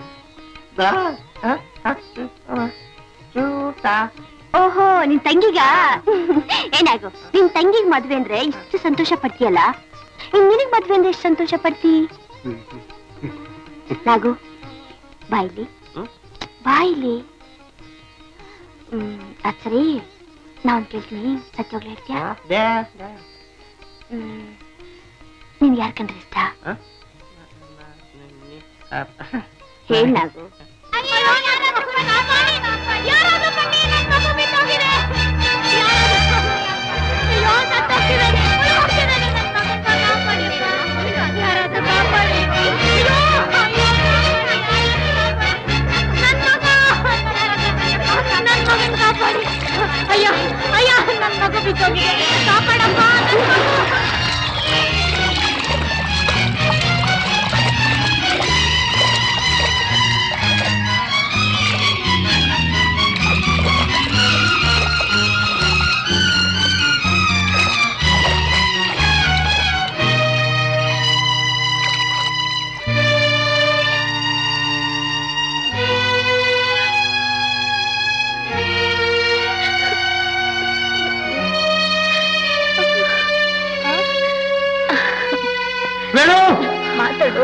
Speaker 6: ಓಹೋ ನಿನ್ ತಂಗಿಗ ಏನಾಗು ನಿನ್ ತಂಗಿಗ್ ಮದ್ವೆ ಅಂದ್ರೆ ಇಷ್ಟು ಸಂತೋಷ ಪಡ್ತೀಯಲ್ಲ ಇನ್ ನಿನಗ್ ಮದ್ವೆ ಅಂದ್ರೆ ಎಷ್ಟು ಸಂತೋಷ ಪಡ್ತಿ ನಾಗು ಬಾಯ್ಲಿ ಬಾಯ್ಲಿ ಹ್ಮ್ ಅದ್ ಸರಿ ನಾನ್ ಕೇಳ್ತೀನಿ ಸತ್ಯೋಗ್ಲ ಹೇಳ್ತೀಯಾ ಹ್ಮ್ ನಿನ್ ಯಾರ್ ಕಂಡ್ರೆ ಇಷ್ಟ ಹೇಳ್ ನಾಗು
Speaker 13: ಅಯ್ಯ ಅಯ್ಯ ನನ್ನ ಮಗು ಬಿದ್ದೋಗಿದೆ ಕಾಪಾಡಪ್ಪ ನನ್ ಮಗು.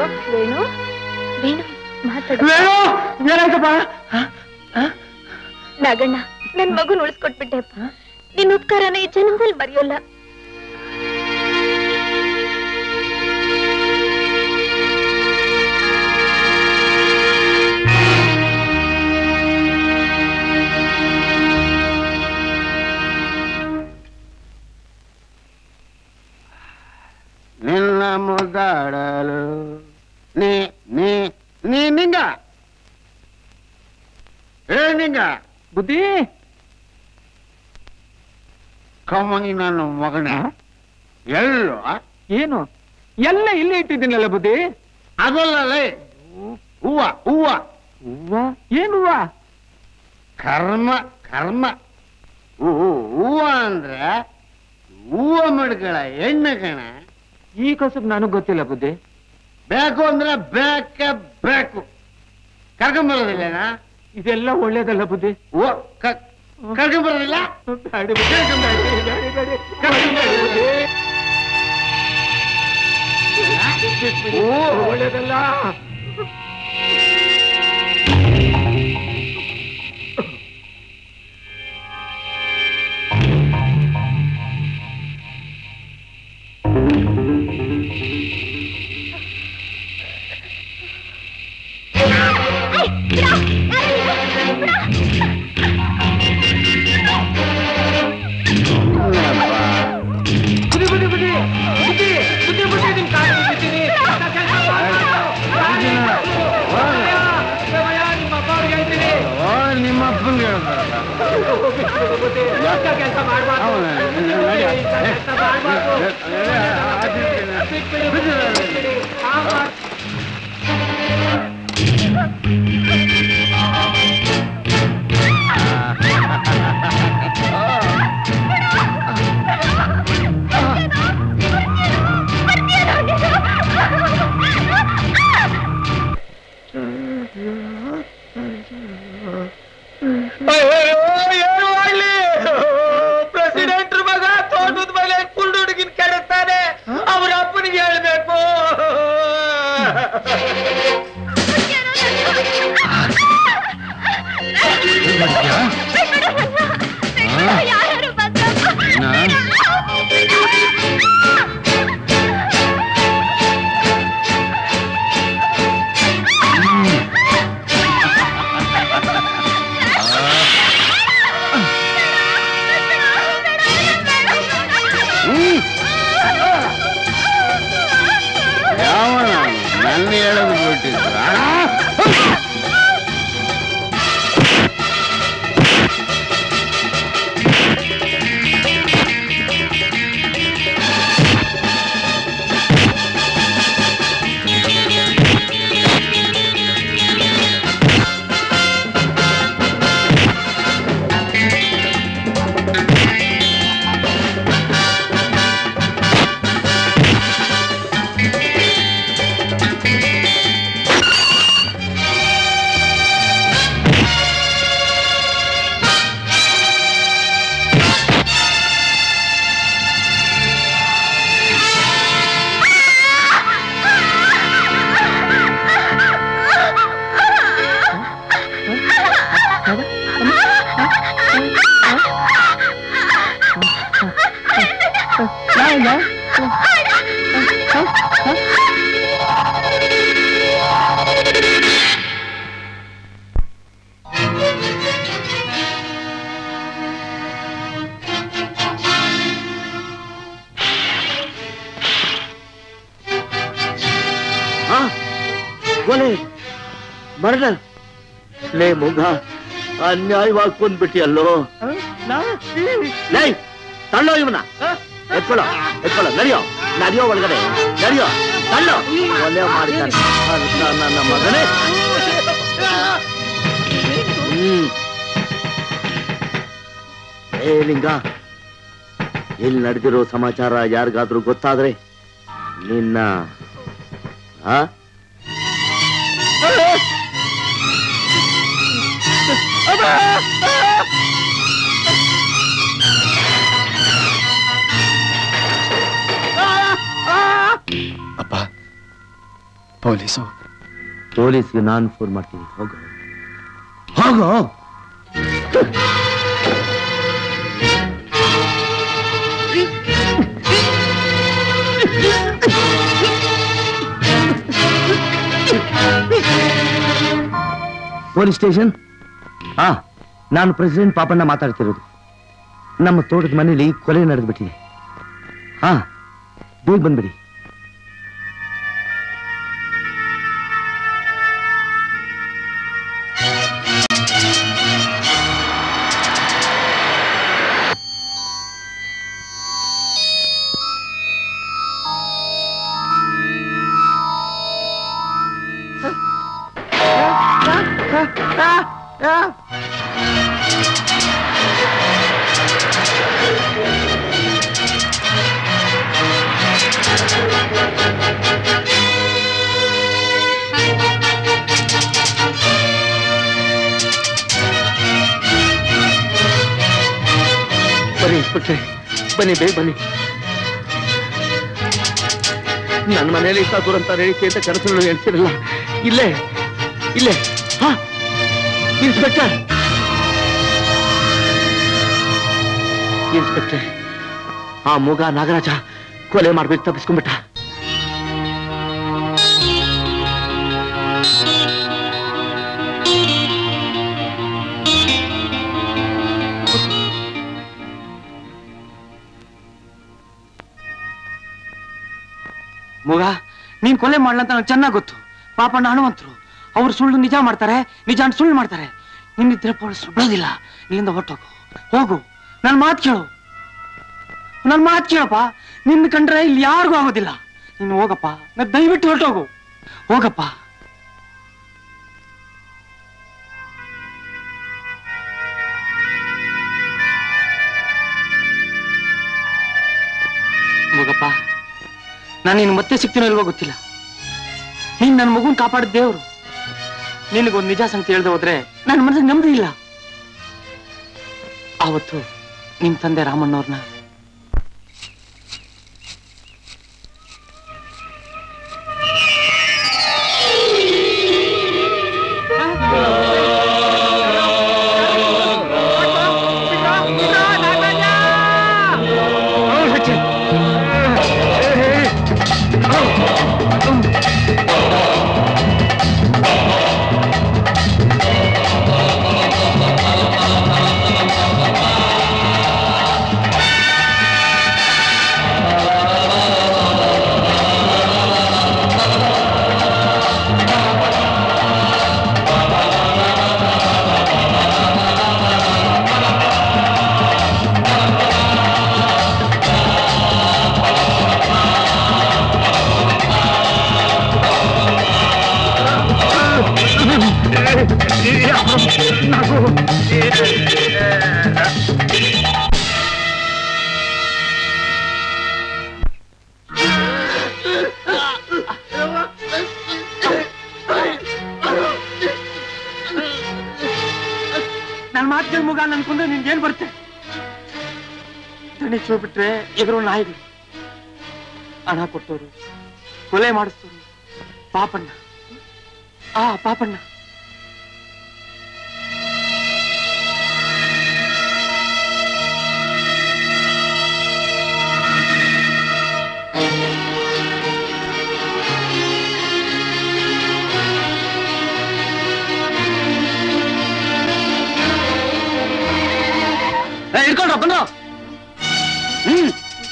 Speaker 6: ವೇಣು ವೇಣು ಮಾತಾಡ
Speaker 15: ಏನಾಯ್ತಪ್ಪ
Speaker 6: ನಾಗಣ್ಣ ನನ್ ಮಗುನ ಉಳಿಸ್ಕೊಟ್ಬಿಟ್ಟೆಪ್ಪ ನಿನ್ ಉಪಕಾರನ ಈ ಜನ್ಮದಲ್ಲಿ ಮರೆಯೋಲ್ಲ
Speaker 14: ನಿನ್ನ ಮುದ್ದಾಡಲು ನೀ ನೀ ನೀ ನಿಂಗ ಏ ನಿಂಗ
Speaker 15: ಬುದ್ಧಿ
Speaker 14: ಕಮ್ಮನಿ ನನ್ನ ಮಗನ ಎಲ್ಲೋ
Speaker 15: ಏನು ಎಲ್ಲ ಇಲ್ಲೇ ಇಟ್ಟಿದ್ದೀನಲ್ಲ ಬುದ್ಧಿ
Speaker 14: ಅದಲ್ಲೇ ಹೂವ ಹೂವ
Speaker 15: ಹೂವ ಏನು ಹೂವ
Speaker 14: ಕರ್ಮ ಕರ್ಮ ಹೂ- ಹೂವ ಅಂದ್ರೆ ಹೂವ ಮಡ್ಗಳ ಹೆಣ್ಣು ಕಣ
Speaker 15: ಈ ಕಸಬ್ ನನಗ್ ಗೊತ್ತಿಲ್ಲ ಬುದ್ಧಿ
Speaker 14: ಬೇಕು ಅಂದ್ರೆ ಬೇಕೇ ಬೇಕು ಕರ್ಕೊಂಬರೋದಿಲ್ಲ
Speaker 15: ಇದೆಲ್ಲ ಒಳ್ಳೇದಲ್ಲ ಬುದ್ಧಿ
Speaker 14: ಓ ಕರ್ಕೊಂಬರೋದಿಲ್ಲ
Speaker 15: ಬ್ಯಾಡಿ ಬುದ್ಧಿ, ಬ್ಯಾಡಿ, ಬ್ಯಾಡಿ, ಬ್ಯಾಡಿ. ಕರ್ಕೊಂಡ್ಬರ್ರಿ ಬುದ್ಧಿ.
Speaker 14: ಓ
Speaker 15: ಒಳ್ಳೇದಲ್ಲ ಬುದ್ಧಿ ಬುದ್ಧಿ ಬುದ್ಧಿ ಬುದ್ಧಿ ಬುದ್ಧಿ ಬುದ್ಧಿ ನಿಮ್ ಕಾಲು ಬಿಡ್ತೀನಿ ನಿಮ್ಮ ಅಪ್ಪ ಅವ್ರಿಗೆ ಹೇಳ್ತೀನಿ
Speaker 14: ಓ ನಿಮ್ಮ ಅಪ್ಪನ್ಗೆ
Speaker 15: ಕೆಲಸ ಮಾಡ್ಬಾರ್ದು ಕೆಲಸ ಮಾಡ್ಬಾರ್ದು ಬಿಟ್ಬಿಡಿ, ಬಿಟ್ಬಿಡಿ. ಆ ಮಾಡ್- ಏನು ಮಾಡ್ಲಿ ಪ್ರೆಸಿಡೆಂಟ್ ಮಗ ತೋಟದ ಮೇಲೆ ಕುಳ್ಳು ಹುಡುಗಿನ ಕೆಡುತ್ತಾನೆ ಅವ್ರ ಅಪ್ಪನಿಗೆ ಹೇಳ್ಬೇಕು
Speaker 6: ಯಾರು ಬಂದ್ರಪ್ಪ
Speaker 14: ಯಾವ ನನ್ನ ಹೇಳೋದು ಬಿಟ್ಟಿದ್ರ
Speaker 10: ಕೊಲೆ ಮರ್ಡರ್ ಲೇ ಮುಗ ಅನ್ಯಾಯವಾಗಿ ಕೊಂದ್ಬಿಟ್ಟಿಯಲ್ಲೋ ಲೇ ತಳ್ಳೋ ಇವನ ಎತ್ಕೊಳ್ಳೋ ಎತ್ಕೊಳ್ಳೋ ನಡಿಯೋ ನಡಿಯೋ ಒಳಗಡೆ ನಡಿಯೋ ತಳ್ಳೋ ಕೊಲೆ ಮಾಡಿದ್ದಾನೆ ಅಂತ ನನ್ನ ಮಗನೇ ಹ್ಮ್ ಏ ಲಿಂಗ ಇಲ್ಲಿ ನಡೆದಿರೋ ಸಮಾಚಾರ ಯಾರಿಗಾದ್ರೂ ಗೊತ್ತಾದ್ರೆ ನಿನ್ನ ಆ
Speaker 14: ಅಪ್ಪ
Speaker 16: ಪೊಲೀಸು
Speaker 10: ಪೊಲೀಸ್ಗೆ ನಾನು ಫೋನ್ ಮಾಡ್ತೀನಿ ಹೋಗು ಹೋಗು ಪೊಲೀಸ್ ಸ್ಟೇಷನ್ ಹಾ ನಾನು ಪ್ರೆಸಿಡೆಂಟ್ ಪಾಪಣ್ಣ ಮಾತಾಡ್ತಿರೋದು ನಮ್ಮ ತೋಟದ ಮನೇಲಿ ಕೊಲೆ ನಡೆದ್ಬಿಟ್ಟಿದೆ ಹಾ ಬೇಗ ಬಂದ್ಬಿಡಿ
Speaker 4: ಬನ್ನಿ ಇನ್ಸ್ಪೆಕ್ಟ್ರೆ ಬನ್ನಿ ಬೇಗ ಬನ್ನಿ ನನ್ನ ಮನೆಯಲ್ಲಿ ಇಷ್ಟ ದುರಂತ ರೇಣಿಕೆ ಅಂತ ಕನಸುಗಳು ಹೇಳ್ತಿರಲ್ಲ ಇಲ್ಲೇ ಇಲ್ಲೇ ಹಾ ಇನ್ಸ್ಪೆಕ್ಟರ್ ಇನ್ಸ್ಪೆಕ್ಟ್ರೆ ಆ ಮೂಗ ನಾಗರಾಜ ಕೊಲೆ ಮಾಡ್ಬೇಕು ತಪ್ಪಿಸ್ಕೊಂಡ್ಬಿಟ್ಟ
Speaker 9: ಮೂಗ ನೀನ್ ಕೊಲೆ ಮಾಡ್ಲಂತ ನಂಗೆ ಚೆನ್ನಾಗ್ ಗೊತ್ತು ಪಾಪಣ್ಣ ಹನುಮಂತರು ಅವ್ರು ಸುಳ್ಳು ನಿಜ ಮಾಡ್ತಾರೆ ನಿಜ ಅಂತ ಸುಳ್ಳು ಮಾಡ್ತಾರೆ ನಿನ್ನಿದ್ರೆ ಪೊಲೀಸ್ ಬಿಡೋದಿಲ್ಲ ಇಲ್ಲಿಂದ ಹೊಟ್ಟೋಗು ಹೋಗು ನನ್ ಮಾತು ಕೇಳು ನನ್ ಮಾತು ಕೇಳಪ್ಪ ನಿನ್ನ ಕಂಡ್ರೆ ಇಲ್ಲಿ ಯಾರಿಗೂ ಆಗೋದಿಲ್ಲ ನೀನು ಹೋಗಪ್ಪ ನಾ ದಯವಿಟ್ಟು ಹೊರಟೋಗು ಹೋಗಪ್ಪ ಹೋಗಪ್ಪ ನಾನು ನಿನ್ ಮತ್ತೆ ಸಿಗ್ತೀನೋ ಇಲ್ವೋ ಗೊತ್ತಿಲ್ಲ ನೀನ್ ನನ್ನ ಮಗುನ್ ಕಾಪಾಡಿದ ದೇವ್ರು ನಿನಗೊಂದು ನಿಜ ಸಂಗತಿ ಹೇಳ್ದೆ ಹೋದ್ರೆ ನನ್ನ ಮನಸ್ಸಿಗೆ ನೆಮ್ಮದಿ ಇಲ್ಲ ಆವತ್ತು ನಿಮ್ ತಂದೆ ರಾಮಣ್ಣವ್ರನ್ನ ನನ್ ಮಾತು ಕೇಳ್ ಮಗ ನನ್ಕೊಂಡ್ರೆ ನಿನ್ಗೇನ್ ಬರುತ್ತೆ ದಣಿ ಬಿಟ್ರೆ ಎದುರು ನಾಯಿಗಳು ಹಣ ಕೊಟ್ಟೋರು ಕೊಲೆ ಮಾಡಿಸ್ತೋರು ಪಾಪಣ್ಣ ಆ ಪಾಪಣ್ಣ ಇಟ್ಕೊಂಡ್ರ ಬಂದ್ರು ಹ್ಮ್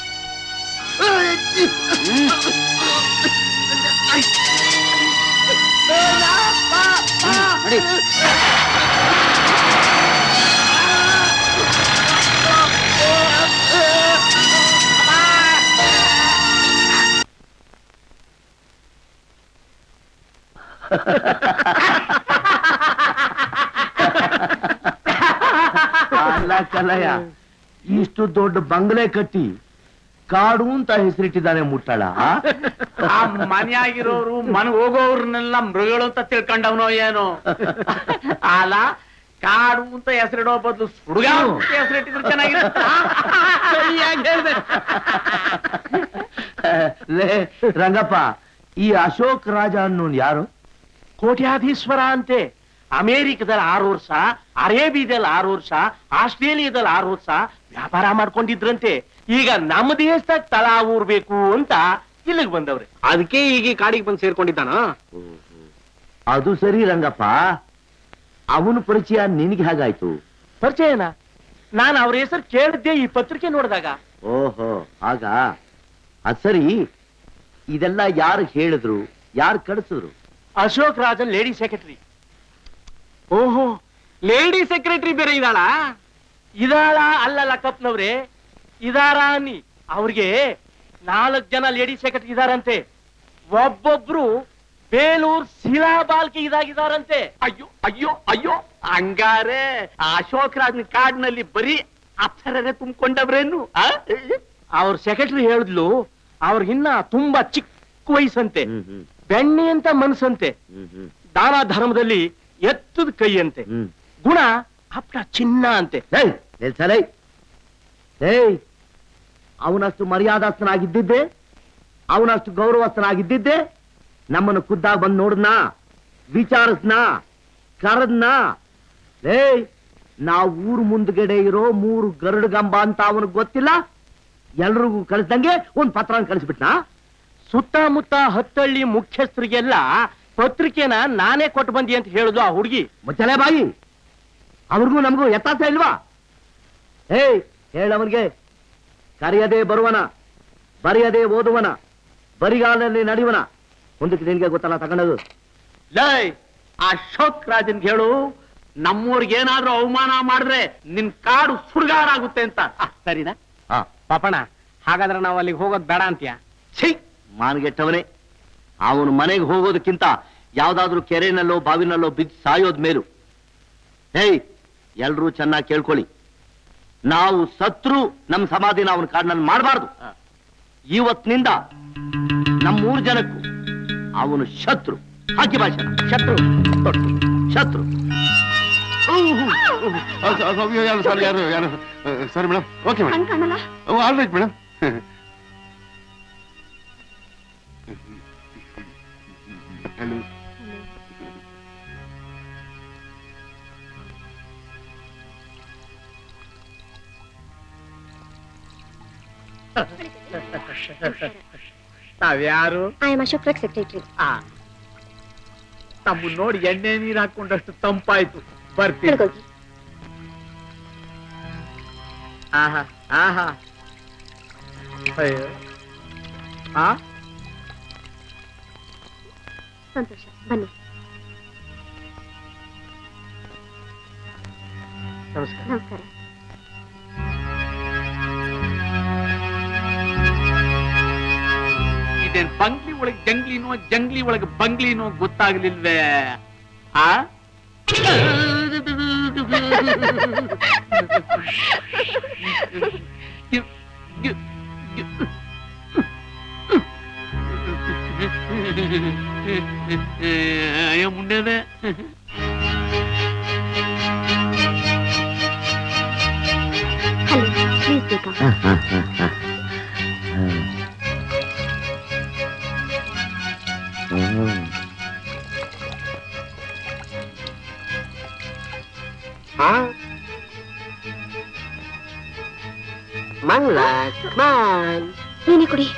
Speaker 9: ನಡಿ.
Speaker 10: ಅಲ್ಲ ಕಲಯ ಇಷ್ಟು ದೊಡ್ಡ ಬಂಗ್ಲೆ ಕಟ್ಟಿ ಕಾಡು ಅಂತ ಹೆಸರಿಟ್ಟಿದ್ದಾನೆ ಮುಟ್ಟಾಳ ಆ?
Speaker 1: ಆ ಮನೆಯಾಗಿರೋರು ಮನ್ ಹೋಗೋರ್ನೆಲ್ಲ ಮೃಗಗಳು ಅಂತ ತಿಳ್ಕೊಂಡವನೋ ಏನೋ ಅಲ್ಲ ಕಾಡು ಅಂತ ಹೆಸರಿಡೋ ಬದಲು ಸುಡುಗ ಅಂತ ಹೆಸರಿಟ್ಟಿದ್ರೆ ಚೆನ್ನಾಗಿರುತ್ತೆ
Speaker 10: ಲೇ ರಂಗಪ್ಪ ಈ ಅಶೋಕ್ ರಾಜ ಅನ್ನೋನ್ ಯಾರು
Speaker 5: ಕೋಟ್ಯಾಧೀಶ್ವರ ಅಂತೆ ಅಮೇರಿಕದಲ್ಲಿ ಆರು ವರ್ಷ ಅರೇಬಿಯಾದಲ್ಲಿ ಆರು ವರ್ಷ ಆಸ್ಟ್ರೇಲಿಯಾದಲ್ಲಿ ಆರು ವರ್ಷ ವ್ಯಾಪಾರ ಮಾಡ್ಕೊಂಡಿದ್ರಂತೆ ಈಗ ನಮ್ಮ ದೇಶದಾಗ ತಲಾ ಊರ್ಬೇಕು ಅಂತ ಇಲ್ಲಿಗೆ ಬಂದವ್ರೆ
Speaker 9: ಅದಕ್ಕೆ ಈಗ ಈ ಕಾಡಿಗೆ ಬಂದು ಸೇರ್ಕೊಂಡಿದ್ದಾನ
Speaker 10: ಅದು ಸರಿ ರಂಗಪ್ಪ ಅವನ ಪರಿಚಯ ನಿನಗೆ ಹೇಗಾಯ್ತು
Speaker 5: ಪರಿಚಯನ ನಾನು ಅವ್ರ ಹೆಸರು ಕೇಳಿದ್ದೆ ಈ ಪತ್ರಿಕೆ ನೋಡಿದಾಗ
Speaker 10: ಓಹೋ ಆಗ ಅದ್ ಸರಿ ಇದೆಲ್ಲ ಯಾರು ಹೇಳಿದ್ರು ಯಾರು ಕಳಿಸಿದ್ರು
Speaker 5: ಅಶೋಕ್ ರಾಜನ್ ಲೇಡಿ ಸೆಕ್ರೆಟರಿ
Speaker 9: ಓಹೋ ಲೇಡಿ ಸೆಕ್ರೆಟರಿ ಬೇರೆ ಇದ್ದಾಳ
Speaker 5: ಇದಾಳ ಅಲ್ಲಲ್ಲ ಕಪ್ನವ್ರೆ ಇದಾರ ಅನ್ನಿ ಅವ್ರಿಗೆ ನಾಲ್ಕು ಜನ ಲೇಡಿ ಸೆಕ್ರೆಟರಿ ಇದಾರಂತೆ ಒಬ್ಬೊಬ್ರು ಬೇಲೂರ್ ಶಿಲಾಬಾಲ್ಕೆ ಇದಾಗಿದಾರಂತೆ
Speaker 1: ಅಯ್ಯೋ ಅಯ್ಯೋ ಅಯ್ಯೋ ಹಂಗಾರೆ ಆ ಅಶೋಕ್ ರಾಜನ್ ಕಾಡಿನಲ್ಲಿ ಬರೀ ಅಪ್ಸರರೇ ತುಂಬಿಕೊಂಡವ್ರೇನು
Speaker 5: ಅವ್ರ ಸೆಕ್ರೆಟರಿ ಹೇಳಿದ್ಲು ಅವ್ರಿಗಿನ್ನ ತುಂಬಾ ಚಿಕ್ಕ ವಯಸ್ಸಂತೆ ಬೆಣ್ಣೆ ಅಂತ ಮನಸ್ಸಂತೆ ದಾನ ಧರ್ಮದಲ್ಲಿ ಎತ್ತದ ಕೈ ಅಂತೆ ಗುಣ ಅಪ್ಟ ಚಿನ್ನ ಅಂತೆ
Speaker 10: ನಿಲ್ಸಲೇ ಏಯ್ ಅವನಷ್ಟು ಮರ್ಯಾದಸ್ಥನಾಗಿದ್ದಿದ್ದೆ ಅವನಷ್ಟು ಗೌರವಸ್ಥನಾಗಿದ್ದಿದ್ದೆ ನಮ್ಮನ್ನು ಖುದ್ದಾಗಿ ಬಂದು ನೋಡಿದ್ನಾ ವಿಚಾರಿಸ್ನಾ ಕರೆದ್ನಾ ಏಯ್ ನಾವು ಊರ್ ಮುಂದ್ಗಡೆ ಇರೋ ಮೂರು ಗರುಡು ಗಂಬ ಅಂತ ಅವನಿಗೆ ಗೊತ್ತಿಲ್ಲ ಎಲ್ರಿಗೂ ಕಳಿಸ್ದಂಗೆ ಒಂದ್ ಪತ್ರ ಕಳಿಸ್ಬಿಟ್ನಾ
Speaker 5: ಸುತ್ತಮುತ್ತ ಹತ್ತಳ್ಳಿ ಮುಖ್ಯಸ್ಥರಿಗೆಲ್ಲ ಪತ್ರಿಕೆನ ನಾನೇ ಕೊಟ್ಟು ಬಂದಿ ಅಂತ ಹೇಳುದು ಆ ಹುಡುಗಿ
Speaker 10: ಮುಚ್ಚಲೆ ಬಾಯಿ ಅವ್ರಿಗೂ ನಮಗೂ ವ್ಯತ್ಯಾಸ ಇಲ್ವಾ ಏಯ್ ಹೇಳವನ್ಗೆ ಕರೆಯದೆ ಬರುವನ ಬರೆಯದೆ ಓದುವನ ಬರಿಗಾಲಲ್ಲಿ ನಡೆಯುವನ ಮುಂದಕ್ಕೆ ನಿನ್ಗೆ ಗೊತ್ತಲ್ಲ ತಗೊಂಡದು
Speaker 1: ಲೈ ಆ ಅಶೋಕ್ ರಾಜನ್ ಹೇಳು ನಮ್ಮೂರ್ಗೆ ಏನಾದ್ರೂ ಅವಮಾನ ಮಾಡಿದ್ರೆ ನಿನ್ ಕಾಡು ಸುಡ್ಗಾಡಾಗುತ್ತೆ ಅಂತ ಆ, ಸರಿನಾ
Speaker 9: ಪಾಪಣ್ಣ ಹಾಗಾದ್ರೆ ನಾವು ಅಲ್ಲಿಗೆ ಹೋಗೋದು ಬೇಡ ಅಂತೀಯ
Speaker 10: ಛೀ ಮಾನ್ಗೆಟ್ಟವನೇ ಅವನು ಮನೆಗೆ ಹೋಗೋದಕ್ಕಿಂತ ಯಾವ್ದಾದ್ರೂ ಕೆರೆನಲ್ಲೋ ಬಾವಿನಲ್ಲೋ ಬಿದ್ದು ಸಾಯೋದ್ ಮೇಲು ಹೇಯ್ ಎಲ್ರೂ ಚೆನ್ನಾಗಿ ಕೇಳ್ಕೊಳ್ಳಿ ನಾವು ಸತ್ರು ನಮ್ಮ ಸಮಾಧಿನ ಅವನ ಕಾಡಿನಲ್ಲಿ ಮಾಡಬಾರ್ದು ಇವತ್ತಿನಿಂದ ನಮ್ಮ ಮೂರು ಜನಕ್ಕೂ ಅವನು ಶತ್ರು ಹಾಕಿ ಭಾಷಣ ಶತ್ರು ಶತ್ರು
Speaker 14: ಸರ್ ಯಾರು ಯಾರು ಸರಿ ಮೇಡಮ್ ಓಕೆ ಮೇಡಮ್
Speaker 6: ಕಣ್ ಕಾಣಲ್ಲ
Speaker 14: ಆಲ್ ರೈಟ್ ಮೇಡಮ್ ಹಲೋ
Speaker 1: ನಾವ್ಯಾರು
Speaker 6: I am Ashok Raj secretary
Speaker 1: ಆ ತಮ್ಮ ನೋಡಿ ಎಣ್ಣೆ ನೀರು ಹಾಕೊಂಡಷ್ಟು ತಂಪಾಯ್ತು ಬರ್ತೀನಿ
Speaker 6: ಹಿಡ್ಕೋಗಿ
Speaker 1: ಆಹಾ ಆಹಾ ಅಯ್ಯೋ ಆ
Speaker 6: ಸಂತೋಷ ಬನ್ನಿ
Speaker 5: ನಮಸ್ಕಾರ
Speaker 6: ನಮಸ್ಕಾರ
Speaker 1: ಇದೇನ್ ಬಂಗ್ಲಿ ಒಳಗ್ ಜಂಗ್ಲಿನೋ ಜಂಗ್ಲಿ ಒಳಗ್ ಬಂಗ್ಲಿನೋ ಗೊತ್ತಾಗ್ಲಿಲ್ವೇ ಆ ಅಯ್ಯೋ ಮುಂಡೆದೆ
Speaker 6: ಹಲೋ ಪ್ಲೀಸ್ ಬೇಕಾ
Speaker 9: ಮಂಗ್ಲ ಮಾನ್
Speaker 6: ನೀನೇ ಕುಡಿ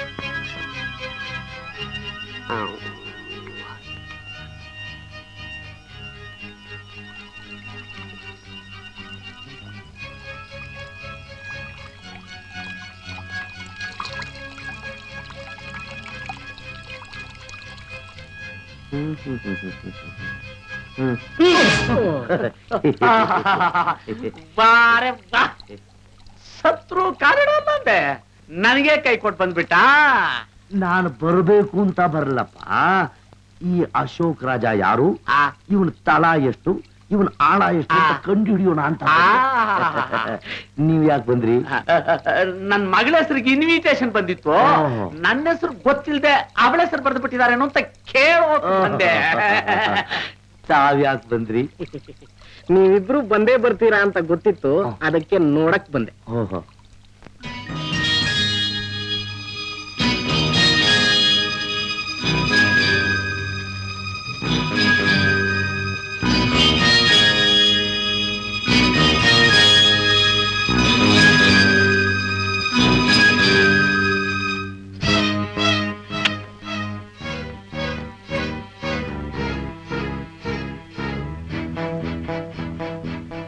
Speaker 1: ಬಾರೆ ಬಾ ಸತ್ರು ಕಾರಣ ಬಂದೆ ನನಗೆ ಕೈ ಕೊಟ್ಟು ಬಂದ್ಬಿಟ್ಟ
Speaker 10: ನಾನು ಬರಬೇಕು ಅಂತ ಬರಲ್ಲಪ್ಪ ಈ ಅಶೋಕ್ ರಾಜ ಯಾರು ಇವನ್ ತಲ ಎಷ್ಟು ಇವನ್ ಆಳ ಎಷ್ಟು ಅಂತ ಕಂಡು ಹಿಡಿಯೋಣ ಅಂತ ನೀವ್ ಯಾಕೆ ಬಂದ್ರಿ
Speaker 1: ನನ್ ಮಗಳ ಹೆಸರಿಗೆ ಇನ್ವಿಟೇಷನ್ ಬಂದಿತ್ತು
Speaker 10: ಓಹೋ.
Speaker 1: ನನ್ನ ಹೆಸರು ಗೊತ್ತಿಲ್ದೆ ಅವಳ ಹೆಸರು ಬರೆದು ಬಿಟ್ಟಿದಾರೇನೋ ಅಂತ ಕೇಳೋಕ್ ಬಂದೆ
Speaker 10: ತಾವ್ ಯಾಕೆ ಬಂದ್ರಿ
Speaker 9: ನೀವಿಬ್ರು ಬಂದೇ ಬರ್ತೀರಾ ಅಂತ ಗೊತ್ತಿತ್ತು ಅದಕ್ಕೆ ನೋಡಕ್ ಬಂದೆ
Speaker 10: ಓಹೋ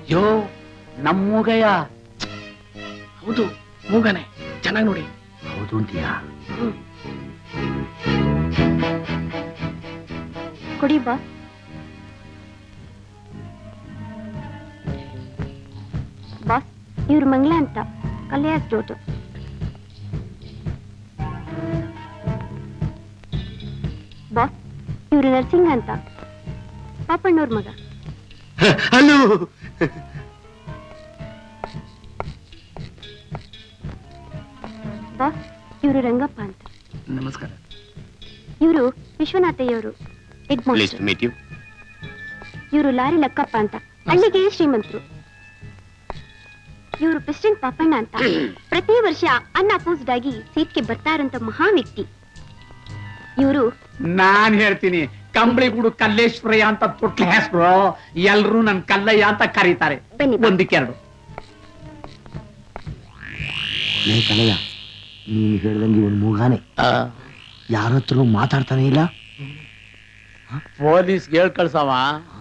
Speaker 1: ಯೋ ನಮ್ಮೂಗಯ್ಯ
Speaker 15: ಹೌದು ಮೂಗನೆ ಚೆನ್ನಾಗಿ ನೋಡಿ
Speaker 10: ಹೌದು ಅಂತೀಯಾ
Speaker 6: ಕೊಡಿ ಬಾ ಬಾಸ್ ಇವ್ರು ಮಂಗ್ಲ ಅಂತ ಕಲ್ಯಾಸ್ ಡೋಟು ಬಾಸ್ ಇವ್ರು ನರ್ಸಿಂಗ್ ಅಂತ ಪಾಪಣ್ಣವ್ರ ಮಗ
Speaker 14: ಹಲೋ
Speaker 6: ಬಾಸ್ ಇವರು ರಂಗಪ್ಪ ಅಂತ
Speaker 14: ನಮಸ್ಕಾರ
Speaker 6: ಇವರು ವಿಶ್ವನಾಥಯ್ಯವರು head
Speaker 14: please to meet you
Speaker 6: ಇವರು ಲಾರಿ ಲಕ್ಕಪ್ಪ ಅಂತ ಹಳ್ಳಿಗೆ ಶ್ರೀಮಂತರು ಇವರು ಪ್ರೆಸಿಡೆಂಟ್ ಪಾಪಣ್ಣ ಅಂತ ಪ್ರತಿ ವರ್ಷ ಅನ್ಅಪೋಸ್ಡ್ ಆಗಿ ಸೀಟ್ಗೆ ಬರ್ತಾರಂತ ಮಹಾ ವ್ಯಕ್ತಿ ಇವರು
Speaker 1: ನಾನ್ ಹೇಳ್ತೀನಿ ಕಂಬಳಿ ಗುಡು ಕಲ್ಲೇಶ್ವರಯ್ಯ ಅಂತ ತೊಟ್ಲ ಹೆಸರು ಎಲ್ರು ನನ್ ಕಲ್ಲಯ್ಯ ಅಂತ ಕರೀತಾರೆ ಒಂದಕ್ಕೆರಡು
Speaker 10: ಲೇ ಕಲಯ್ಯ ನೀ ಹೇಳ್ದಂಗೆ ಇವನ್ ಮೂಗಾನೆ ಯಾರ ಹತ್ರನೂ ಮಾತಾಡ್ತಾನೆ ಇಲ್ಲ
Speaker 1: ಪೊಲೀಸ್ ಹೇಳ್ ಕಳ್ಸವ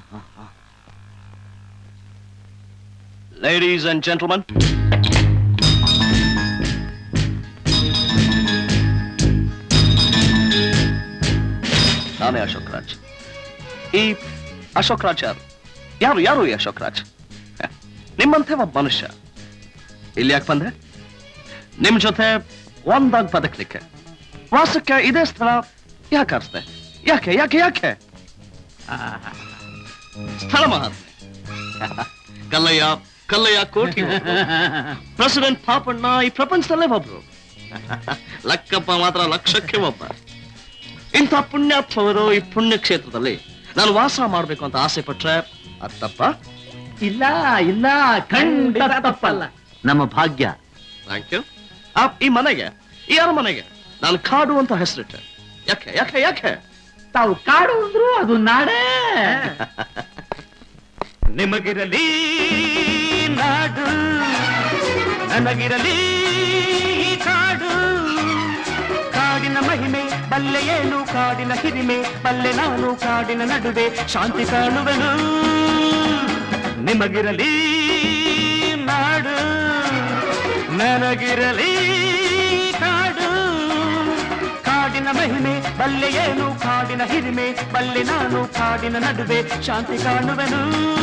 Speaker 16: Ladies and gentlemen, ನಾನೇ ಅಶೋಕ್ ರಾಜ್ ಈ ಅಶೋಕ್ ರಾಜ್ ಯಾರು ಯಾರು ಯಾರು ಈ ಅಶೋಕ್ ರಾಜ್ ಹ, ನಿಮ್ಮಂತೆ ಒಬ್ಬ ಮನುಷ್ಯ ಇಲ್ಲಿ ಯಾಕೆ ಬಂದೆ ನಿಮ್ ಜೊತೆ ಒಂದಾಗ್ ಬದುಕ್ಲಿಕ್ಕೆ ವಾಸಕ್ಕೆ ಇದೇ ಸ್ಥಳ ಯಾಕೆ ಅರ್ಸ್ತೆ ಯಾಕೆ ಯಾಕೆ ಯಾಕೆ ಸ್ಥಳ ಮಹಾತ್ಮೆ ಕಲ್ಲಯ್ಯ ಕಲ್ಲಯ್ಯ ಕೋಟಿ ಪ್ರೆಸಿಡೆಂಟ್ ಪಾಪಣ್ಣ ಈ ಪ್ರಪಂಚದಲ್ಲೇ ಒಬ್ರು ಲಕ್ಕಪ್ಪ ಮಾತ್ರ ಲಕ್ಷಕ್ಕೆ ಒಬ್ಬ ಇಂಥ ಪುಣ್ಯಾತ್ಮವರು ಈ ಪುಣ್ಯ ಕ್ಷೇತ್ರದಲ್ಲಿ ನಾನು ವಾಸ ಮಾಡ್ಬೇಕು ಅಂತ ಆಸೆ ಪಟ್ರೆ ಅದ್ ತಪ್ಪ
Speaker 1: ಇಲ್ಲ ಇಲ್ಲ ಖಂಡಿತ ತಪ್ಪಲ್ಲ
Speaker 10: ನಮ್ಮ ಭಾಗ್ಯ
Speaker 16: ಥ್ಯಾಂಕ್ ಯು ಈ ಮನೆಗೆ ಈ ಯಾರ ಮನೆಗೆ ನಾನು ಕಾಡು ಅಂತ ಹೆಸರಿಟ್ಟೆ ಯಾಕೆ ಯಾಕೆ ಯಾಕೆ
Speaker 1: ತಾವು ಕಾಡು ಅಂದ್ರು ಅದು ನಾಡೇ
Speaker 11: ನಿಮಗಿರಲಿ ನಾಡು ನನಗಿರಲಿ ಈ ಕಾಡು ಕಾಡಿನ ಮಹಿಮೆ ಬಲ್ಲೆ ಏನು ಕಾಡಿನ ಹಿರಿಮೆ ಬಲ್ಲೆ ನಾನು ಕಾಡಿನ ನಡುವೆ ಶಾಂತಿ ಕಾಣುವೆನು ನಿಮಗಿರಲಿ ನಾಡು ನನಗಿರಲಿ ಕಾಡು ಕಾಡಿನ ಮಹಿಮೆ ಬಲ್ಲೆ ಏನು ಕಾಡಿನ ಹಿರಿಮೆ ಬಲ್ಲೆ ನಾನು ಕಾಡಿನ ನಡುವೆ ಶಾಂತಿ ಕಾಣುವೆನು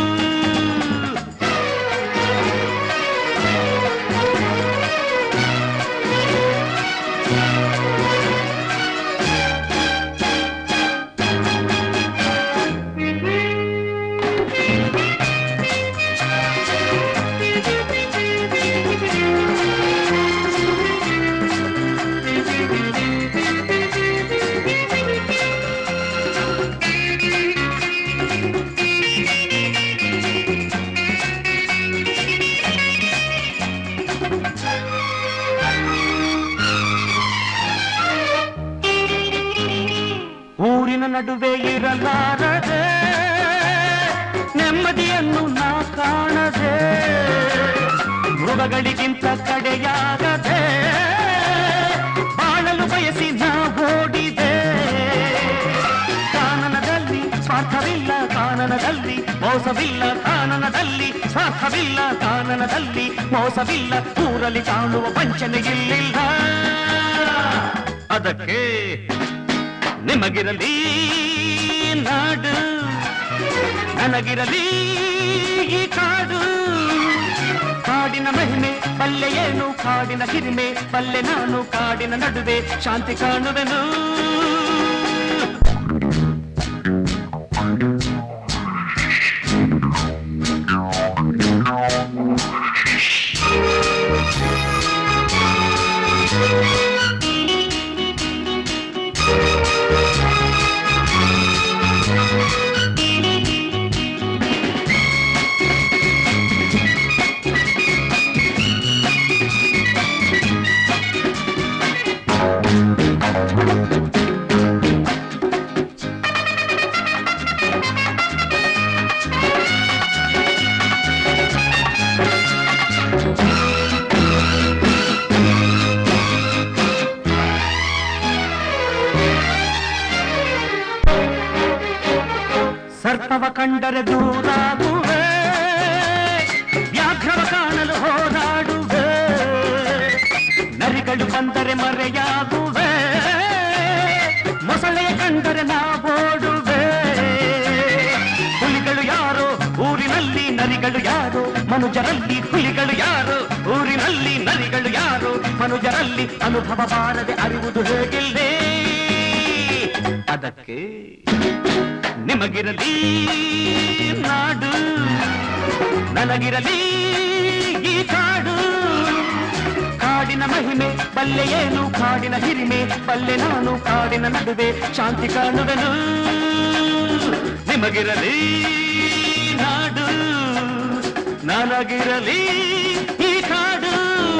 Speaker 11: ಊರಿನ ನಡುವೆ ಇರಲಾರದೆ ನೆಮ್ಮದಿಯನ್ನು ನಾ ಕಾಣದೆ ಮೃಗಗಳಿಗಿಂತ ಕಡೆಯಾಗದೆ ಬಾಳಲು ಬಯಸಿ ನಾ ಓಡಿದೆ ಕಾನನದಲ್ಲಿ ಸ್ವಾರ್ಥವಿಲ್ಲ ಕಾನನದಲ್ಲಿ ಮೋಸವಿಲ್ಲ ಕಾನನದಲ್ಲಿ ಸ್ವಾರ್ಥವಿಲ್ಲ ಕಾನನದಲ್ಲಿ ಮೋಸವಿಲ್ಲ ಊರಲ್ಲಿ ಕಾಣುವ ವಂಚನೆ ಇಲ್ಲಿಲ್ಲ ಅದಕ್ಕೆ ನಿಮಗಿರಲಿ ನಾಡು ನನಗಿರಲಿ ಈ ಕಾಡು ಕಾಡಿನ ಮಹಿಮೆ ಬಲ್ಲೆ ಏನು ಕಾಡಿನ ಹಿರಿಮೆ ಬಲ್ಲೆ ನಾನು ಕಾಡಿನ ನಡುವೆ ಶಾಂತಿ ಕಾಣುವೆನು ಸರ್ಪವ ಕಂಡರೆ ದೂರಾಗುವೆ ಮರೆಯಾಗುವೆ ಮೊಸಳೆಯ ಕಂಡರೆ ನಾವೋಡುವೆ ಹುಲಿಗಳು ಯಾರೋ ಊರಿನಲ್ಲಿ ನರಿಗಳು ಯಾರೋ ಮನುಜರಲ್ಲಿ ಹುಲಿಗಳು ಯಾರೋ ಊರಿನಲ್ಲಿ ನರಿಗಳು ಯಾರೋ ಮನುಜರಲ್ಲಿ ಅನುಭವ ಬಾರದೆ ಅರಿವುದು ಹೇಗಿಲ್ಲೇ ಅದಕ್ಕೆ ನಿಮಗಿರಲಿ ನಾಡು ನನಗಿರಲಿ ಈ ಕಾಡು ಕಾಡಿನ ಮಹಿಮೆ ಬಲ್ಲೆ ಏನು ಕಾಡಿನ ಹಿರಿಮೆ ಬಲ್ಲೆ ನಾನು ಕಾಡಿನ ನಡುವೆ ಶಾಂತಿ ಕಾಣುವೆನು ನಿಮಗಿರಲಿ ನಾಡು ನನಗಿರಲಿ ಈ ಕಾಡು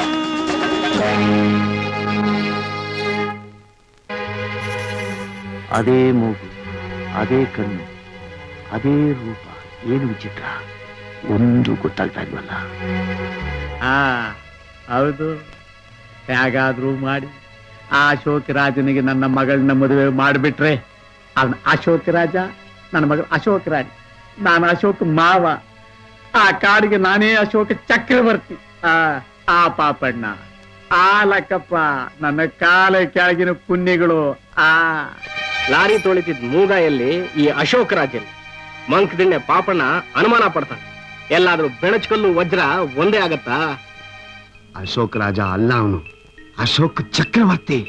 Speaker 10: ಅದೇ ಮೂಗು ಅದೇ ಕಣ್ಣು ಅದೇ ರೂಪ ಏನು ವಿಚಿತ್ರ ಒಂದು ಗೊತ್ತಾಗ್ತಾ ಇಲ್ವಲ್ಲ
Speaker 1: ಆ ಹೌದು ಹೇಗಾದ್ರೂ ಮಾಡಿ ಆ ಅಶೋಕ್ ರಾಜನಿಗೆ ನನ್ನ ಮಗಳನ್ನ ಮದುವೆ ಮಾಡಿಬಿಟ್ರೆ ಅವನ ಅಶೋಕ್ ರಾಜ ನನ್ನ ಮಗಳು ಅಶೋಕ್ ರಾಣಿ ನಾನು ಅಶೋಕ್ ಮಾವ ಆ ಕಾಡಿಗೆ ನಾನೇ ಅಶೋಕ ಚಕ್ರವರ್ತಿ ಆ ಆ ಪಾಪಣ್ಣ ಆ ಲಕ್ಕಪ್ಪ ನನ್ನ ಕಾಲ ಕೆಳಗಿನ ಪುಣ್ಯಗಳು ಆ
Speaker 9: ಲಾರಿ ತೊಳಿತಿದ್ ಮೂಗಾಯಲ್ಲಿ ಈ ಅಶೋಕ್ ರಾಜನ್ ಮಂಕ್ ದಿಣ್ಣೆ ಪಾಪಣ್ಣ ಅನುಮಾನ ಪಡ್ತಾನೆ ಎಲ್ಲಾದ್ರೂ ಬೆಣಚ್ಕಲ್ಲು ವಜ್ರ ಒಂದೇ ಆಗತ್ತಾ
Speaker 14: ಅಶೋಕ್ ರಾಜ ಅಲ್ಲ ಅವನು ಅಶೋಕ್ ಚಕ್ರವರ್ತಿ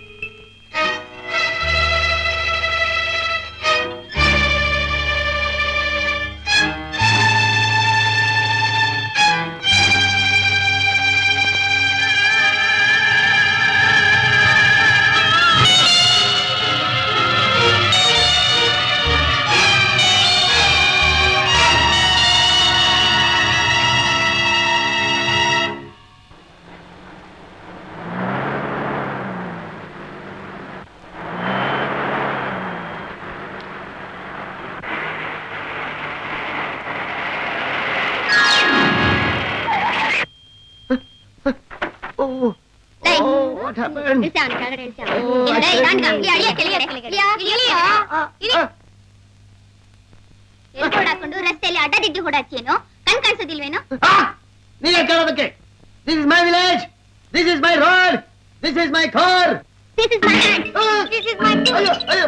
Speaker 8: ಹಾಕೊಂಡು ರಸ್ತೆಯಲ್ಲಿ ಅಡ್ಡದಿಡ್ಡಿ ಹೊಡಾಕ್ಯೇನೋ ಕಣ್ ಕಾಣಿಸೋದಿಲ್ವೇನೋ
Speaker 15: ನೀವೇ ಕೇಳೋದಕ್ಕೆ this is my village this is my road this is my car
Speaker 8: this is my this is my
Speaker 15: ಅಯ್ಯೋ ಅಯ್ಯೋ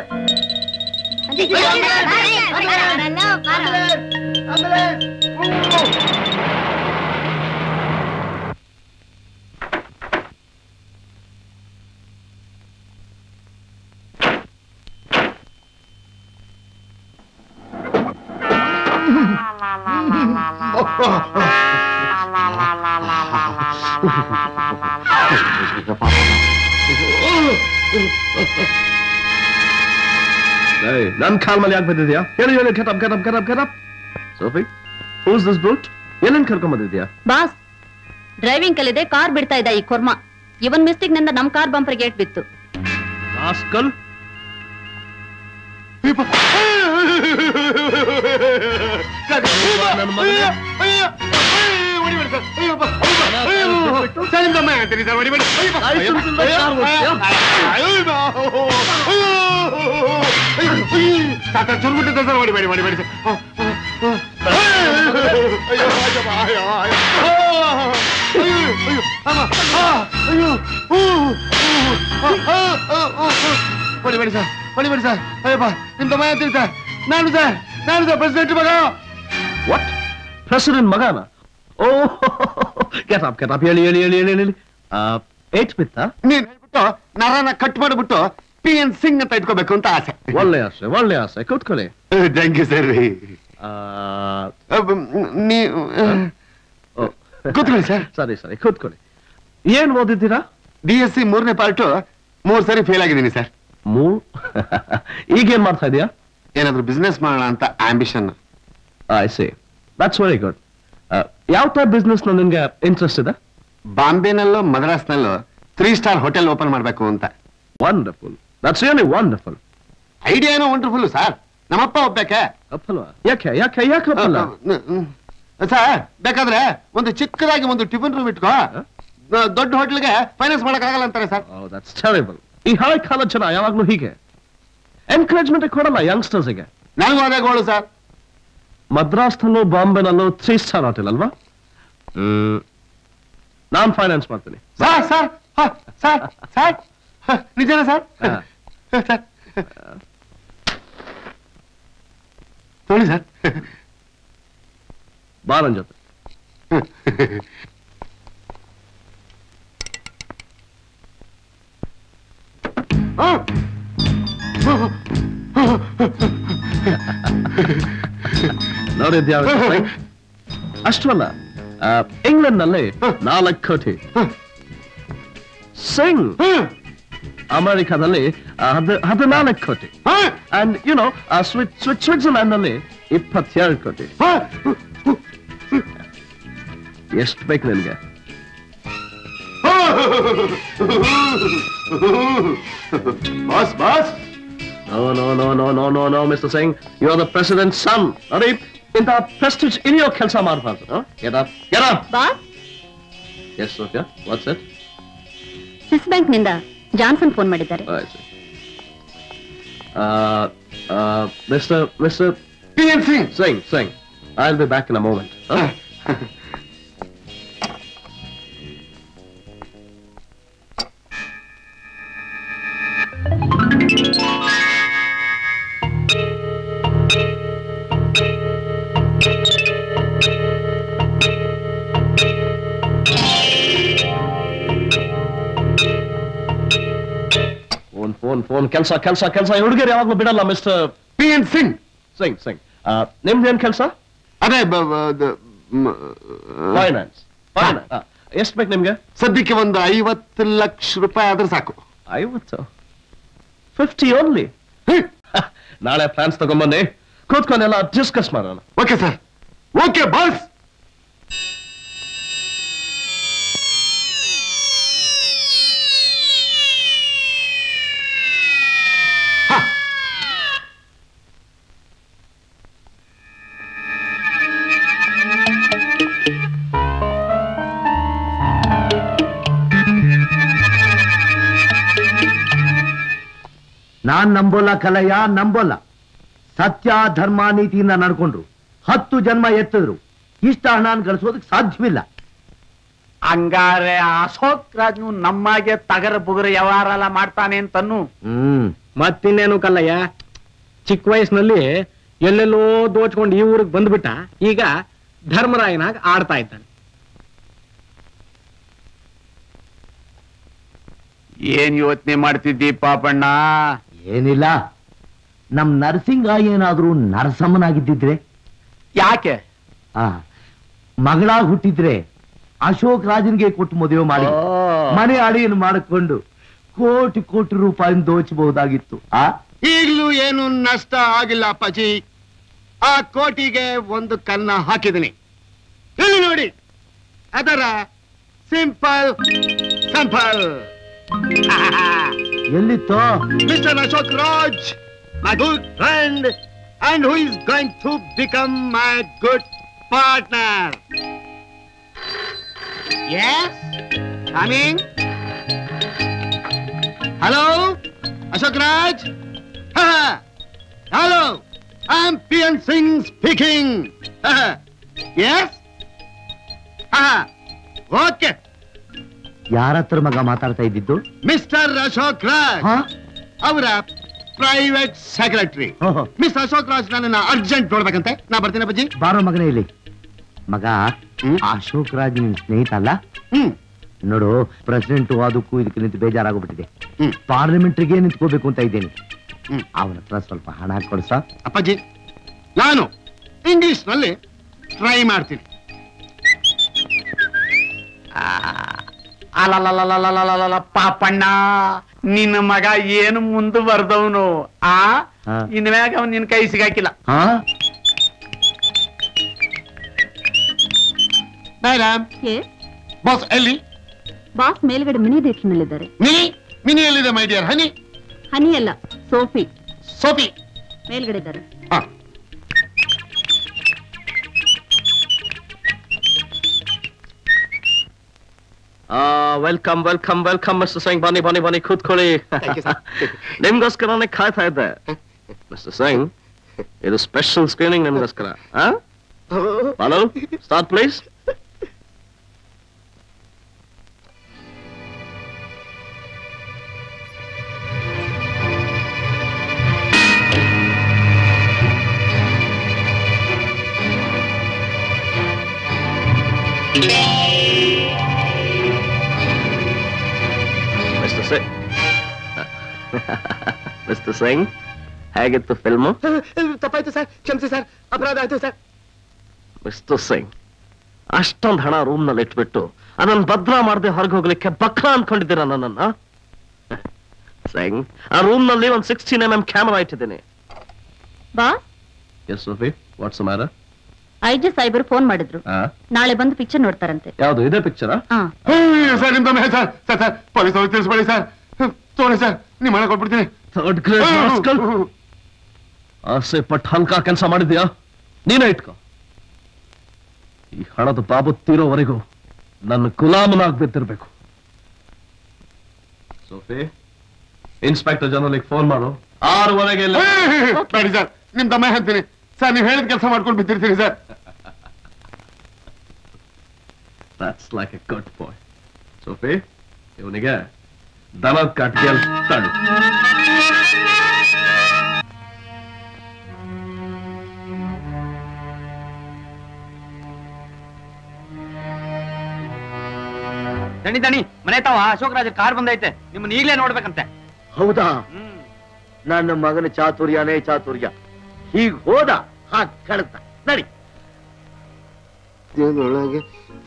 Speaker 16: ನನ್ ಕಾಲ್ ಮೇಲೆ ಯಾಕೆ ಬಂದಿದ್ಯಾ ಹೇಳಿ ಹೇಳಿ get up get up get up get up Sophie who's this brute ಏನೇನ್ ಕರ್ಕೊಂಡ್ ಬಂದಿದ್ಯಾ
Speaker 17: ಬಾಸ್ ಡ್ರೈವಿಂಗ್ ಕಲಿದೆ ಕಾರ್ ಬಿಡ್ತಾ ಇದ್ದ ಈ ಕೊರ್ಮ ಇವನ್ ಮಿಸ್ಟೇಕ್ ನಿಂದ ನಮ್ ಕಾರ್ ಬಂಪರ್ ಗೇಟ್ ಬಿತ್ತು
Speaker 16: ರಾಸ್ಕಲ್
Speaker 14: ಚುರ್ಬಿಟ್ಟಿದ್ದೆ ಸರ್ ಹೊಡಿಬೇಡಿ ಹೊಡಿಬೇಡಿ ಸರ್ ಅಯ್ಯೋ ಅಯ್ಯೋ ಅಯ್ಯೋ ಅಯ್ಯೋ ಹೊಡಿಬೇಡಿ ಸರ್ ಹೊಡಿಬೇಡಿ ಸರ್ ಅಯ್ಯಪ್ಪ ನಿಮ್ ತಮ್ಮ ಅಂತೀನಿ ಸರ್ ನಾನು ಸರ್ ನಾನು ಸರ್ ಪ್ರೆಸಿಡೆಂಟ್ ಮಗ
Speaker 16: ವಾಟ್ ಪ್ರೆಸಿಡೆಂಟ್ ಮಗನ ಓ ಕೆಟಪ್ ಕೆಟಪ್ ಹೇಳಿ ಹೇಳಿ ಹೇಳಿ ಹೇಳಿ ಹೇಳಿ ಏಟ್ ಬಿತ್ತ
Speaker 14: ನೀನ್ ಹೇಳ್ಬಿಟ್ಟು ನರನ ಕಟ್ ಮಾಡಿಬಿಟ್ಟು ಪಿ ಎನ್ ಸಿಂಗ್ ಅಂತ ಇಟ್ಕೋಬೇಕು ಅಂತ ಆಸೆ
Speaker 16: ಒಳ್ಳೆ ಆಸೆ ಒಳ್ಳೆ ಆಸೆ ಕೂತ್ಕೊಳ್ಳಿ
Speaker 14: ಥ್ಯಾಂಕ್ ಯು ಸರ್ ನೀವು ಕೂತ್ಕೊಳ್ಳಿ ಸರ್
Speaker 16: ಸರಿ ಸರಿ ಕೂತ್ಕೊಳ್ಳಿ ಏನ್ ಓದಿದ್ದೀರಾ
Speaker 14: ಡಿ ಎಸ್ ಸಿ ಮೂರನೇ ಪಾರ್ಟು ಮೂರ್ ಸರಿ ಫೇಲ್ ಆಗಿದ್ದೀನಿ ಸರ್
Speaker 16: ಮೂ ಈಗೇನ್ ಮಾಡ್ತಾ ಇದೀಯಾ
Speaker 14: ಏನಾದ್ರೂ ಬಿಸ್ನೆಸ್ ಮಾಡೋಣ ಅಂತ ambition
Speaker 16: I see that's very good ಯಾವ ಟೈಪ್ ಬಿಸ್ನೆಸ್ ನಿನ್ಗೆ ಇಂಟ್ರೆಸ್ಟ್ ಇದೆ
Speaker 14: ಬಾಂಬೆನಲ್ಲೂ ಮದ್ರಾಸ್ನಲ್ಲೂ ತ್ರೀ ಸ್ಟಾರ್ ಹೋಟೆಲ್ ಓಪನ್ ಮಾಡ್ಬೇಕು ಅಂತ
Speaker 16: wonderful that's really wonderful
Speaker 14: idea ಏನೋ ವಂಡರ್ಫುಲ್ ಸರ್ ನಮ್ಮಪ್ಪ ಒಪ್ಬೇಕೆ
Speaker 16: ಅಪ್ಪಲ್ವಾ ಯಾಕೆ ಯಾಕೆ ಯಾಕೆ ಅಪ್ಪಲ್ಲ
Speaker 14: ಸರ್ ಬೇಕಾದ್ರೆ ಒಂದು ಚಿಕ್ಕದಾಗಿ ಒಂದು ಟಿಫಿನ್ ರೂಮ್ ಇಟ್ಕೋ ದ- ದೊಡ್ಡ ಹೋಟ್ಲಿಗೆ ಫೈನಾನ್ಸ್ ಮಾಡಕ್ಕಾಗಲ್ಲ ಅಂತಾರೆ ಸರ್
Speaker 16: ದಟ್ಸ್ ಟೆರಿಬಲ್ ಈ ಹಳೆ ಕಾಲದ ಜನ ಯಾವಾಗ್ಲೂ ಹೀಗೆ ಎನ್ಕರೇಜ್ಮೆಂಟ್ ಕೊಡಲ್ಲ ಯಂಗ್ಸ್ಟರ್ಸ್ಗೆ
Speaker 14: ನನಗೂ ಅದೇ ಗೋಳು ಸರ್
Speaker 16: ಮದ್ರಾಸ್ನಲ್ಲೂ ಬಾಂಬೆನಲ್ಲೂ ತ್ರೀ ಸ್ಟಾರ್ ಹೋಟೆಲ್ ಅಲ್ವಾ ಹ್ಮ್ ನಾನ್ ಫೈನಾನ್ಸ್ ಮಾಡ್ತೀನಿ
Speaker 14: ಸರ್ ಸರ್ ಸರ್ ಸರ್ ನಿಜನಾ ಸರ್ ಸರ್ ನೋಡಿ ಸರ್
Speaker 16: ಬಾ ನನ್ ಜೊತೆ ನೋಡಿದ್ಯಾ ಅಷ್ಟು ಅಲ್ಲ ಇಂಗ್ಲೆಂಡ್ ನಲ್ಲಿ ನಾಲ್ಕು ಕೋಟಿ ಸಿಂಗ್ ಅಮೆರಿಕಾದಲ್ಲಿ ಆ, ಹದ್- ಹದಿನಾಲ್ಕು ಕೋಟಿ ಅಂಡ್ ಯು ನೋ ಸ್ವಿಟ್ಜರ್ಲ್ಯಾಂಡ್ ನಲ್ಲಿ ಇಪ್ಪತ್ತೆರಡು ಕೋಟಿ ಎಷ್ಟು ಬೇಕು ನಿನ್ಗೆ
Speaker 14: boss boss
Speaker 16: No, no, no, no, no, no, no, Mr. Singh. You're the president's son. ನೋಡಿ ಇಂಥ ಪ್ರೆಸ್ಟಿಜ್ ಇಳಿಯೋ ಕೆಲಸ ಮಾಡಬಾರ್ದು Get up, get up.
Speaker 17: Boss
Speaker 16: Yes, Sophia. What's it?
Speaker 17: Swiss bank ನಿಂದ ಜಾನ್ಸನ್ ಫೋನ್ ಮಾಡಿದ್ದಾರೆ
Speaker 16: Oh, I see. Uh, uh, Mr. Mr.
Speaker 14: P.M. Singh.
Speaker 16: Singh, Singh. I'll be back in a moment. Huh? Phone phone phone ಕೆಲಸ ಕೆಲಸ ಕೆಲಸ ಹುಡುಗಿರು ಯಾವಾಗಲೂ ಬಿಡಲ್ಲ mister
Speaker 14: P N Singh
Speaker 16: Singh Singh ನಿಮ್ದೇನ್ ಕೆಲಸ
Speaker 14: ಅದೇ ಬ- ಬ- ದ- ಮ-
Speaker 16: ಫೈನಾನ್ಸ್ ಫೈನಾನ್ಸ್ ಎಷ್ಟು ಬೇಕು ನಿಮ್ಗೆ
Speaker 14: ಸದ್ಯಕ್ಕೆ ಒಂದು ಐವತ್ತು ಲಕ್ಷ ರೂಪಾಯಿ ಆದ್ರೆ ಸಾಕು
Speaker 16: ಐವತ್ತು ಫಿಫ್ಟಿ ಓನ್ಲಿ ನಾಳೆ ಪ್ಲಾನ್ಸ್ ತಗೊಂಬನ್ನಿ ಕೂತ್ಕೊಂಡೆಲ್ಲ ಡಿಸ್ಕಸ್ ಮಾಡೋಣ
Speaker 14: ಓಕೆ ಸರ್ ಓಕೆ ಬಾಸ್
Speaker 10: ನಾನ್ ನಂಬೋಲ್ಲ ಕಲಯ್ಯ ನಂಬೋಲ್ಲ ಸತ್ಯ ಧರ್ಮ ನೀತಿಯಿಂದ ನಡ್ಕೊಂಡ್ರು ಹತ್ತು ಜನ್ಮ ಎತ್ತಿದ್ರು ಇಷ್ಟ ಹಣ ಗಳಿಸೋದಕ್ಕೆ ಸಾಧ್ಯವಿಲ್ಲ
Speaker 1: ಹಂಗಾರೆ ಅಶೋಕ್ ರಾಜ್ನು ನಮ್ಮಾಗೆ ತಗರ ಬುಗರ ವ್ಯವಹಾರ ಎಲ್ಲ ಮಾಡ್ತಾನೆ ಅಂತನ್ನು
Speaker 10: ಹ್ಮ್
Speaker 9: ಮತ್ತಿನ್ನೇನು ಕಲ್ಲಯ್ಯ ಚಿಕ್ಕ ವಯಸ್ಸಿನಲ್ಲಿ ಎಲ್ಲೆಲ್ಲೋ ದೋಚ್ಕೊಂಡು ಈ ಊರಿಗೆ ಬಂದ್ಬಿಟ್ಟ ಈಗ ಧರ್ಮರಾಯನಾಗ ಆಡ್ತಾ ಇದ್ದಾನೆ
Speaker 1: ಏನ್ ಯೋಚನೆ ಮಾಡ್ತಿದ್ದಿ ಪಾಪಣ್ಣ
Speaker 10: ಏನಿಲ್ಲ ನಮ್ ನರಸಿಂಗ ಏನಾದ್ರೂ ನರಸಮ್ಮನಾಗಿದ್ದಿದ್ರೆ
Speaker 1: ಯಾಕೆ
Speaker 10: ಆ ಮಗಳಾಗ್ ಹುಟ್ಟಿದ್ರೆ ಅಶೋಕ್ ರಾಜನ್ಗೆ ಕೊಟ್ಟು ಮದುವೆ ಮಾಡಿ ಮನೆ ಅಡಿಯನ್ನು ಮಾಡಿಕೊಂಡು ಕೋಟಿ ಕೋಟಿ ರೂಪಾಯಿ ದೋಚಬಹುದಾಗಿತ್ತು ಆ
Speaker 14: ಈಗಲೂ ಏನು ನಷ್ಟ ಆಗಿಲ್ಲ ಅಪ್ಪಾಜಿ ಆ ಕೋಟಿಗೆ ಒಂದು ಕನ್ನ ಹಾಕಿದ್ದೀನಿ ಇಲ್ಲಿ ನೋಡಿ ಅದರ ಸಿಂಪಲ್ ಸಿಂಪಲ್
Speaker 10: ಎಲ್ಲಿತ್ತೋ
Speaker 14: mister Ashok Raj my good friend and who is going to become my good partner yes coming hello Ashok Raj hello I am P N Singh speaking yes okay
Speaker 10: ಯಾರ ಹತ್ರ ಮಗ ಮಾತಾಡ್ತಾ ಇದ್ದಿದ್ದು
Speaker 14: ಮಿಸ್ಟರ್ ಅಶೋಕ್ ರಾಜ್ ಅವರ private secretary mister Ashok Raj ನನ್ನ ಅರ್ಜೆಂಟ್ ನೋಡ್ಬೇಕಂತೆ ನಾ ಬರ್ತೀನಿ ಅಪ್ಪಾಜಿ
Speaker 10: ಬಾರೋ ಮಗನೇ ಇಲ್ಲಿ ಮಗ ಅಶೋಕ್ ರಾಜ್ ನಿನ್ ಸ್ನೇಹಿತ ಅಲ್ಲ ನೋಡು ಪ್ರೆಸಿಡೆಂಟ್ ಅದಕ್ಕೂ ಇದಕ್ಕೆ ನಿಂತು ಬೇಜಾರಾಗ್ಬಿಟ್ಟಿದೆ ಪಾರ್ಲಿಮೆಂಟ್ರಿಗೆ ನಿಂತ್ಕೋಬೇಕು ಅಂತ ಇದ್ದೇನೆ ಅವನ ಹತ್ರ ಸ್ವಲ್ಪ ಹಣ ಕೊಡ್ಸ
Speaker 14: ಅಪ್ಪಾಜಿ ನಾನು ಇಂಗ್ಲಿಷ್ ನಲ್ಲಿ ಟ್ರೈ ಮಾಡ್ತೀನಿ
Speaker 1: ಅಲಲಲಲಲಲಲಲ ಪಾಪಣ್ಣ ನಿನ್ನ ಮಗ ಏನು ಮುಂದೆ ಬರ್ದವನು ಆ ಇನ್ಮ್ಯಾಗ ಅವ್ನ್ ನಿನ್ ಕೈ ಸಿಗಾಕಿಲ್ಲ
Speaker 14: ಮೇಡಮ್ ಬಾಸ್ ಎಲ್ಲಿ
Speaker 17: ಬಾಸ್ ಮೇಲ್ಗಡೆ ಮಿನಿ ದೀಕ್ಷನಲ್ಲಿದ್ದಾರೆ
Speaker 14: ಮಿನಿ ಮಿನಿ ಎಲ್ಲಿದೆ ಮೈ ಡಿಯರ್ ಹನಿ
Speaker 17: ಹನಿ ಅಲ್ಲ ಸೋಫಿ
Speaker 14: ಸೋಫಿ
Speaker 17: ಮೇಲ್ಗಡೆ ಇದ್ದಾರೆ
Speaker 16: welcome welcome welcome mister Singh ಬನ್ನಿ ಬನ್ನಿ ಬನ್ನಿ ಕೂತ್ಕೊಳ್ಳಿ ನಿಮ್ಗೋಸ್ಕರನೇ ಕಾಯ್ತಾ ಇದ್ದೆ ಮಿಸ್ಟರ್ ಸಿಂಗ್ ಇದು ಸ್ಪೆಷಲ್ ಸ್ಕ್ರೀನಿಂಗ್ ನಿಮ್ಗೋಸ್ಕರ hello start please mister Singh ಹೇಗಿತ್ತು ಫಿಲ್ಮು
Speaker 14: ತಪ್ಪಾಯ್ತು ಸರ್ ಕ್ಷಮಿಸಿ ಸರ್ ಅಪರಾಧ ಆಯ್ತು ಸರ್
Speaker 16: ಮಿಸ್ಟರ್ ಸಿಂಗ್ ಅಷ್ಟೊಂದು ಹಣ ರೂಮ್ ನಲ್ಲಿ ಇಟ್ಬಿಟ್ಟು ಅದನ್ನ ಭದ್ರ ಮಾಡದೆ ಹೊರಗೆ ಹೋಗ್ಲಿಕ್ಕೆ ಬಕ್ರ ಅನ್ಕೊಂಡಿದ್ದೀರಾ ನನ್ನನ್ನ ಸಿಂಗ್ ಆ ರೂಮ್ ನಲ್ಲಿ ಒಂದು ಸಿಕ್ಸ್ಟೀನ್ ಎಂ ಎಂ ಕ್ಯಾಮರಾ ಇಟ್ಟಿದ್ದೀನಿ
Speaker 17: ಬಾ
Speaker 16: yes Sophie what's matter
Speaker 17: I G ಸಾಹೇಬರು ಫೋನ್ ಮಾಡಿದ್ರು ನಾಳೆ ಬಂದು ಪಿಕ್ಚರ್ ನೋಡ್ತಾರಂತೆ
Speaker 16: ಯಾವುದು ಇದೇ ಪಿಕ್ಚರಾ
Speaker 17: ಹಾ
Speaker 14: ಸರ್ ನಿಮ್ದು ಮೇ ಸರ್ ಸರ್ ಸರ್ ಪೊಲೀಸ್ ಅವ್ರು ತಿಳಿಸ್ಬೇಡಿ ಸರ್ ತೋರಿ ಸರ್ ನಿಮ್ಮ ಹಣ ಕೊಟ್ಬಿಡ್ತೀನಿ
Speaker 16: ಥರ್ಡ್ ಗ್ರೇಡ್ ರಾಸ್ಕಲ್ ಆಸೆ ಪಟ್ಟು ಹಲ್ಕ ಕೆಲಸ ಮಾಡಿದ್ಯಾ ನೀನೇ ಇಟ್ಕೋ ಈ ಹಣದ ಬಾಬು ತೀರೋವರೆಗೂ ನನ್ನ ಗುಲಾಮನಾಗ್ಬಿಟ್ಟಿರ್ಬೇಕು ಸೋಫಿ ಇನ್ಸ್ಪೆಕ್ಟರ್ ಜನರಲ್ಗೆ ಫೋನ್ ಮಾಡು ಆರೂವರೆಗೆ ಎಲ್ಲ
Speaker 14: ಬೇಡಿ ಸರ್ ನಿಮ್ ದಮ್ಮ ಹೇಳ್ತೀನಿ ಸರ್ ನೀವು ಹೇಳಿದ ಕೆಲಸ ಮಾಡ್ಕೊಂಡು ಬಿದ್ದಿರ್ತೀನಿ sir
Speaker 16: That's like a good boy. Sophie ಇವನಿಗೆ ದನದ ಕಟ್ಗೆ ತಳ್ಳು
Speaker 1: ದಣಿ ದಣಿ ಮನೆ ತಾವ ಅಶೋಕ್ ರಾಜ ಕಾರ್ ಬಂದೈತೆ ನಿಮ್ಮನ್ನ ಈಗ್ಲೇ ನೋಡ್ಬೇಕಂತೆ
Speaker 10: ಹೌದಾ ನನ್ನ ಮಗನ ಚಾತುರ್ಯನೇ ಚಾತುರ್ಯ ಹೀಗ್ ಹೋದ ಹಾಗ್ ಕಳ್ತ ನಡಿ
Speaker 14: ಒಳಗೆ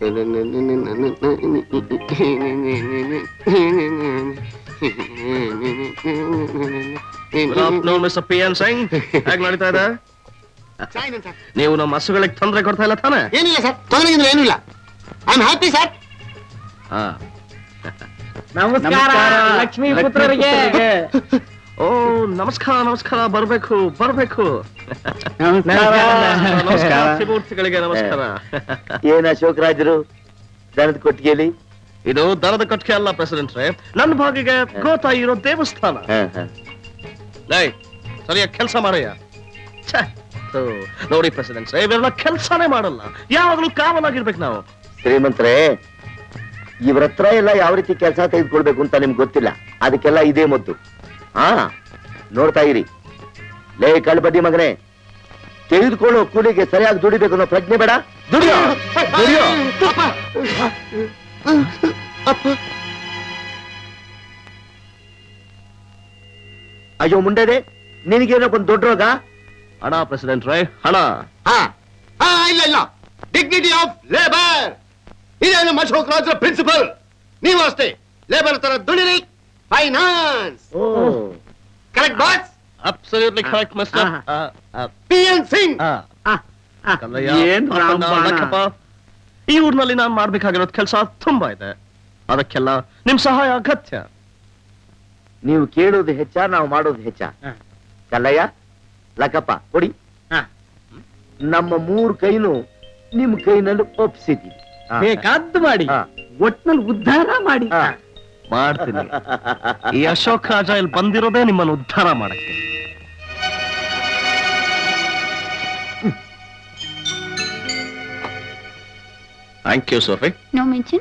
Speaker 16: Good afternoon, Mr. P N Singh ಹೇಗ್ ನಡೀತಾ ಇದೆ ನೀವು ನಮ್ಮ ಹಸುಗಳಿಗೆ ತೊಂದರೆ ಕೊಡ್ತಾ ಇಲ್ಲ ತಾನೆ
Speaker 14: ಏನಿಲ್ಲ ಸರ್ ತೊಂದರೆ ಗಿಂದ್ರೆ ಏನಿಲ್ಲ ಐ ಆಮ್ ಹ್ಯಾಪಿ ಸರ್
Speaker 16: ಹಾ
Speaker 9: ನಮಸ್ಕಾರ ಲಕ್ಷ್ಮೀ ಪುತ್ರರಿಗೆ
Speaker 16: ಓ ನಮಸ್ಕಾರ ನಮಸ್ಕಾರ ಬರ್ಬೇಕು ಬರ್ಬೇಕು
Speaker 10: ನಮಸ್ಕಾರ.
Speaker 16: ತ್ರಿಮೂರ್ತಿಗಳಿಗೆ ನಮಸ್ಕಾರ
Speaker 10: ಏನ್ ಅಶೋಕ್ ರಾಜರು ದನದ ಕೊಟ್ಟಿಗೆಲಿ
Speaker 16: ಇದು ದರದ ಕಟ್ಕೆ ಅಲ್ಲ ಪ್ರೆಸಿಡೆಂಟ್ ರೇ ನನ್ನ ಭಾಗಿಗೆ ಗೋತಾ ಇರೋ ದೇವಸ್ಥಾನ ಲೈ ಸರಿಯಾಗಿ ಕೆಲಸ ಮಾಡಯ್ಯ ಛೆ, ಥು, ನೋಡಿ ಪ್ರೆಸಿಡೆಂಟ್ ರೇ ಇವೆಲ್ಲ ಕೆಲಸನೇ ಮಾಡಲ್ಲ ಯಾವಾಗಲೂ ಕಾವಲಾಗಿರ್ಬೇಕು ನಾವು
Speaker 10: ಶ್ರೀಮಂತ್ರೆ ಇವ್ರ ಹತ್ರ ಎಲ್ಲ ಯಾವ ರೀತಿ ಕೆಲಸ ತೆಗೆದುಕೊಳ್ಬೇಕು ಅಂತ ನಿಮ್ಗೆ ಗೊತ್ತಿಲ್ಲ ಅದಕ್ಕೆಲ್ಲ ಇದೇ ಮದ್ದು ಹಾ ನೋಡ್ತಾ ಇರಿ ಲೇ ಕಳ್ಬಡ್ಡಿ ಮಗನೇ ತೆಗೆದುಕೊಳ್ಳೋ ಕೂಲಿಗೆ ಸರಿಯಾಗಿ ದುಡಿಬೇಕು ಅನ್ನೋ ಪ್ರಜ್ಞೆ ಬೇಡ ದುಡಿಯೋ ದುಡಿಯೋ ಅಯ್ಯೋ ಮುಂಡೆದೆ ನಿನಗೇನೋ ಒಂದು ದೊಡ್ಡ ರೋಗ
Speaker 16: ಹಣ ಪ್ರೆಸಿಡೆಂಟ್ ರೇ ಹಣ
Speaker 14: ಹಾ ಹಾ ಇಲ್ಲ ಇಲ್ಲ ಡಿಗ್ನಿಟಿ ಆಫ್ ಲೇಬರ್ ಇದೇ ನಮ್ಮ ಅಶೋಕ್ ರಾಜ್ರ ಪ್ರಿನ್ಸಿಪಲ್ ನೀವು ಅಷ್ಟೇ ಲೇಬರ್ ತರ ದುಡಿರಿ finance correct boss
Speaker 16: absolutely correct mister
Speaker 14: P N Singh
Speaker 16: ಏನ್ ಈ ಊರ್ನಲ್ಲಿ ನಾನು ಮಾಡ್ಬೇಕಾಗಿರೋದ್ ಕೆಲಸ ತುಂಬಾ ಇದೆ ಅದಕ್ಕೆಲ್ಲ ನಿಮ್ ಸಹಾಯ ಅಗತ್ಯ
Speaker 10: ನೀವು ಕೇಳೋದು ಹೆಚ್ಚ ನಾವು ಮಾಡೋದು ಹೆಚ್ಚ ಕಲ್ಲಯ್ಯ ಲಕ್ಕಪ್ಪ ಕೊಡಿ ನಮ್ಮ ಮೂರ್ ಕೈನು ನಿಮ್ ಕೈನಲ್ಲಿ ಒಪ್ಸಿದ್ದೀವಿ
Speaker 9: ಬೇಕಾದ್ದು ಮಾಡಿ ಒಟ್ನಲ್ಲಿ ಉದ್ಧಾರ ಮಾಡಿ
Speaker 16: ಮಾಡ್ತೀನಿ ಈ ಅಶೋಕ್ ರಾಜ ಇಲ್ಲಿ ಬಂದಿರೋದೇ ನಿಮ್ಮನ್ನು ಉದ್ಧಾರ ಮಾಡಕ್ಕೆ thank you Sophie
Speaker 8: no mention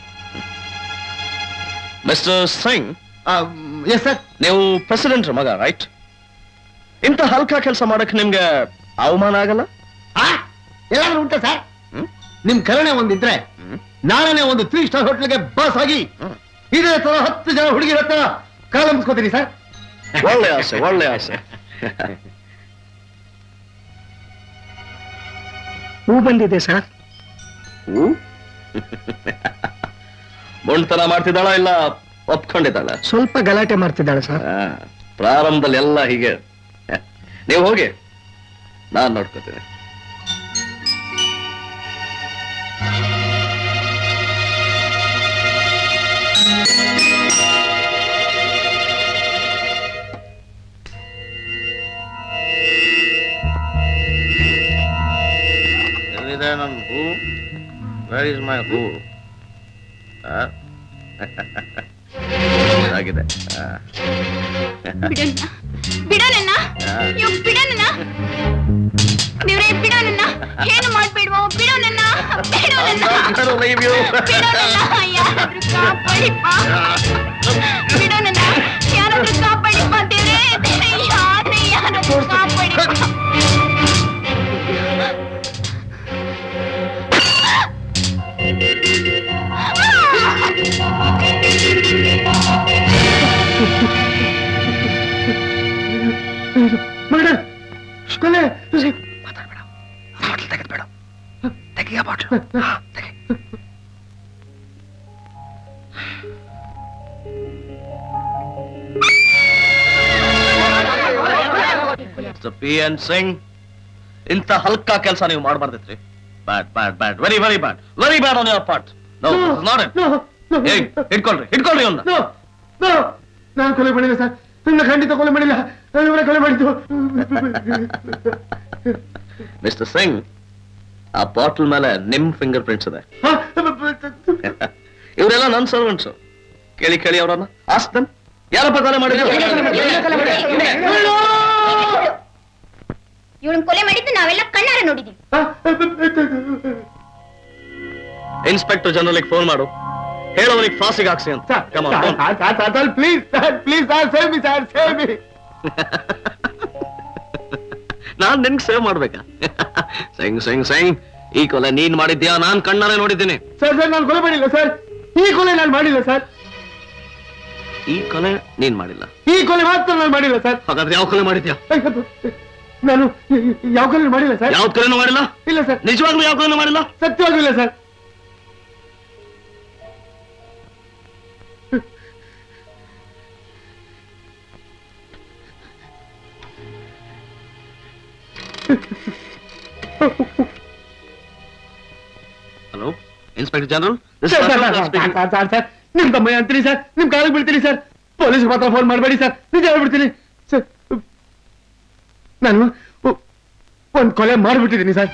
Speaker 16: mister Singh
Speaker 14: yes sir
Speaker 16: ನೀವು ಪ್ರೆಸಿಡೆಂಟ್ ಮಗ ರೈಟ್ ಇಂಥ ಹಲ್ಕ ಕೆಲಸ ಮಾಡಕ್ಕೆ ನಿಮ್ಗೆ ಅವಮಾನ ಆಗಲ್ಲ
Speaker 14: ಎಲ್ಲಾದ್ರೂ ಉಂಟಾ ಸರ್ ನಿಮ್ ಕರುಣೆ ಒಂದಿದ್ರೆ ನಾಳೆನೆ ಒಂದು ತ್ರೀ ಸ್ಟಾರ್ ಹೋಟ್ಲಿಗೆ ಬಾಸ್ ಆಗಿ ಇದೇ ತರ ಹತ್ತು ಜನ ಹುಡುಗಿರ ಹತ್ರ ಕಾಲಂಬಿಸ್ಕೋತೀನಿ ಸರ್
Speaker 16: ಒಳ್ಳೆ ಆಸೆ ಒಳ್ಳೆ ಆಸೆ
Speaker 15: ಹೂ ಬಂದಿದೆ ಸರ್
Speaker 16: ಮೊಂಡ್ತನ ಮಾಡ್ತಿದ್ದಾಳ ಇಲ್ಲ ಒಪ್ಕೊಂಡಿದ್ದಾಳ
Speaker 15: ಸ್ವಲ್ಪ ಗಲಾಟೆ ಮಾಡ್ತಿದ್ದಾಳೆ ಸರ್
Speaker 16: ಆ, ಪ್ರಾರಂಭದಲ್ಲಿ ಎಲ್ಲ ಹೀಗೆ ನೀವು ಹೋಗಿ ನಾನ್ ನೋಡ್ಕೋತೀನಿ
Speaker 3: ಎಲ್ಲಿದೆ ನನ್ನ ಹೂ ವೇರ್ ಇಸ್ ಮೈ ಹೂ
Speaker 16: ಆಗಿದೆ
Speaker 8: ಬಿಡಣ್ಣ ಬಿಡೋಣಣ್ಣ ಅಯ್ಯೋ ಬಿಡೋಣಣ್ಣ ದೇವ್ರೇ ಬಿಡೋಣಣ್ಣ ಏನು ಮಾಡ್ಬೇಡ್ವೋ ಬಿಡೋಣಣ್ಣ ಬಿಡೋಣಣ್ಣ ಬಿಡೋಣಣ್ಣ ಯಾರಾದ್ರೂ ಕಾಪಾಡಿಪ್ಪ ಬಿಡೋಣಣ್ಣ ಯಾರಾದ್ರೂ ಕಾಪಾಡಿಪ್ಪ ದೇವ್ರೇ ಯಾರೇ ಯಾರಾದ್ರೂ ಕಾಪಾಡಿಪ್ಪ
Speaker 16: ಬಾಟ್ಲ್ ತೆಗೆದ್ಬೇಡ ತೆಗಿಯ ಬಾಟ್ಲು ತೆಗಿ ಪಿ ಎನ್ ಸಿಂಗ್ ಇಂಥ ಹಲ್ಕ ಕೆಲಸ ನೀವು ಮಾಡಬಾರ್ದಿತ್ರಿ bad bad bad very very bad very bad on your part no not it ಹಿಡ್ಕೊಳ್ರಿ ಹಿಡ್ಕೊಳ್ರಿ ಅವ್ನ
Speaker 14: ನಾನು ಕೊಲೆ ಮಾಡಿಲ್ಲ ಸರ್ ನನ್ನ ಖಂಡಿತ ಕೊಲೆ ಮಾಡಿಲ್ಲ ಇವರೇ ಕೊಲೆ ಮಾಡಿದ್ದು
Speaker 16: ಮಿಸ್ಟರ್ ಸಿಂಗ್ ಆ ಬಾಟಲ್ ಮೇಲೆ ನಿಮ್ ಫಿಂಗರ್ ಪ್ರಿಂಟ್ಸ್ ಇದೆ ಇವರೆಲ್ಲ ನನ್ನ ಸರ್ವೆಂಟ್ಸ್ ಕೇಳಿ ಕೇಳಿ ಅವರನ್ನ ಆಸ್ತನ್ ಯಾರಪ್ಪ ಕೊಲೆ ಮಾಡಿದ್ರು
Speaker 8: ಇವಳನ್ ಕೊಲೆ ಮಾಡಿದ್ದು ನಾವೆಲ್ಲ ಕಣ್ಣಾರ ನೋಡಿದೀವಿ
Speaker 16: ಇನ್ಸ್ಪೆಕ್ಟರ್ ಜನರಲ್ ಫೋನ್ ಮಾಡು ಹೇಳೋವನಿಗೆ ಫಾಸಿಗೆ ಹಾಕ್ಸಿ ಅಂತ Come on, phone.
Speaker 14: Please sir please sir save me sir save me
Speaker 16: ನಾನ್ ನಿನ್ಗೆ ಸೇವ್ ಮಾಡ್ಬೇಕಾ ಸಿಂಗ್ ಸಿಂಗ್ ಸಿಂಗ್ ಈ ಕೊಲೆ ನೀನ್ ಮಾಡಿದ್ಯಾ ನಾನ್ ಕಣ್ಣಾರೆ ನೋಡಿದ್ದೀನಿ
Speaker 14: ಸರ್ ಸರ್ ನಾನು ಕೊಲೆ ಮಾಡಿಲ್ಲ ಸರ್ ಈ ಕೊಲೆ ನಾನು ಮಾಡಿಲ್ಲ ಸರ್
Speaker 16: ಈ ಕೊಲೆ ನೀನ್ ಮಾಡಿಲ್ಲ
Speaker 14: ಈ ಕೊಲೆ ಮಾತ್ರ ನಾನು ಮಾಡಿಲ್ಲ ಸರ್
Speaker 16: ಹಾಗಾದ್ರೆ ಯಾವ ಕೊಲೆ ಮಾಡಿದ್ಯಾ
Speaker 14: ನಾನು ಯಾವ ಕೊಲೆ ಮಾಡಿಲ್ಲ ಸರ್
Speaker 16: ಯಾವ ಕೊಲೆನೂ ಮಾಡಿಲ್ಲ
Speaker 14: ಇಲ್ಲ ಸರ್
Speaker 16: ನಿಜವಾಗ್ಲೂ ಯಾವ ಕೊಲೆನೂ ಮಾಡಿಲ್ಲ
Speaker 14: ಸತ್ಯವಾಗ್ಲೂ ಇಲ್ಲ sir
Speaker 16: hello inspector general
Speaker 14: sir, sir, sir, sir, sir, sir, sir, ನಿಮ್ ತಮ್ಮ ಅಂತೀನಿ ಸರ್ ನಿಮ್ ಕಾಲಿಗೆ ಬೀಳ್ತೀನಿ ಸರ್ ಪೊಲೀಸ್ ಮಾತ್ರ ಫೋನ್ ಮಾಡಬೇಡಿ ಸರ್ ನಿಜ ಹೇಳ್ಬಿಡ್ತೀನಿ ಸರ್ ನಾನು ಒ- ಒಂದ್ ಕೊಲೆ ಮಾಡ್ಬಿಟ್ಟಿದ್ದೀನಿ ಸರ್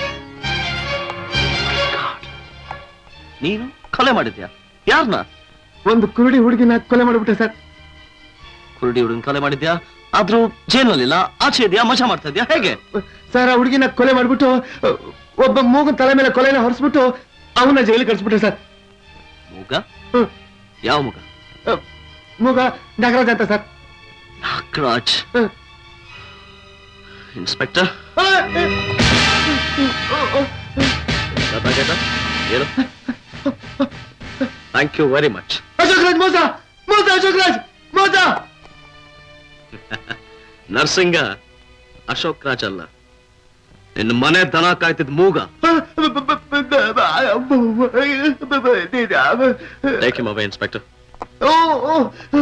Speaker 16: ನೀನು ಕೊಲೆ ಮಾಡಿದ್ಯಾ ಯಾರನ್ನ
Speaker 14: ಒಂದು ಕುರುಡಿ ಹುಡುಗಿನ ಕೊಲೆ ಮಾಡ್ಬಿಟ್ಟೆ ಸರ್
Speaker 16: ಕುರುಡಿ ಹುಡುಗನ್ ಕೊಲೆ ಮಾಡಿದ್ಯಾ ಆದ್ರೂ ಜೈಲ್ನಲ್ಲಿಲ್ಲ ಆಚೆ ಇದೆಯಾ ಮಜಾ ಮಾಡ್ತಾ ಇದ್ಯಾ ಹೇಗೆ
Speaker 14: ಸರ್ ಆ ಹುಡುಗಿನ ಕೊಲೆ ಮಾಡ್ಬಿಟ್ಟು ಒಬ್ಬ ಮೂಗನ್ ತಲೆ ಮೇಲೆ ಕೊಲೆನ ಹೊರಿಸ್ಬಿಟ್ಟು ಅವನ್ನ ಜೈಲಿಗೆ ಕಳಿಸ್ಬಿಟ್ಟೆ ಸರ್
Speaker 16: ಮೂಗ ಯಾವ ಮೂಗ
Speaker 14: ಮೂಗ ನಾಗರಾಜ್ ಅಂತ ಸರ್
Speaker 16: ನಾಗರಾಜ್ ಇನ್ಸ್ಪೆಕ್ಟರ್ ಗೊತ್ತಾಗೈತಾ ಏನು thank you very much
Speaker 14: Ashok Raj ಮೋಸ ಮೋಸ ಅಶೋಕ್ ರಾಜ್ ಮೋಸ
Speaker 16: ನರ್ಸಿಂಗ ಅಶೋಕ್ ರಾಜ್ ಅಲ್ಲ ನಿನ್ನ ಮನೆ ದನ ಕಾಯ್ತಿದ್ ಮೂಗ ಟೇಕ್ ಹಿಮ್ ಅವೇ ಇನ್ಸ್ಪೆಕ್ಟರ್
Speaker 14: ಓ ಓ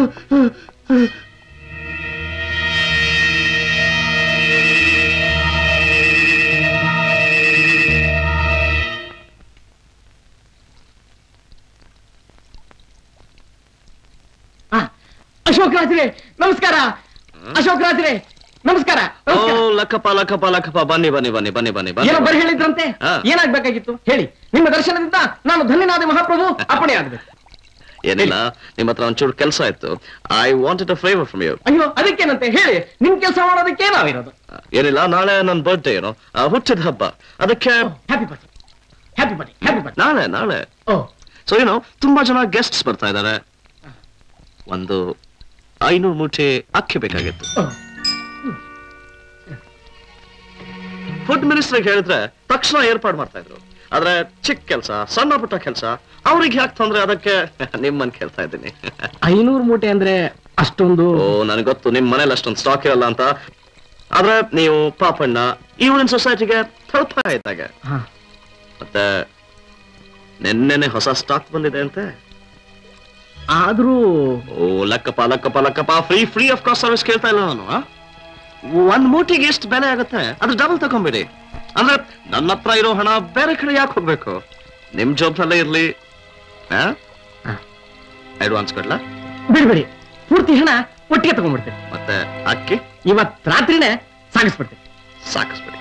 Speaker 14: ಅಶೋಕ್ ರಾಜ್ರೆ ನಮಸ್ಕಾರ ಅಶೋಕ್ ರಾಜ್ರೆ ನಮಸ್ಕಾರ
Speaker 16: ಓ ಲಕ್ಕಪ್ಪ ಲಕ್ಕಪ್ಪ ಲಕ್ಕಪ್ಪ ಬನ್ನಿ ಬನ್ನಿ ಬನ್ನಿ ಬನ್ನಿ ಬನ್ನಿ
Speaker 15: ಏನೋ
Speaker 16: ಬನ್ನಿ
Speaker 15: ಬರಿ ಹೇಳಿದ್ರಂತೆ
Speaker 16: ಹಾ.
Speaker 15: ಏನಾಗ್ಬೇಕಾಗಿತ್ತು ಹೇಳಿ ನಿಮ್ಮ ದರ್ಶನದಿಂದ ನಾನು ಧನ್ಯನಾದ ಮಹಾಪ್ರಭು ಅಪ್ಪಣೆ ಆಗ್ಬೇಕು
Speaker 16: ಏನಿಲ್ಲ ನಿಮ್ಮ ಹತ್ರ ಒಂಚೂರು ಕೆಲಸ ಇತ್ತು I wanted a favour from you
Speaker 15: ಅಯ್ಯೋ ಅದಕ್ಕೇನಂತೆ ಹೇಳಿ ನಿಮ್ ಕೆಲಸ ಮಾಡೋದಕ್ಕೆ ನಾವಿರೋದು
Speaker 16: ಏನಿಲ್ಲ ನಾಳೆ ನನ್ನ ಬರ್ಡೇ ಏನೋ ಆ, ಹುಟ್ಟಿದ ಹಬ್ಬ ಅದಕ್ಕೆ
Speaker 15: happy birthday happy birthday happy birthday
Speaker 16: ನಾಳೆ ನಾಳೆ
Speaker 15: ಓ
Speaker 16: ಸೊ ಏನೋ ತುಂಬಾ ಜನ ಗೆಸ್ಟ್ಸ್ ಬರ್ತಾ ಇದ್ದಾರೆ ಒಂದು ಐನೂರು ಮೂಟೆ ಅಕ್ಕಿ ಬೇಕಾಗಿತ್ತು ಫುಡ್ ಮಿನಿಸ್ಟರ್ ಹೇಳಿದ್ರೆ ತಕ್ಷಣ ಏರ್ಪಾಡು ಮಾಡ್ತಾ ಇದ್ರು ಆದ್ರೆ ಚಿಕ್ಕ ಕೆಲಸ ಸಣ್ಣ ಪುಟ್ಟ ಕೆಲಸ ಅವ್ರಿಗೆ ಯಾಕೆ ತೊಂದ್ರೆ ಅದಕ್ಕೆ ನಿಮ್ಮನ್ ಕೇಳ್ತಾ ಇದ್ದೀನಿ
Speaker 15: ಐನೂರು ಮೂಟೆ ಅಂದ್ರೆ ಅಷ್ಟೊಂದು
Speaker 16: ಓ ನನಗೆ ಗೊತ್ತು ನಿಮ್ ಮನೇಲಿ ಅಷ್ಟೊಂದು ಸ್ಟಾಕ್ ಇರಲ್ಲ ಅಂತ ಆದ್ರೆ ನೀವು ಪಾಪಣ್ಣ ಈ ಊರಿನ ಸೊಸೈಟಿಗೆ ತಲುಪ ಇದ್ದಾಗ
Speaker 15: ಹಾ.
Speaker 16: ಮತ್ತೆ ನಿನ್ನೆನೆ ಹೊಸ ಸ್ಟಾಕ್ ಬಂದಿದೆ ಅಂತೆ
Speaker 15: ಆದ್ರೂ
Speaker 16: ಓ Lakkappa Lakkappa Lakkappa free free of cost service ಕೇಳ್ತಾ ಇಲ್ಲ ನಾನು ಆ? ಒಂದ್ ಮೂಟಿಗೆ ಎಷ್ಟು ಬೆಲೆ ಆಗುತ್ತೆ ಅದ್ರ ಡಬಲ್ ತಗೊಂಬಿಡಿ ಅಂದ್ರೆ ನನ್ನ ಹತ್ರ ಇರೋ ಹಣ ಬೇರೆ ಕಡೆ ಯಾಕೆ ಹೋಗ್ಬೇಕು ನಿಮ್ ಜಾಬ್ನಲ್ಲೇ ಇರ್ಲಿ ಅಡ್ವಾನ್ಸ್ ಕೊಡ್ಲಾ
Speaker 15: ಬಿಡ್ಬೇಡಿ ಪೂರ್ತಿ ಹಣ ಒಟ್ಟಿಗೆ ತಗೊಂಡ್ಬಿಡ್ತೇನೆ
Speaker 16: ಮತ್ತೆ ಅಕ್ಕಿ
Speaker 15: ಇವತ್ ರಾತ್ರಿನೇ ಸಾಗಿಸ್ಬಿಡ್ತೇನೆ
Speaker 16: ಸಾಕಿಸ್ಬಿಡಿ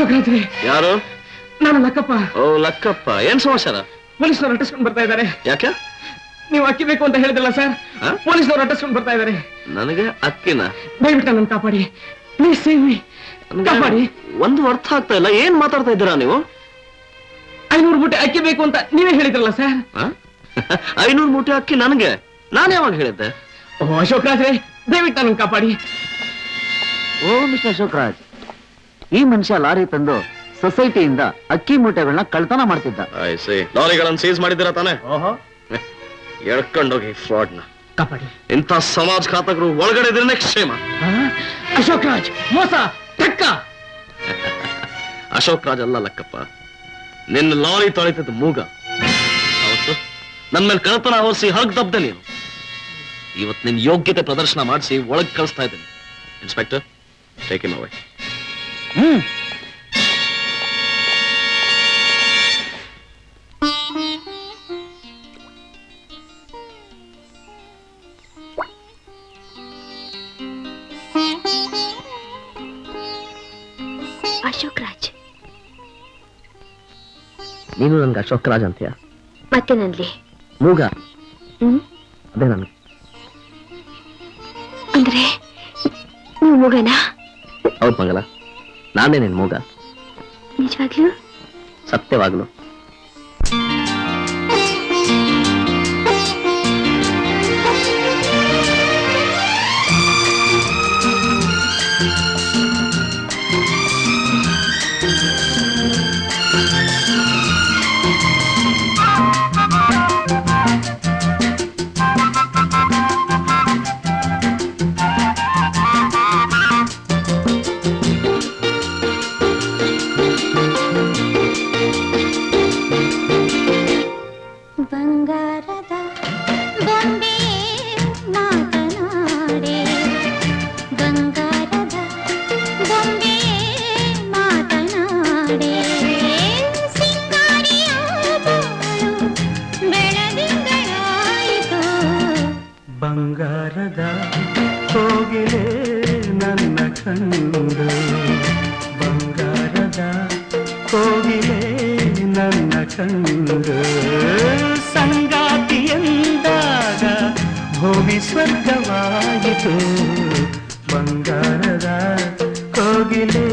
Speaker 5: ಅಶೋಕ್ ರಾಜ್ರೆ
Speaker 16: ಯಾರು
Speaker 5: ನಾನು ಲಕ್ಕಪ್ಪ
Speaker 16: ಓ ಲಕ್ಕಪ್ಪ ಏನ್ ಸಮಾಚಾರ
Speaker 5: ಪೊಲೀಸ್ನವ್ರು ಅಟ್ಟಿಸ್ಕೊಂಡು ಬರ್ತಾ ಇದ್ದಾರೆ
Speaker 16: ಯಾಕೆ
Speaker 5: ನೀವು ಅಕ್ಕಿ ಬೇಕು ಅಂತ ಹೇಳಿದ್ರಲ್ಲ ಸರ್
Speaker 16: ಆ?
Speaker 5: ಪೊಲೀಸ್ನವ್ರು ಅಟ್ಟಿಸ್ಕೊಂಡು ಬರ್ತಾ ಇದ್ದಾರೆ
Speaker 16: ನನಗೆ ಅಕ್ಕಿನ
Speaker 5: ದಯವಿಟ್ಟು ನನ್ನ ಕಾಪಾಡಿ ಪ್ಲೀಸ್ ಸೇವ್ ಮೀ ಕಾಪಾಡಿ
Speaker 16: ಒಂದು ಅರ್ಥ ಆಗ್ತಾ ಇಲ್ಲ ಏನ್ ಮಾತಾಡ್ತಾ ಇದ್ದೀರಾ ನೀವು
Speaker 5: ಐನೂರು ಮೂಟೆ ಅಕ್ಕಿ ಬೇಕು ಅಂತ ನೀವೇ ಹೇಳಿದ್ರಲ್ಲ ಸರ್
Speaker 16: ಆ? ಐನೂರು ಮೂಟೆ ಅಕ್ಕಿ ನನಗೆ ನಾನು ಯಾವಾಗ ಹೇಳಿದ್ದೆ
Speaker 5: ಓ ಅಶೋಕ್ ರಾಜ್ರೆ ದಯವಿಟ್ಟು ನನ್ನ ಕಾಪಾಡಿ
Speaker 18: ಓ ಮಿಸ್ಟರ್ ಅಶೋಕ್ ರಾಜ್ ಈ ಮನುಷ್ಯ ಲಾರಿ ತಂದು ಸೊಸೈಟಿಯಿಂದ ಅಕ್ಕಿ ಮೂಟೆಗಳನ್ನ ಕಳ್ತನ ಮಾಡ್ತಿದ್ದ
Speaker 16: ಸಿ ಲಾರಿಗಳನ್ನು ಸೀಸ್ ಮಾಡಿದ್ದೀರಾ ತಾನೆ ಎಳ್ಕೊಂಡೋಗಿ ಫ್ರಾಡ್ ನ
Speaker 5: ಕಾಪಾಡಿ
Speaker 16: ಇಂಥ ಸಮಾಜ ಘಾತಕರು ಒಳಗಡೆ ಇದ್ರೆ ಕ್ಷೇಮ
Speaker 5: ಅಶೋಕ್ ರಾಜ್ ಮೋಸ ಟಕ್ಕ
Speaker 16: ಅಶೋಕ್ ರಾಜ್ ಅಲ್ಲ ಲಕ್ಕಪ್ಪ ನಿನ್ನ ಲಾರಿ ತೊಳಿತಿದ್ದ ಮೂಗ ಅವತ್ತು ನನ್ನ ಮೇಲೆ ಕಳತನ ಆವರಿಸಿ ಹಗ್ ದಬ್ದೆ ನೀನು ಇವತ್ತು ನಿನ್ ಯೋಗ್ಯತೆ ಪ್ರದರ್ಶನ ಮಾಡಿಸಿ ಒಳಗ್ ಕಳಿಸ್ತಾ ಇದ್ದೀನಿ inspector take him away
Speaker 18: hmm
Speaker 6: Ashok Raj
Speaker 18: ನೀನು ನನ್ಗೆ ಅಶೋಕ್ ರಾಜ್ ಅಂತೀಯ
Speaker 6: ಮತ್ತೆ ನನ್ಲಿ
Speaker 18: ಮೂಗ
Speaker 6: ಹ್ಮ್
Speaker 18: ಅದೇ ನನ್ಗೆ
Speaker 6: ಅಂದ್ರೆ ನೀವು ಮೂಗನಾ
Speaker 18: ಹೌದ್ ಮಂಗಲ ನಾನೇ ನಿನ್ ಮೂಗ
Speaker 6: ನಿಜವಾಗ್ಲೂ
Speaker 18: ಸತ್ಯವಾಗ್ಲು
Speaker 13: ಬಂಗಾರದ ಬೊಂಬೆ ಮಾತನಾಡೆ ಬಂಗಾರದ ಬೊಂಬೆ ಮಾತನಾಡೆ ಸಿಂಗಾರಿಯ ಬಾಳು ಬೆಳದಿಂಗಳಾಯಿತು
Speaker 11: ಬಂಗಾರದ ಕೋಗಿಲೆ ನನ್ನ ಕಂಡು ಬಂಗಾರದ ಕೋಗಿಲೆ ನನ್ನ ಕಂಡು ಸಂಗಾತಿಯಂದಾಗ ಭೂಮಿ ಸ್ವರ್ಗವಾಯಿತು ಬಂಗಾರದ ಕೋಗಿಲೆ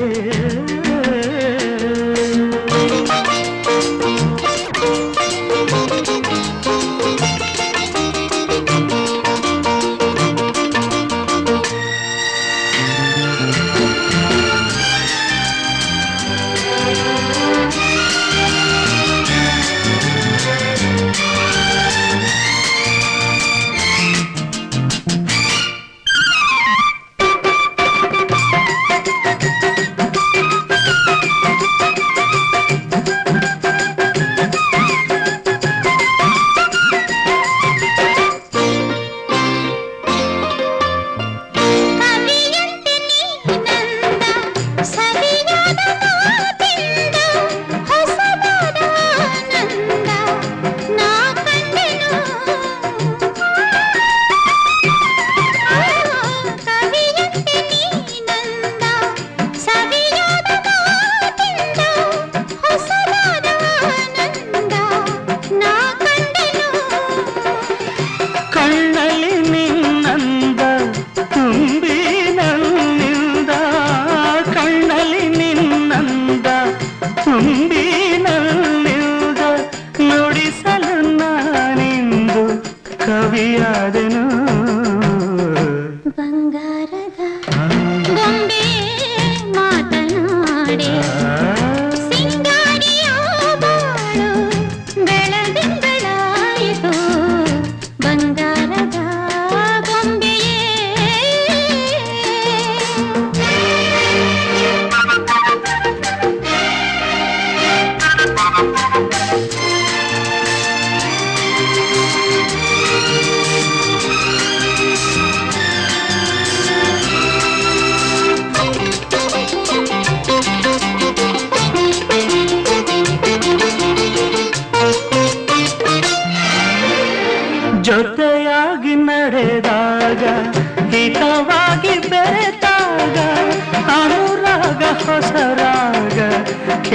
Speaker 13: ಕವಿಯಂತೆ ನೀನಂದ ಸವಿಯಾದ ಮಾತಿಂದ ಹೊಸದಾದ ಆನಂದ ನಾ ಕಂಡೆನು ಕವಿಯಂತೆ ನೀನಂದ ಸವಿಯಾದ ಮಾತಿಂದ ಹೊಸದಾದ ಆನಂದ ನಾ ಕಂಡೆನು
Speaker 11: ಕಣ್ಣಲ್ಲಿ ನಿನ್ನಂದ ತುಂಬಿ ನನ್ನಿಂದ ಕಣ್ಣಲ್ಲಿ ನಿನ್ನಂದ ತುಂಬಿ ನನ್ನಿಂದ ನುಡಿಸಲು ನಾನಿಂದು ಕವಿಯಾದೆನು
Speaker 13: ಬಂಗಾರದ ಬೊಂಬೆ ಮಾತನಾಡೆ ಸಿಂಗಾರಿಯ ಬಾಳು ಬೆಳದಿಂಗಳಾಯಿತು ಬಂಗಾರದ ಬೊಂಬೆಯೇ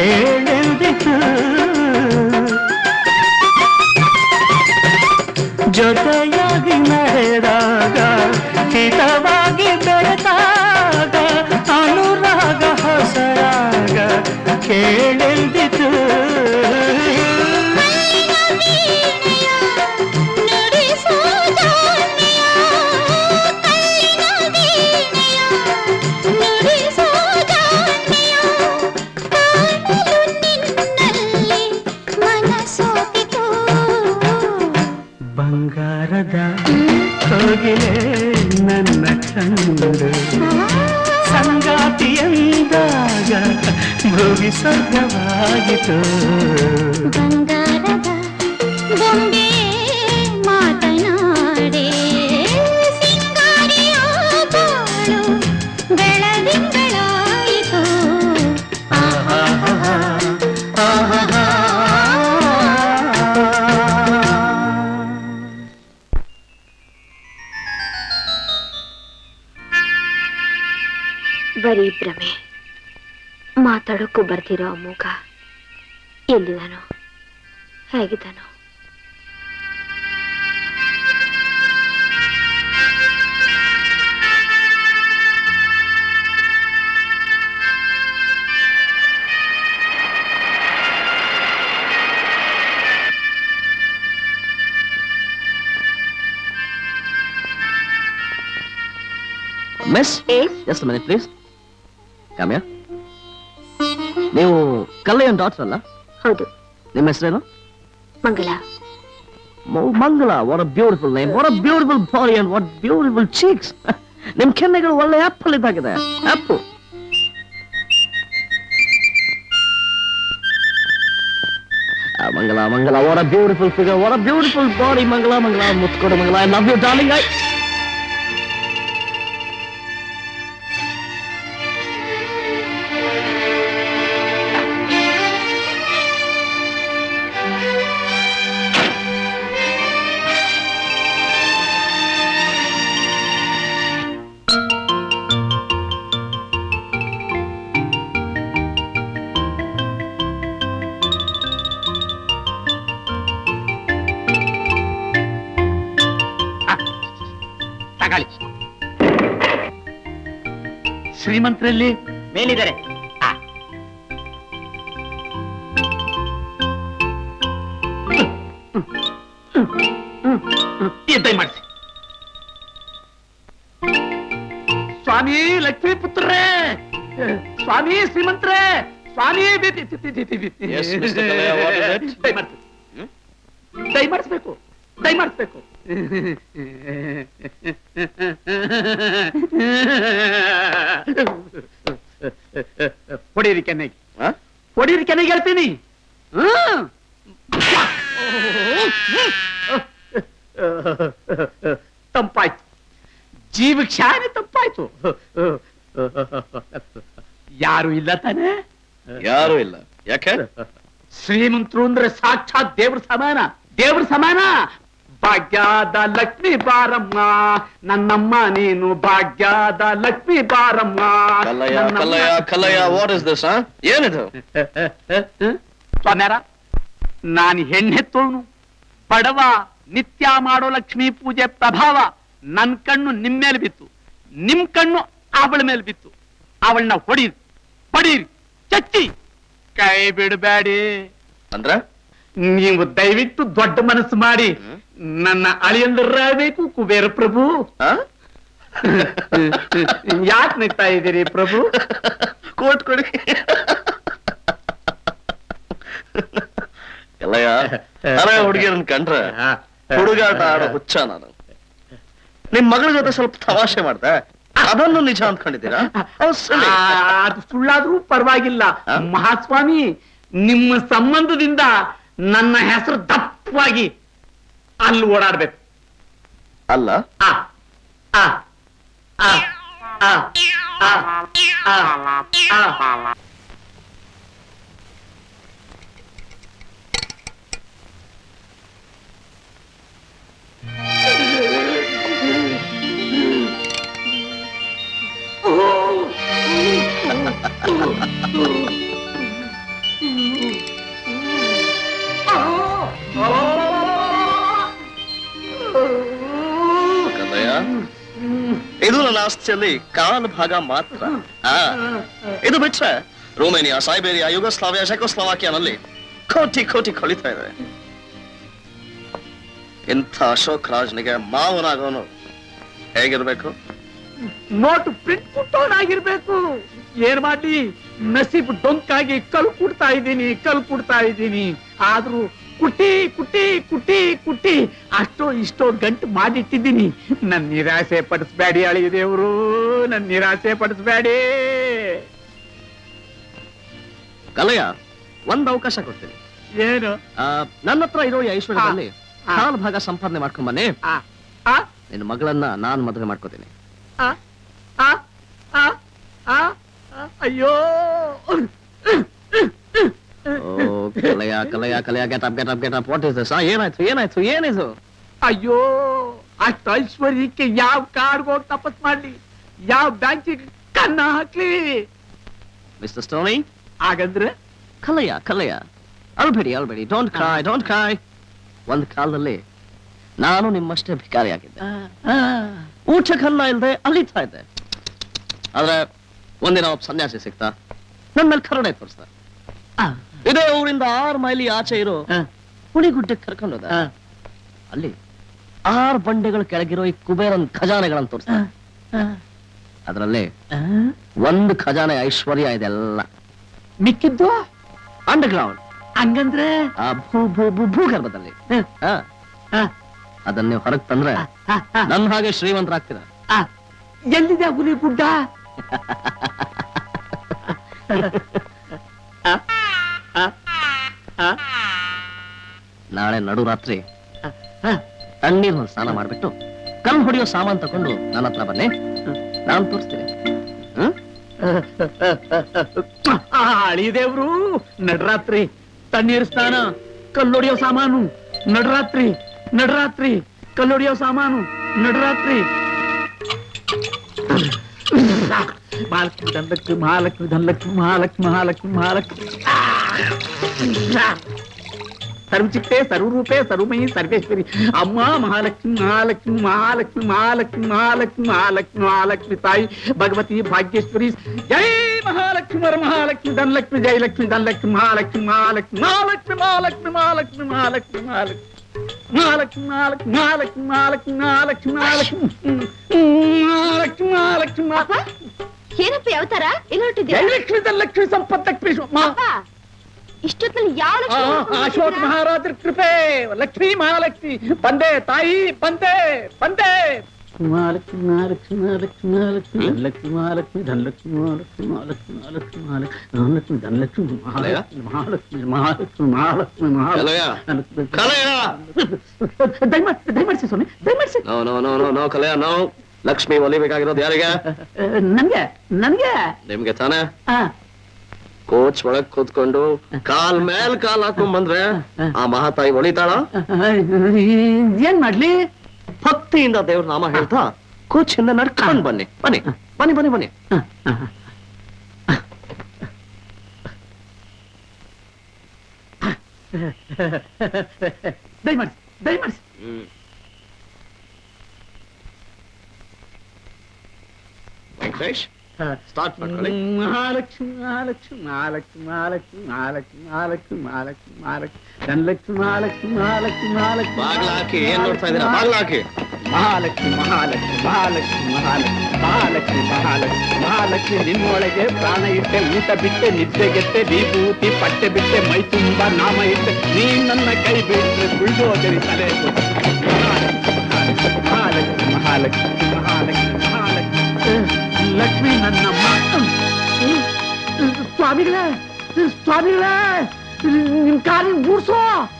Speaker 11: ಕೇಳೆಂದಿತು ಜೊತೆಯಾಗಿ ನಡೆದಾಗ ಹಿತವಾಗಿ ಬೆರೆತಾಗ ಅನುರಾಗ ಹೊಸರಾಗ ಕೇಳೆಂದಿತು ಬಂಗಾರದ ಕೋಗಿಲೆ ನನ್ನ ಕಂಡು ಸಂಗಾತಿಯಂದಾಗ ಭೂಮಿ ಸ್ವರ್ಗವಾಗಿತು
Speaker 13: ಬಂಗಾರದ ಗೊಂಬೆ ಮಾತನಾಡೆ ಸಿಂಗಾರಿಯ ಬಾಳು ಬೆಳದಿಂಗಳಾಯಿತು
Speaker 6: ಬರೀ ಭ್ರಮೆ ಮಾತಾಡೋಕ್ಕೂ ಬರ್ತಿರೋ ಅಮ್ಮೂಗ ಎಲ್ಲಿದಾನೋ ಹೇಗಿದ್ದಾನೋ
Speaker 16: miss just minute please Kamya ನೀವು ಕಲ್ಲಯ್ಯನ್ ಡಾಕ್ಟರ್ ಅಲ್ಲ
Speaker 6: ಹೌದು
Speaker 16: ನಿಮ್ಮ ಹೆಸರೇನು
Speaker 6: ಮಂಗಲ
Speaker 16: ಮೌ- Mangala what a beautiful name what a beautiful body and what beautiful cheeks ನಿಮ್ ಕೆನ್ನೆಗಳು ಒಳ್ಳೆ ಆಪಲ್ ಇದ್ದಾಗಿದೆ apple Mangala Mangala what a beautiful figure what a beautiful body Mangala Mangala ಮುತ್ಕೊಡು Mangala I love you darling I
Speaker 1: ತಗೊಳ್ಳಿ ಶ್ರೀಮಂತರಲ್ಲಿ
Speaker 5: ಮೇಲಿದ್ದಾರೆ
Speaker 1: ದಯಮಾಡಿಸಿ ಸ್ವಾಮಿ ಲಕ್ಷ್ಮೀ ಪುತ್ರರೇ ಸ್ವಾಮಿ ಶ್ರೀಮಂತರೇ ಸ್ವಾಮಿ ಬಿ- ಬಿ- ಬಿ- ಬಿ- ಬಿ- ಬಿ-
Speaker 16: Yes, Mr. Kalaya, what is it?
Speaker 1: ದಯಮಾಡ್ಸಿ. ದಯಮಾಡಿಸ್ಬೇಕು ದಯಮಾಡಿಸ್ಬೇಕು ಹೊಡೀರಿ ಕೆನ್ನೆಗೆ ಹೊಡೀರಿ ಕೆನ್ನೆಗೆ ಹೇಳ್ತೀನಿ ಹ್ಮ್. ತಂಪಾಯ್ತು ಜೀವಕ್ಕೆ ಶಾನೆ ತಂಪಾಯ್ತು ಯಾರು ಇಲ್ಲ ತಾನೆ
Speaker 16: ಯಾರು ಇಲ್ಲ ಯಾಕೆ
Speaker 1: ಶ್ರೀಮಂತರು ಅಂದ್ರೆ ಸಾಕ್ಷಾತ್ ದೇವ್ರ ಸಮಾನ ದೇವ್ರ ಸಮಾನ ಭಾಗ್ಯದ ಲಕ್ಷ್ಮಿ ಬಾರಮ್ಮ ನನ್ನಮ್ಮ ನೀನು ಭಾಗ್ಯದ ಲಕ್ಷ್ಮಿ ಬಾರಮ್ಮ
Speaker 16: ಕಲ್ಲಯ್ಯ
Speaker 1: ನನ್ನಮ್ಮ-
Speaker 16: Kallayya Kallayya what is this ಏನಿದು
Speaker 1: ಸ್ವಾಮ್ಯಾರ ನಾನು ಹೆಣ್ಣೆತ್ತೋನು ಬಡವ ನಿತ್ಯ ಮಾಡೋ ಲಕ್ಷ್ಮೀ ಪೂಜೆ ಪ್ರಭಾವ ನನ್ ಕಣ್ಣು ನಿಮ್ ಮೇಲೆ ಬಿತ್ತು ನಿಮ್ ಕಣ್ಣು ಅವಳ ಮೇಲೆ ಬಿತ್ತು ಅವಳನ್ನ ಹೊಡೀರಿ ಹೊಡೀರಿ ಚಚ್ಚಿ ಕೈ ಬಿಡಬೇಡಿ
Speaker 16: ಅಂದ್ರೆ
Speaker 1: ನೀವು ದಯವಿಟ್ಟು ದೊಡ್ಡ ಮನಸ್ಸು ಮಾಡಿ ನನ್ನ ಅಳಿಯಂದಿರಬೇಕು ಕುಬೇರ ಪ್ರಭು ಯಾಕೆ ನಿಗ್ತಾ ಇದ್ದೀರಿ ಪ್ರಭು
Speaker 16: ಕೋಟ್ ಕೊಡಿ ಕಲ್ಲಯ್ಯ ಅರೆ ಹುಡುಗಿಯರನ್ನ ಕಂಡ್ರೆ ಹುಡುಗಾಟ ಆಡೋ ಹುಚ್ಚ ನಾನು ನಿಮ್ ಮಗಳ ಜೊತೆ ಸ್ವಲ್ಪ ತಮಾಷೆ ಮಾಡ್ದೆ ಅದನ್ನು ನಿಜ ಅಂದ್ಕೊಂಡಿದ್ದೀರಾ ಅವ್ರು silly.
Speaker 1: ಆ, ಅದು ಸುಳ್ಳಾದ್ರೂ ಪರವಾಗಿಲ್ಲ ಮಹಾಸ್ವಾಮಿ ನಿಮ್ಮ ಸಂಬಂಧದಿಂದ ನನ್ನ ಹೆಸರು ದಪ್ಪವಾಗಿ ಅಲ್ಲಿ ಓಡಾಡ್ಬೇಕು
Speaker 16: ಅಲ್ಲ
Speaker 1: ಆ ಆ ಆ ಆ ಆ ಆ ಆ
Speaker 16: ನನ್ನ ಆಸ್ತಿಯಲ್ಲಿ ಕಾಲು ಭಾಗ ಮಾತ್ರ ಆ, ಇದು ಬಿಟ್ರೆ ರೋಮೇನಿಯಾ ಸೈಬೇರಿಯಾ ಯುಗೋಸ್ಲಾವಿಯಾ ಚೆಕೋಸ್ಲಾವಾಕಿಯಾನಲ್ಲಿ ಕೋಟಿ ಕೋಟಿ ಕೊಳಿತಾ ಇದೆ ಇಂಥ ಅಶೋಕ್ ರಾಜ್ನಿಗೆ ಮಾವನಾಗೋನು ಹೇಗಿರ್ಬೇಕು
Speaker 1: ನೋಟು ಪ್ರಿಂಟ್ ಕುಟ್ಟೋನಾಗಿರ್ಬೇಕು ಏನ್ ಮಾಡ್ಲಿ ನಸೀಬ್ ಡೊಂಕಾಗಿ ಕಲ್ ಕುಡ್ತಾ ಇದ್ದೀನಿ ಕಲ್ ಕುಡ್ತಾ ಇದ್ದೀನಿ ಆದ್ರೂ ಕುಟ್ಟಿ ಕುಟ್ಟಿ ಕುಟ್ಟಿ ಕುಟ್ಟಿ ಅಷ್ಟೋ ಇಷ್ಟೋ ಗಂಟು ಮಾಡಿಟ್ಟಿದ್ದೀನಿ ನನ್ ನಿರಾಸೆ ಪಡಿಸ್ಬೇಡಿ ಅಳಿ ದೇವ್ರು ನನ್ ನಿರಾಸೆ ಪಡಿಸ್ಬೇಡಿ
Speaker 16: ಕಲಯ ಒಂದ್ ಅವಕಾಶ ಕೊಡ್ತೀನಿ
Speaker 1: ಏನು
Speaker 16: ಆ, ನನ್ನ ಹತ್ರ ಇರೋ ಈ ಐಶ್ವರ್ಯದಲ್ಲಿ ಕಾಲು ಭಾಗ ಸಂಪಾದನೆ ಮಾಡ್ಕೊಂಡ್ ಬನ್ನಿ ನಿನ್ನ ಮಗಳನ್ನ ನಾನ್ ಮದುವೆ ಮಾಡ್ಕೋತೀನಿ
Speaker 1: ಆ, ಆ, ಆ, ಆ, ಆ, ಅಯ್ಯೋ
Speaker 16: ಓ Kalaya Kalaya Kalaya get up get up get up what is this ಏನಾಯ್ತು ಏನಾಯ್ತು ಏನಿದು
Speaker 1: ಅಯ್ಯೋ ಅಷ್ಟು ಐಶ್ವರ್ಯಕ್ಕೆ ಯಾವ ಕಾರ್ಡ್ ಹೋಗಿ ತಪಸ್ ಮಾಡ್ಲಿ ಯಾವ ಬ್ಯಾಂಕಿಗೆ ಕನ್ನ ಹಾಕ್ಲಿ
Speaker 16: ಮಿಸ್ಟರ್ ಸ್ಟೋನಿ
Speaker 1: ಹಾಗಂದ್ರೆ
Speaker 16: ಕಲಯ ಕಲಯ ಅಳ್ಬೇಡಿ ಅಳ್ಬೇಡಿ ಡೋಂಟ್ ಕ್ರೈ ಡೋಂಟ್ ಕ್ರೈ ಒಂದ್ ಕಾಲದಲ್ಲಿ ನಾನು ನಿಮ್ಮಷ್ಟೇ ಭಿಕಾರಿಯಾಗಿದ್ದೆ ಊಟಕ್ಕನ್ನ ಇಲ್ದೆ ಅಲಿತಾ ಇದ್ದೆ ಆದ್ರೆ ಒಂದಿನ ಒಬ್ಬ ಸನ್ಯಾಸಿ ಸಿಗ್ತಾ ನನ್ ಮೇಲೆ ಕರುಣೆ ತೋರಿಸ್ದ ಇದೇ ಊರಿಂದ ಆರು ಮೈಲಿ ಆಚೆ ಇರೋ ಹುಣಿಗುಡ್ಡಕ್ಕೆ ಕರ್ಕೊಂಡು ಹೋದ ಅಲ್ಲಿ ಆರು ಬಂಡೆಗಳ ಕೆಳಗಿರೋ ಈ ಕುಬೇರನ್ ಖಜಾನೆಗಳನ್ನ ತೋರಿಸ್ದ ಅದರಲ್ಲಿ ಒಂದು ಖಜಾನೆ ಐಶ್ವರ್ಯ ಇದೆಲ್ಲ
Speaker 1: ಮಿಕ್ಕಿದ್ದು
Speaker 16: ಅಂಡರ್ ಗ್ರೌಂಡ್
Speaker 1: ಹಂಗಂದ್ರೆ
Speaker 16: ಆ ಭೂ ಭೂ ಭೂ ಭೂಗರ್ಭದಲ್ಲಿ ಆ. ಅದನ್ನ ನೀವು ಹೊರಗೆ ತಂದ್ರೆ ನನ್ನ ಹಾಗೆ ಶ್ರೀಮಂತರಾಗ್ತೀರ
Speaker 1: ಆ, ಎಲ್ಲಿದೆ ಹುಲಿ ಗುಡ್ಡ ಆ, ಆ, ಆ,
Speaker 16: ನಾಳೆ ನಡುರಾತ್ರಿ ತಣ್ಣೀರ್ ಒಂದು ಸ್ನಾನ ಮಾಡ್ಬಿಟ್ಟು ಕಣ್ ಹೊಡಿಯೋ ಸಾಮಾನ್ ತಕೊಂಡು ನನ್ನ ಹತ್ರ ಬನ್ನಿ ನಾನ್ ತೋರಿಸ್ತೀನಿ
Speaker 1: ಆ, ಅಳಿದೇವ್ರು ನಡರಾತ್ರಿ ತಣ್ಣೀರ್ ಸ್ನಾನ ಕಲ್ಲೊಡಿಯೋ ಸಾಮಾನು ನಡರಾತ್ರಿ ನಡರಾತ್ರಿ ಕಲ್ಲೊಡಿಯೋ ಸಾಮಾನು ನಡರಾತ್ರಿ ಮಹಾಲಕ್ಷ್ಮಿ ಧನಲಕ್ಷ್ಮಿ ಮಹಾಲಕ್ಷ್ಮಿ ಧನಲಕ್ಷ್ಮಿ ಮಹಾಲಕ್ಷ್ಮಿ ಮಹಾಲಕ್ಷ್ಮಿ ಮಹಾಲಕ್ಷ್ಮಿ ಸರ್ವಚಿತ್ತೆ ಸರ್ವರೂಪೇ ಸರ್ವಮಯಿ ಸರ್ವೇಶ್ವರಿ ಅಮ್ಮ ಮಹಾಲಕ್ಷ್ಮಿ ಮಹಾಲಕ್ಷ್ಮಿ ಮಹಾಲಕ್ಷ್ಮಿ ಮಹಾಲಕ್ಷ್ಮಿ ಮಹಾಲಕ್ಷ್ಮಿ ಮಹಾಲಕ್ಷ್ಮಿ ಮಹಾಲಕ್ಷ್ಮಿ ತಾಯಿ ಭಗವತಿ ಭಾಗ್ಯೇಶ್ವರಿ ಜೈ ಮಹಾಲಕ್ಷ್ಮಿ ವರ ಮಹಾಲಕ್ಷ್ಮಿ ಧನಲಕ್ಷ್ಮಿ ಜೈ ಲಕ್ಷ್ಮಿ ಧನಲಕ್ಷ್ಮಿ ಮಹಾಲಕ್ಷ್ಮಿ ಮಹಾಲಕ್ಷ್ಮಿ ಮಹಾಲಕ್ಷ್ಮಿ ಮಹಾಲಕ್ಷ್ಮಿ ಮಹಾಲಕ್ಷ್ಮಿ ಮಹಾಲಕ್ಷ್ಮಿ ಮಹಾಲಕ್ಷ್ಮಿ ಮಹಾಲಕ್ಷ್ಮಿ ಮಹಾಲಕ್ಷ್ಮಿ ಮಹಾಲಕ್ಷ್ಮಿ ಮಹಾಲಕ್ಷ್ಮಿ ಮಹಾಲಕ್ಷ್ಮಿ ಮಹಾಲಕ್ಷ್ಮಿ ಮಹಾಲಕ್ಷ್ಮಿ ಮಹಾಲಕ್ಷ್ಮಿ
Speaker 6: ಏನಪ್ಪ ಯಾವ ತರ ಎಲ್ಲಿ ಹೊರಟಿದ್ಯಾ
Speaker 1: ಜಯಲಕ್ಷ್ಮಿ ಧನಲಕ್ಷ್ಮಿ ಸಂಪತ್ತಕ್ಷ್ಮಿ
Speaker 6: ಇಷ್ಟೊತ್ತಲ್ಲಿ ಯಾವ
Speaker 1: ಆ,
Speaker 6: ಲಕ್ಷ್ಮಿ
Speaker 1: ಅಶೋಕ್ ಮಹಾರಾಜರ ಕೃಪೆ ಲಕ್ಷ್ಮೀ ಮಹಾಲಕ್ಷ್ಮಿ ಬಂದೆ ತಾಯಿ ಬಂದೆ ಬಂದೆ ಮಹಾಲಕ್ಷ್ಮಿ ಮಹಾಲಕ್ಷ್ಮಿ ಮಹಾಲಕ್ಷ್ಮಿ ಮಹಾಲಕ್ಷ್ಮಿ ಧನಲಕ್ಷ್ಮಿ ಮಹಾಲಕ್ಷ್ಮಿ ಮಹಾಲಕ್ಷ್ಮಿ ಮಹಾಲಕ್ಷ್ಮಿ ಮಹಾಲಕ್ಷ್ಮಿ ಧನಲಕ್ಷ್ಮಿ ಮಹಾಲಕ್ಷ್ಮಿ ಮಹಾಲಕ್ಷ್ಮಿ ಮಹಾಲಕ್ಷ್ಮಿ ಮಹಾಲಕ್ಷ್ಮಿ ಮಹಾಲಕ್ಷ್ಮಿ ಮಹಾಲಕ್ಷ್ಮಿ ದಯಮಾಡಿ ದಯಮಾಡಿಸಿ ಸ್ವಾಮಿ ದಯಮಾಡಿಸಿ
Speaker 16: no no no no no Kalaya no Lakshmi ಒಲಿಬೇಕಾಗಿರೋದು ಯಾರಿಗೆ
Speaker 1: ನನ್ಗೆ ನನ್ಗೆ
Speaker 16: ನಿಮ್ಗೆ ತಾನೇ
Speaker 1: ಆ,
Speaker 16: ಕೋಚ್ ಒಳಗ್ ಕೂತ್ಕೊಂಡು ಕಾಲ್ ಮೇಲ್ ಕಾಲ್ ಹಾಕೊಂಡ್ ಬಂದ್ರೆ ಆ ಮಹಾತಾಯಿ ಒಳಿತಾಳ
Speaker 1: ಏನ್ ಮಾಡ್ಲಿ
Speaker 16: ಭಕ್ತಿಯಿಂದ ದೇವ್ರ ನಾಮ ಹೇಳ್ತಾ ಕೋಚ್ ಇಂದ ನಡ್ಕೊಂಡ್ ಬನ್ನಿ ಬನ್ನಿ ಬನ್ನಿ ಬನ್ನಿ ಬನ್ನಿ
Speaker 1: ದಯಮಾಡಿಸಿ ದಯಮಾಡಿಸಿ
Speaker 16: ವೆಂಕಟೇಶ್ ಸ್ಟಾರ್ಟ್ ಮಾಡ್ಕೊಳ್ಳಿ
Speaker 1: ಮಹಾಲಕ್ಷ್ಮಿ ಮಹಾಲಕ್ಷ್ಮಿ ಮಹಾಲಕ್ಷ್ಮಿ ಮಹಾಲಕ್ಷ್ಮಿ ಮಹಾಲಕ್ಷ್ಮಿ ಮಹಾಲಕ್ಷ್ಮಿ ಮಹಾಲಕ್ಷ್ಮಿ ಮಹಾಲಕ್ಷ್ಮಿ ಧನಲಕ್ಷ್ಮಿ ಮಹಾಲಕ್ಷ್ಮಿ ಮಹಾಲಕ್ಷ್ಮಿ ಮಹಾಲಕ್ಷ್ಮಿ
Speaker 16: ಬಾಗ್ಲ ಹಾಕಿ ಏನ್ ನೋಡ್ತಾ ಇದೀರಾ ಬಾಗ್ಲ ಹಾಕಿ
Speaker 1: ಮಹಾಲಕ್ಷ್ಮಿ ಮಹಾಲಕ್ಷ್ಮಿ ಮಹಾಲಕ್ಷ್ಮಿ ಮಹಾಲಕ್ಷ್ಮಿ ಮಹಾಲಕ್ಷ್ಮಿ ಮಹಾಲಕ್ಷ್ಮಿ ಮಹಾಲಕ್ಷ್ಮಿ ನಿನ್ನೊಳಗೆ ಪ್ರಾಣ ಇಟ್ಟೆ ಊಟ ಬಿಟ್ಟೆ ನಿದ್ದೆ ಗೆಟ್ಟೆ ವಿಭೂತಿ ಪಟ್ಟೆ ಬಿಟ್ಟೆ ಮೈ ತುಂಬ ನಾಮ ಇಟ್ಟೆ ನೀ ನನ್ನ ಕೈ ಬಿಟ್ಟರೆ ಬುಲ್ಡೋಗರಿ ತಲೆ ಕೊಟ್ಟೆ. ಮಹಾಲಕ್ಷ್ಮಿ ಮಹಾಲಕ್ಷ್ಮಿ ಮಹಾಲಕ್ಷ್ಮಿ ಮಹಾಲಕ್ಷ್ಮಿ ಲಕ್ಷ್ಮಿ ನನ್ನಮ್ಮ ಸ್ವಾಮಿಗಳೇ ಸ್ವಾಮಿಗಳೇ ನಿಮ್ ಕಾಲಿನ ಗೂಡ್ಸೋ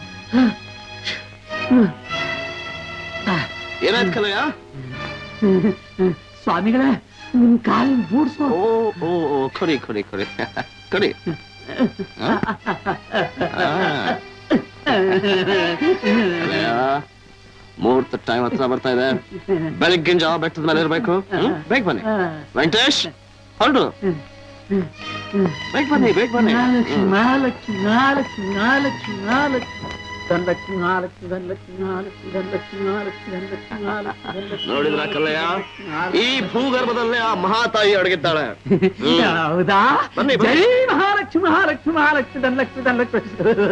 Speaker 16: ಏನಾಯ್ತು ಕಲಯ
Speaker 1: ಸ್ವಾಮಿಗಳೇ ನಿಮ್ ಕಾಲಿನ ಗೂಡ್ಸೋ
Speaker 16: ಓ ಓ ಓ ಕೊಡಿ ಕೊಡಿ ಕೊಡಿ ಕೊಡಿ ಹ? ಆ. ಕಲಯ, ಮುಹೂರ್ತ ಟೈಮ್ ಹತ್ರ ಬರ್ತಾ ಇದೆ ಬೆಳಗ್ಗಿನ ಜಾವ ಬೆಟ್ಟದ ಮೇಲೆ ಇರ್ಬೇಕು ಹ್ಮ್? ಬೇಗ ಬನ್ನಿ ವೆಂಕಟೇಶ್ ಹೊರಡು ಬೇಗ ಬನ್ನಿ ಬೇಗ ಬನ್ನಿ
Speaker 1: ಮಹಾಲಕ್ಷ್ಮಿ
Speaker 16: ಹ್ಮ್.
Speaker 1: ಮಹಾಲಕ್ಷ್ಮಿ ಮಹಾಲಕ್ಷ್ಮಿ ಮಹಾಲಕ್ಷ್ಮಿ ಮಹಾಲಕ್ಷ್ಮಿ
Speaker 5: ಧನಲಕ್ಷ್ಮಿ ಮಹಾಲಕ್ಷ್ಮಿ ಧನಲಕ್ಷ್ಮಿ ಮಹಾಲಕ್ಷ್ಮಿ ಧನಲಕ್ಷ್ಮಿ ಮಹಾಲಕ್ಷ್ಮಿ ಧನಲಕ್ಷ್ಮಿ ಮಹಾಲಕ್ಷ್ಮಿ ಧನಲಕ್ಷ್ಮಿ
Speaker 14: ನೋಡಿದ್ರ ಕಲ್ಲಯ್ಯ ಈ ಭೂಗರ್ಭದಲ್ಲೇ ಆ ಮಹಾತಾಯಿ ಅಡಗಿದ್ದಾಳೆ ಹ್ಮ್.
Speaker 5: ಹೌದಾ
Speaker 14: ಬನ್ನಿ, ಬನ್ನಿ.
Speaker 5: ಜೈ ಮಹಾಲಕ್ಷ್ಮಿ ಮಹಾಲಕ್ಷ್ಮಿ ಮಹಾಲಕ್ಷ್ಮಿ ಧನಲಕ್ಷ್ಮಿ ಧನಲಕ್ಷ್ಮಿ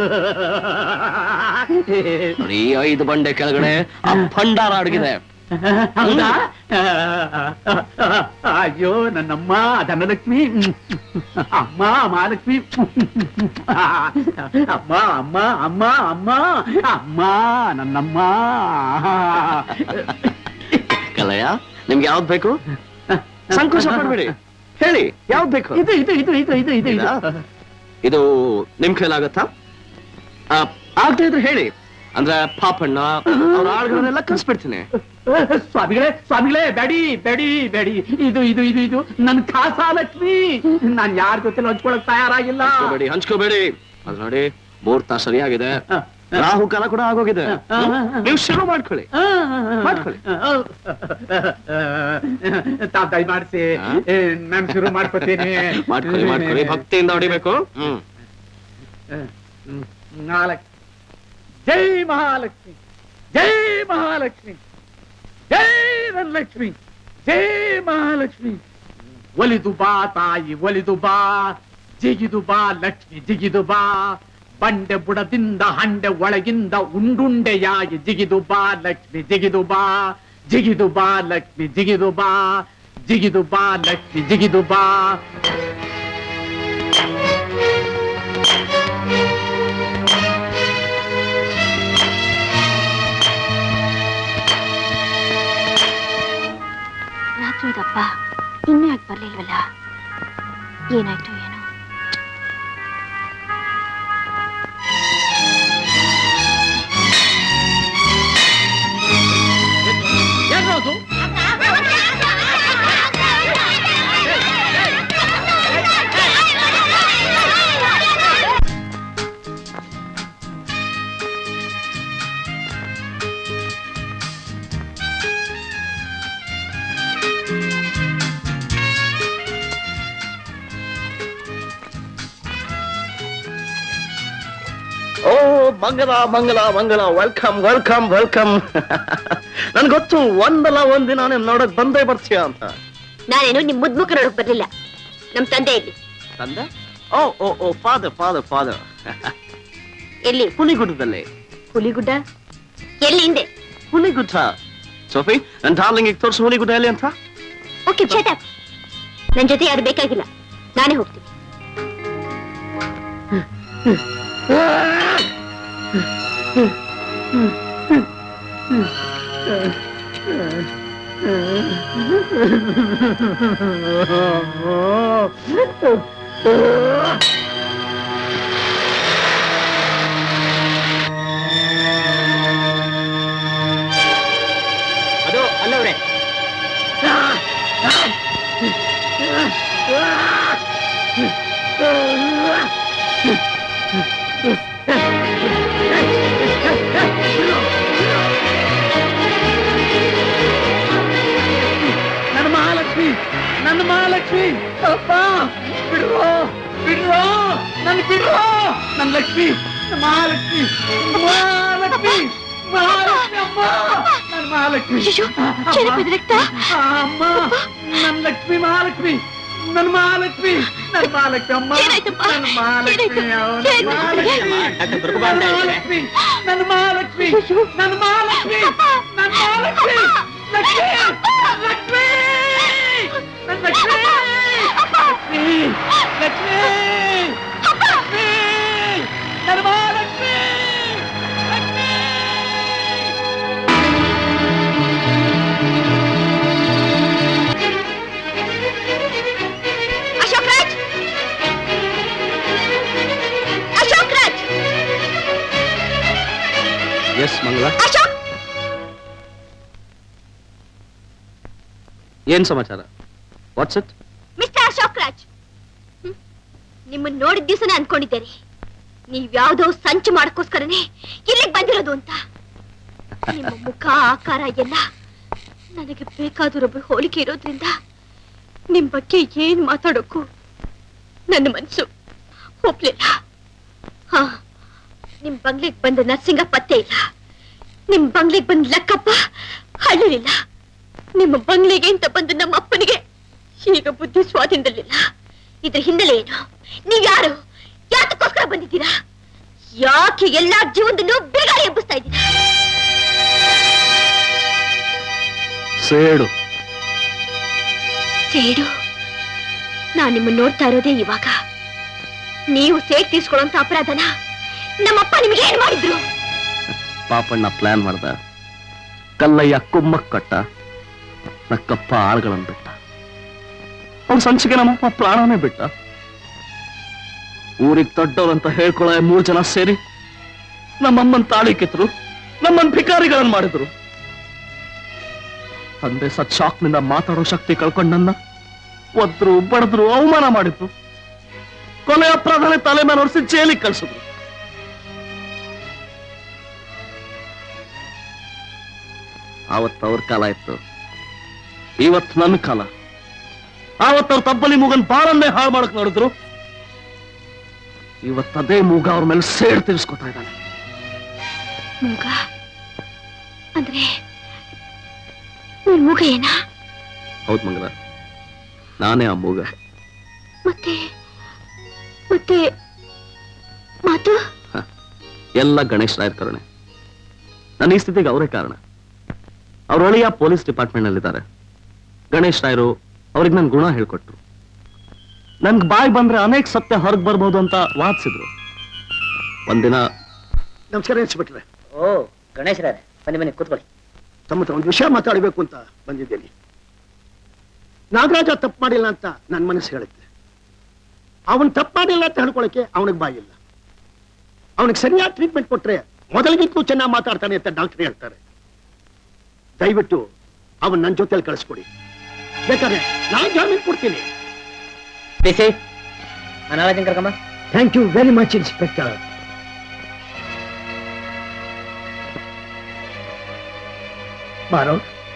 Speaker 14: ನೋಡಿ ಈ ಐದು ಬಂಡೆ ಕೆಳಗಡೆ ಆ ಭಂಡಾರ ಅಡಗಿದೆ
Speaker 5: ಹೌದಾ ಅಯ್ಯೋ ನನ್ನಮ್ಮ ಧನಲಕ್ಷ್ಮಿ ಅಮ್ಮ ಮಹಾಲಕ್ಷ್ಮಿ ಅಮ್ಮ ಅಮ್ಮ ಅಮ್ಮ ಅಮ್ಮ ಅಮ್ಮ ನನ್ನಮ್ಮ
Speaker 14: ಕಲ್ಲಯ್ಯ ನಿಮ್ಗೆ ಯಾವ್ದು ಬೇಕು ಸಂಕೋಚ ಪಡ್ಬೇಡಿ ಹೇಳಿ ಯಾವ್ದು ಬೇಕು
Speaker 5: ಇದು ಇದು ಇದು ಇದು ಇದು ಇದು ಇದು
Speaker 14: ಇದು ನಿಮ್ ಕೈಲಾಗತ್ತಾ ಆ, ಆಗ್ತಾ ಇದ್ರೆ ಹೇಳಿ ಅಂದ್ರೆ ಪಾಪಣ್ಣ ಅವ್ರ ಆಳುಗಳನ್ನೆಲ್ಲ ಕಳ್ಸ್ಬಿಡ್ತೀನಿ
Speaker 5: ಸ್ವಾಮಿಗಳೇ ಸ್ವಾಮಿಗಳೇ ಬೇಡಿ ಬೇಡಿ ಬೇಡಿ ಇದು ಇದು ಇದು ಇದು ನನ್ ಕಾಸಾಲಕ್ಷ್ಮಿ ನಾನ್ ಯಾರ ಜೊತೆ ಹಂಚ್ಕೊಳಕ್ ತಯಾರಾಗಿಲ್ಲ
Speaker 14: ಹಂಚ್ಕೋಬೇಡಿ ಹಂಚ್ಕೋಬೇಡಿ ಅದ್ ನೋಡಿ ಮುಹೂರ್ತ ಸರಿಯಾಗಿದೆ ರಾಹು ಕಾಲ ಕೂಡ ಆಗೋಗಿದೆ ಹ್ಮ್? ನೀವು ಶುರು ಮಾಡ್ಕೊಳ್ಳಿ ಮಾಡ್ಕೊಳ್ಳಿ
Speaker 5: ತಾವ್ ದಯ ಮಾಡಿಸಿ ನಾನ್ ಶುರು ಮಾಡ್ಕೊತೀನಿ
Speaker 14: ಮಾಡ್ಕೊಳ್ಳಿ ಮಾಡ್ಕೊಳ್ಳಿ ಭಕ್ತಿಯಿಂದ ಹೊಡಿಬೇಕು ಹ್ಮ್
Speaker 5: ನಾಲ್ಕು ಜೈ ಮಹಾಲಕ್ಷ್ಮಿ ಜೈ ಮಹಾಲಕ್ಷ್ಮಿ ಜೈ ಧನಲಕ್ಷ್ಮಿ ಜೈ ಮಹಾಲಕ್ಷ್ಮಿ ಒಲಿದು ಬಾ ತಾಯಿ ಒಲಿದು ಬಾ ಜಿಗಿದು ಬಾ ಲಕ್ಷ್ಮಿ ಜಿಗಿದು ಬಾ ಬಂಡೆ ಬುಡದಿಂದ ಹಂಡೆ ಒಳಗಿಂದ ಉಂಡುಂಡೆಯಾಗಿ ಜಿಗಿದು ಬಾ ಲಕ್ಷ್ಮಿ ಜಿಗಿದು ಬಾ ಜಿಗಿದು ಬಾ ಲಕ್ಷ್ಮಿ ಜಿಗಿದು ಬಾ ಜಿಗಿದು ಬಾ ಲಕ್ಷ್ಮಿ ಜಿಗಿದು ಬಾ
Speaker 6: ರಾತ್ರಿ ಇದಪ್ಪ ಇನ್ನೂ ಯಾಕೆ ಬರ್ಲಿಲ್ವಲ್ಲ ಏನಾಯ್ತು ಏನೋ
Speaker 5: ಏನ್ರೋದು
Speaker 14: ಓ ಮಂಗಲ ಮಂಗಲ ಮಂಗಲ ವೆಲ್ಕಮ್ ವೆಲ್ಕಮ್ ವೆಲ್ಕಮ್ ನನ್ ಗೊತ್ತು ಒಂದಲ್ಲ ಒಂದಿನ ನೀನ್ ನೋಡಕ್ ಬಂದೇ ಬರ್ತೀಯ ಅಂತ
Speaker 6: ನಾನೇನು ನಿಮ್ ಮುದ್ಮುಖ ನೋಡಕ್ ಬರ್ಲಿಲ್ಲ ನಮ್ ತಂದೆ ಇಲ್ಲಿ
Speaker 14: ತಂದೆ ಓ ಓ ಓ ಫಾದರ್ ಫಾದರ್ ಫಾದರ್
Speaker 6: ಎಲ್ಲಿ
Speaker 14: ಹುಲಿಗುಡ್ಡದಲ್ಲಿ
Speaker 6: ಹುಲಿಗುಡ್ಡ ಎಲ್ಲಿ ಹಿಂದೆ
Speaker 14: ಹುಲಿಗುಡ್ಡ ಸೋಫಿ ನನ್ ಡಾರ್ಲಿಂಗ್ ತೋರಿಸು ಹುಲಿಗುಡ್ಡ ಎಲ್ಲಿ ಅಂತ
Speaker 6: ಓಕೆ ಶಟ್ ನನ್ ಜೊತೆ ಯಾರು ಬೇಕಾಗಿಲ್ಲ ನಾನೇ ಹೋಗ್ತೀನಿ
Speaker 5: ಅದು ಅಲ್ಲವ್ರೆ ನನ್ನ ಮಹಾಲಕ್ಷ್ಮಿ ನನ್ನ ಮಹಾಲಕ್ಷ್ಮಿ ಅಪ್ಪ ಬಿಡ್ರೋ ಬಿಡ್ರೋ ನನ್ ಬಿಡ್ರೋ ನನ್ನ ಲಕ್ಷ್ಮಿ ಮಹಾಲಕ್ಷ್ಮಿ ಮಹಾಲಕ್ಷ್ಮಿ ಮಹಾಲಕ್ಷ್ಮಿ ಅಮ್ಮ ನನ್ನ ಮಹಾಲಕ್ಷ್ಮಿ ಆ, ಅಮ್ಮ ನನ್ನ ಲಕ್ಷ್ಮಿ ಮಹಾಲಕ್ಷ್ಮಿ ನನ್ನ ಮಹಾಲಕ್ಷ್ಮಿ ನನ್ನ ಮಹಾಲಕ್ಷ್ಮಿ ಅಮ್ಮ ನನ್ನ ಮಹಾಲಕ್ಷ್ಮಿ ಅವ್ವ, ನನ್ನ ಮಹಾಲಕ್ಷ್ಮಿ ನನ್ನ ಮಹಾಲಕ್ಷ್ಮಿ ನನ್ನ ಮಹಾಲಕ್ಷ್ಮಿ ನನ್ನ ಮಹಾಲಕ್ಷ್ಮಿ ಲಕ್ಷ್ಮಿ ಲಕ್ಷ್ಮಿ ನನ್ನ ಲಕ್ಷ್ಮಿ ಲಕ್ಷ್ಮಿ ಲಕ್ಷ್ಮಿ ಲಕ್ಷ್ಮಿ ನನ್ನ ಮಹಾಲಕ್ಷ್ಮಿ
Speaker 6: ಅಶೋಕ್ ರಾಜ್ ಅಶೋಕ್ ರಾಜ್
Speaker 14: ಎಸ್ ಮಂಗಲ
Speaker 6: ಅಶೋಕ್
Speaker 14: ಏನ್ ಸಮಾಚಾರ what's it
Speaker 6: mister Ashok Raj hmm. ನಿಮ್ಮನ್ನ ನೋಡಿದ ದಿವಸನೇ ಅನ್ಕೊಂಡಿದ್ದೇನೆ ನೀವ್ಯಾವ್ದೋ ಸಂಚು ಮಾಡಕ್ಕೋಸ್ಕರನೇ ಇಲ್ಲಿಗೆ ಬಂದಿರೋದು ಅಂತ ನಿಮ್ಮ ಮುಖ ಆಕಾರ ಎಲ್ಲ ನನಗೆ ಬೇಕಾದರೊಬ್ಬ ಹೋಲಿಕೆ ಇರೋದ್ರಿಂದ ನಿಮ್ ಬಗ್ಗೆ ಏನ್ ಮಾತಾಡೋಕ್ಕೂ ನನ್ನ ಮನ್ಸು ಒಪ್ಲಿಲ್ಲ ಹಾ ನಿಮ್ ಬಂಗ್ಲೆಗ್ ಬಂದ ನರ್ಸಿಂಗ ಪತ್ತೆ ಇಲ್ಲ ನಿಮ್ ಬಂಗ್ಲೆಗ್ ಬಂದ್ ಲಕ್ಕಪ್ಪ ಹಳ್ಳಿಲಿಲ್ಲ ನಿಮ್ಮ ಬಂಗ್ಲೆಗೆ ಅಂತ ಬಂದು ನಮ್ಮ ಅಪ್ಪನಿಗೆ ಈಗ ಬುದ್ಧಿ ಸ್ವಾಧೀನದಲ್ಲಿಲ್ಲ ಇದ್ರ ಹಿನ್ನೆಲೆ ಏನು ನೀವ್ ಯಾರು ಯಾತಕ್ಕೋಸ್ಕರ ಬಂದಿದ್ದೀರಾ ಯಾಕೆ ಎಲ್ಲಾ ಜೀವನದಲ್ಲೂ ಬೇಗಾರಿ ಎಬ್ಬಿಸ್ತಾ ಇದ್ದೀರಾ
Speaker 16: ಸೇಡು
Speaker 6: ಸೇಡು ನಾನ್ ನಿಮ್ಮನ್ನ ನೋಡ್ತಾ ಇರೋದೇ ಇವಾಗ ನೀವು ಸೇಡ್ ತೀರ್ಸ್ಕೊಳ್ಳೋಂತ ಅಪರಾಧನ ನಮ್ಮಪ್ಪ ನಿಮ್ಗೆ ಏನ್ ಮಾಡಿದ್ರು
Speaker 16: ಪಾಪಣ್ಣ ಪ್ಲಾನ್ ಮಾಡ್ದ ಕಲ್ಲಯ್ಯ ಕುಮ್ಮಕ್ ಕಟ್ಟ ನಕ್ಕಪ್ಪ ಆಳ್ಗಳನ್ ಬಿಟ್ಟ ಅವ್ನ ಸಂಚಿಗೆ ನಮ್ಮಪ್ಪ ಪ್ರಾಣನೇ ಬಿಟ್ಟ ಊರಿಗೆ ದೊಡ್ಡವ್ರಂತ ಹೇಳ್ಕೊಳ್ಳೋ ಮೂರ್ ಜನ ಸೇರಿ ನಮ್ಮಮ್ಮನ್ ತಾಳಿ ಕಿತ್ರು ನಮ್ಮನ್ ಭಿಕಾರಿಗಳನ್ನ ಮಾಡಿದ್ರು ತಂದೆ ಸತ್ ಶಾಕ್ನಿಂದ ಮಾತಾಡೋ ಶಕ್ತಿ ಕಳ್ಕೊಂಡ್ ನನ್ನ ಒದ್ರು ಬಡದ್ರು ಅವಮಾನ ಮಾಡಿದ್ರು ಕೊಲೆ ಅಪರಾಧನೆ ತಲೆ ಮೇಲೆ ಹೊರಿಸಿ ಜೈಲಿಗೆ ಕಳ್ಸಿದ್ರು ಆವತ್ತು ಅವ್ರ ಕಾಲ ಇತ್ತು ಇವತ್ತು ನನ್ನ ಕಾಲ ಆವತ್ತು ಅವ್ರ ತಬ್ಬಲಿ ಮೂಗನ್ ಬಾಳನ್ನೇ ಹಾಳು ಮಾಡಕ್ ನೋಡಿದ್ರು ಇವತ್ತು ಅದೇ ಮೂಗ ಅವ್ರ ಮೇಲೆ ಸೇಡ್ ತೀರ್ಸ್ಕೊತಾ ಇದ್ದಾನೆ
Speaker 6: ಮೂಗ ಅಂದ್ರೆ ನೀನ್ ಮೂಗ ಏನಾ
Speaker 16: ಹೌದ್ ಮಂಗಲ ನಾನೇ ಆ ಮೂಗ
Speaker 6: ಮತ್ತೆ ಮತ್ತೆ ಮಾತು
Speaker 16: ಎಲ್ಲ ಗಣೇಶ್ ರಾಯರ್ ಕರುಣೆ ನನ್ನ ಈ ಸ್ಥಿತಿಗೆ ಅವರೇ ಕಾರಣ ಅವ್ರ ಅಳಿಯ ಪೊಲೀಸ್ ಡಿಪಾರ್ಟ್ಮೆಂಟ್ ನಲ್ಲಿದ್ದಾರೆ ಗಣೇಶ್ ರಾಯರು ಅವ್ರಿಗೆ ನನ್ ಗುಣ ಹೇಳ್ಕೊಟ್ರು ನನ್ಗೆ ಬಾಯ್ ಬಂದ್ರೆ ಅನೇಕ ಸತ್ಯ ಹೊರಗೆ ಬರ್ಬೋದು ಅಂತ ವಾದಿಸಿದ್ರು ಒಂದಿನ
Speaker 15: ನಮಸ್ಕಾರ ಇನ್ಸ್ಪೆಕ್ಟ್ರೆ
Speaker 4: ಓ ಗಣೇಶರೇ ಬನ್ನಿ ಬನ್ನಿ ಕೂತ್ಕೊಳ್ಳಿ
Speaker 15: ತಮ್ಮ ಹತ್ರ ಒಂದು ವಿಷಯ ಮಾತಾಡಬೇಕು ಅಂತ ಬಂದಿದ್ದೇನೆ ನಾಗರಾಜ ತಪ್ಪು ಮಾಡಿಲ್ಲ ಅಂತ ನನ್ನ ಮನಸ್ಸು ಹೇಳುತ್ತೆ ಅವನ್ ತಪ್ಪು ಮಾಡಿಲ್ಲ ಅಂತ ಹೇಳ್ಕೊಳಕ್ಕೆ ಅವನಿಗೆ ಬಾಯಿಲ್ಲ ಅವನಿಗೆ ಸರಿಯಾದ ಟ್ರೀಟ್ಮೆಂಟ್ ಕೊಟ್ರೆ ಮೊದಲಿಗಿಂತಲೂ ಚೆನ್ನಾಗಿ ಮಾತಾಡ್ತಾನೆ ಅಂತ ಡಾಕ್ಟರ್ ಹೇಳ್ತಾರೆ ದಯವಿಟ್ಟು ಅವನ್ ನನ್ನ ಜೊತೆಲಿ ಕಳಿಸ್ಕೊಡಿ ಬೇಕಾದ್ರೆ ನಾನು ಜಾಮೀನು ಕೊಡ್ತೀನಿ
Speaker 4: ಬಿಸಿ ಅನಾಲಜನ್ ಕರ್ಕಮ್ಮ
Speaker 15: thank you very much inspector ಬಾರೋ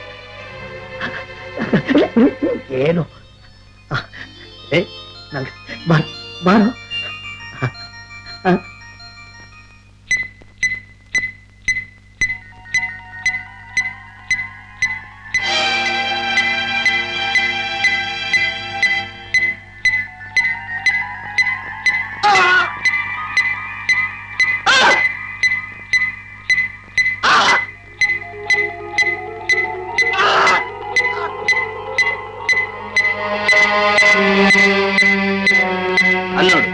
Speaker 15: ಏನು ಏ ನನ್- ಬಾ- ಬಾರೋ ಆ,
Speaker 16: ಅಲ್ಲಿ ನೋಡು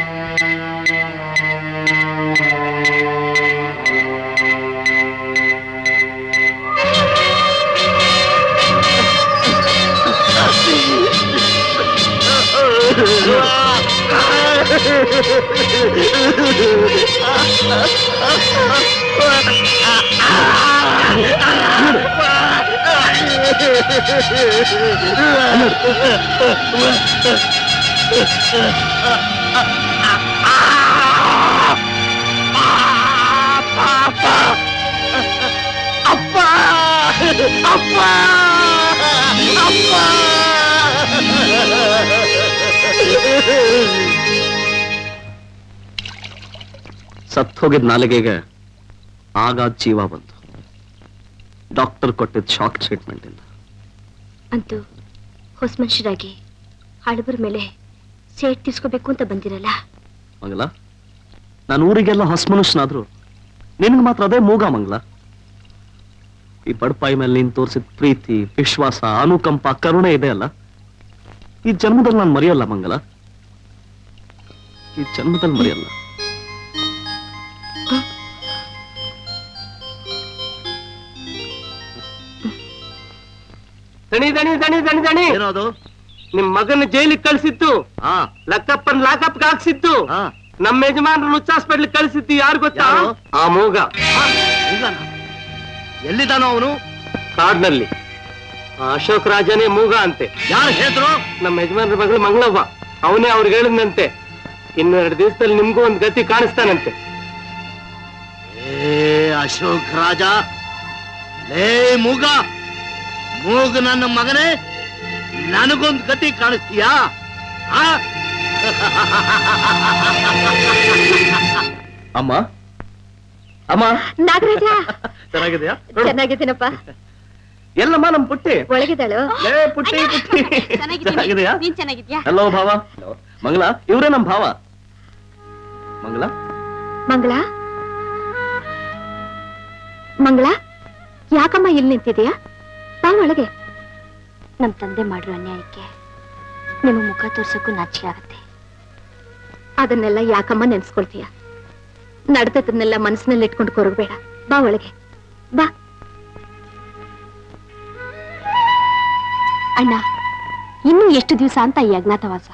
Speaker 11: ಅಪ್ಪ ಅಪ್ಪ ಅಪ್ಪ
Speaker 16: ಸತ್ ಹೋಗಿದ್ ನಾಲಿಗೆಗೆ ಆಗ ಜೀವ ಬಂತು ಡಾಕ್ಟರ್ ಕೊಟ್ಟಿದ್ ಶಾಕ್ ಟ್ರೀಟ್ಮೆಂಟ್ ಇಂದ
Speaker 6: ಅಂತೂ ಹೊಸ ಮನುಷ್ಯರಾಗಿ ಹಳಬರ ಮೇಲೆ ಸೇಟ್ ತೀರ್ಸ್ಕೋಬೇಕು ಅಂತ ಬಂದಿರಲ್ಲ
Speaker 16: ಮಂಗಲ ನಾನು ಊರಿಗೆಲ್ಲ ಹೊಸ ಮನುಷ್ಯನಾದ್ರು ನಿನ್ಗೆ ಮಾತ್ರ ಅದೇ ಮೂಗ ಮಂಗಲ ಈ ಬಡಪಾಯಿ ಮೇಲೆ ನೀನ್ ತೋರಿಸಿದ ಪ್ರೀತಿ ವಿಶ್ವಾಸ ಅನುಕಂಪ ಕರುಣೆ ಇದೆ ಅಲ್ಲ ಈ ಜನ್ಮದಲ್ಲಿ ನಾನು ಮರೆಯಲ್ಲ ಮಂಗಲ ಈ ಜನ್ಮದಲ್ಲಿ ಮರೆಯಲ್ಲ
Speaker 3: ದಣಿ ದಣಿ ದಣಿ ದಣಿ ದಣಿ
Speaker 10: ಏನದು
Speaker 3: ನಿಮ್ ಮಗನ ಜೈಲಿಗೆ ಕಳ್ಸಿತ್ತು ಲಕ್ಕಪ್ಪನ್ ಲಾಕಪ್ ಹಾಕ್ಸಿತ್ತು ನಮ್ಮ ಯಜಮಾನ್ರು ನುಚ್ಚ ಹಾಸ್ಪಿಟ್ಲ್ ಕಳ್ಸಿತ್ತು ಯಾರು ಗೊತ್ತಾ
Speaker 10: ಯಾರು?
Speaker 3: ಆ ಮೂಗ
Speaker 10: ಎಲ್ಲಿದ್ದಾನೋ ಅವನು
Speaker 3: ಕಾಡ್ನಲ್ಲಿ ಆ ಅಶೋಕ್ ರಾಜನೇ ಮೂಗ ಅಂತೆ
Speaker 10: ಯಾರು ಹೇಳಿದ್ರು
Speaker 3: ನಮ್ಮ ಯಜಮಾನ್ರ ಮಗಳು ಮಂಗಳವ್ವ ಅವನೇ ಅವ್ರಿಗೆ ಹೇಳಿದ್ನಂತೆ ಇನ್ನೆರಡು ದಿವಸದಲ್ಲಿ ನಿಮ್ಗೂ ಒಂದ್ ಗತಿ ಕಾಣಿಸ್ತಾನಂತೆ
Speaker 10: ಏ ಅಶೋಕ್ ರಾಜ ಲೇ ಮೂಗ ಮೂಗ ನನ್ನ ಮಗನೇ ನನಗೊಂದು ಗತಿ ಕಾಣಿಸ್ತೀಯಾ ಆ?
Speaker 16: ಅಮ್ಮ ಅಮ್ಮ
Speaker 6: ನಾಗರಾಜ
Speaker 16: ಚೆನ್ನಾಗಿದೆಯಾ
Speaker 6: ಚೆನ್ನಾಗಿದ್ದೀನಪ್ಪ
Speaker 16: ಎಲ್ಲಮ್ಮ ನಮ್ ಪುಟ್ಟಿ
Speaker 6: ಒಳಗಿದ್ದಾಳು
Speaker 16: ಲೇ ಪುಟ್ಟಿ ಪುಟ್ಟಿ ಚೆನ್ನಾಗಿದೆಯಾ
Speaker 6: ನೀನ್ ಚೆನ್ನಾಗಿದ್ಯಾ
Speaker 16: ಹಲೋ ಭಾವ ಮಂಗಳ ಇವ್ರೇ ನಮ್ ಭಾವ ಮಂಗಳ
Speaker 6: ಮಂಗಳ ಮಂಗಳ ಯಾಕಮ್ಮ ಇಲ್ಲಿ ನಿಂತಿದೀಯಾ ಬಾ ಒಳಗೆ ನಮ್ ತಂದೆ ಮಾಡಿರೋ ಅನ್ಯಾಯಕ್ಕೆ ನಿಮ್ಮ ಮುಖ ತೋರ್ಸಕ್ಕೂ ನಾಚಿಕೆ ಆಗತ್ತೆ ಅದನ್ನೆಲ್ಲ ಯಾಕಮ್ಮ ನೆನ್ಸ್ಕೊಳ್ತೀಯ ನಡೆದದನ್ನೆಲ್ಲ ಮನಸ್ಸಿನಲ್ಲಿ ಇಟ್ಕೊಂಡು ಕೊರಗಬೇಡ ಬಾ ಒಳಗೆ ಬಾ ಅಣ್ಣ ಇನ್ನು ಎಷ್ಟು ದಿವಸ ಅಂತ ಈ ಅಜ್ಞಾತವಾಸ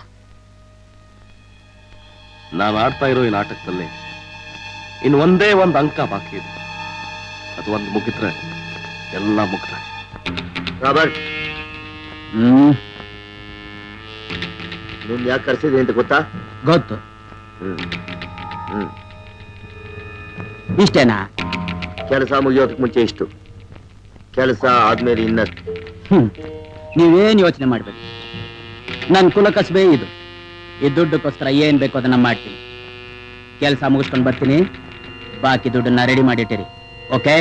Speaker 16: ನಾನು ಆಡ್ತಾ ಇರೋ ಈ ನಾಟಕದಲ್ಲಿ ಇನ್ನು ಒಂದೇ ಒಂದು ಅಂಕ ಬಾಕಿ ಇದೆ ಅದು ಒಂದು ಮುಗಿದ್ರೆ ಎಲ್ಲ ಮುಗ್ದ
Speaker 10: ರಾಬರ್ಟ್
Speaker 18: ಹ್ಮ್
Speaker 10: ನಿನ್ ಯಾಕೆ ಕರ್ಸಿದೆ ಅಂತ ಗೊತ್ತಾ
Speaker 18: ಗೊತ್ತು
Speaker 10: ಹ್ಮ್ ಹ್ಮ್
Speaker 18: ಇಷ್ಟೇನಾ
Speaker 10: ಕೆಲಸ ಮುಗಿಯೋದಕ್ಕೆ ಮುಂಚೆ ಇಷ್ಟು ಕೆಲಸ ಆದ್ಮೇಲೆ ಇನ್ನಷ್ಟು
Speaker 18: ಹ್ಮ್ ನೀವೇನ್ ಯೋಚನೆ ಮಾಡ್ಬೇಕು ನನ್ ಕುಲ ಕಸಬೇ ಇದು ಈ ದುಡ್ಡಕ್ಕೋಸ್ಕರ ಏನ್ ಬೇಕೋ ಅದನ್ನ ಮಾಡ್ತೀನಿ ಕೆಲಸ ಮುಗಿಸ್ಕೊಂಡು ಬರ್ತೀನಿ ಬಾಕಿ ದುಡ್ಡನ್ನ ರೆಡಿ ಮಾಡಿಟ್ಟಿರಿ ಓಕೆ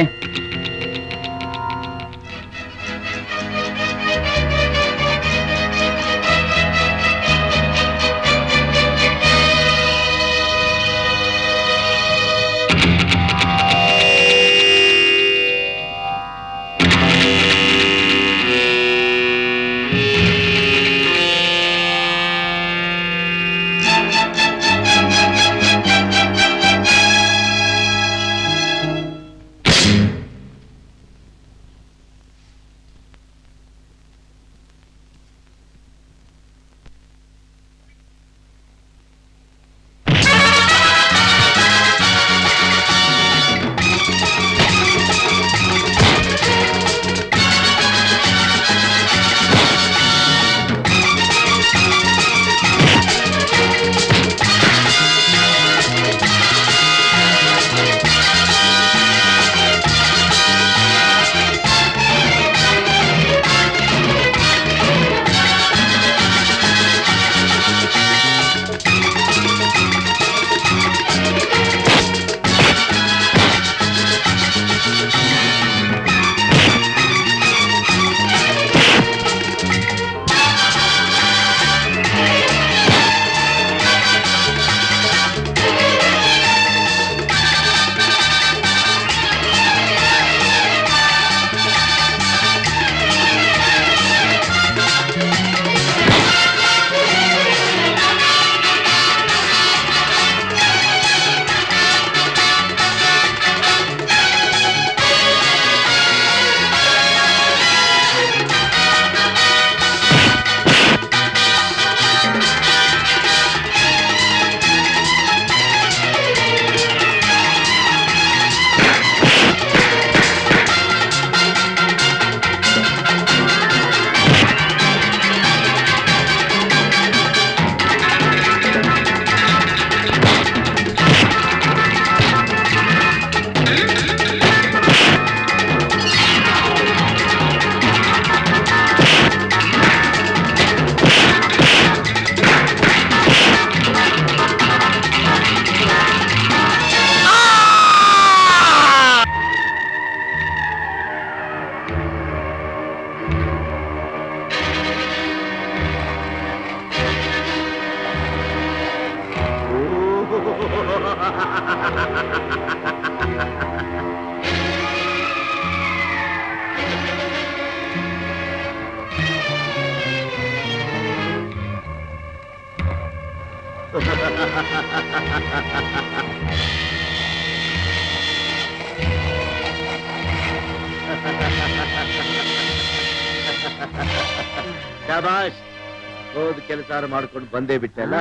Speaker 10: ಶಬಾಷ್ ಹೋದ್ ಕೆಲಸ ಮಾಡ್ಕೊಂಡು ಬಂದೇ ಬಿಟ್ಟಲ್ಲ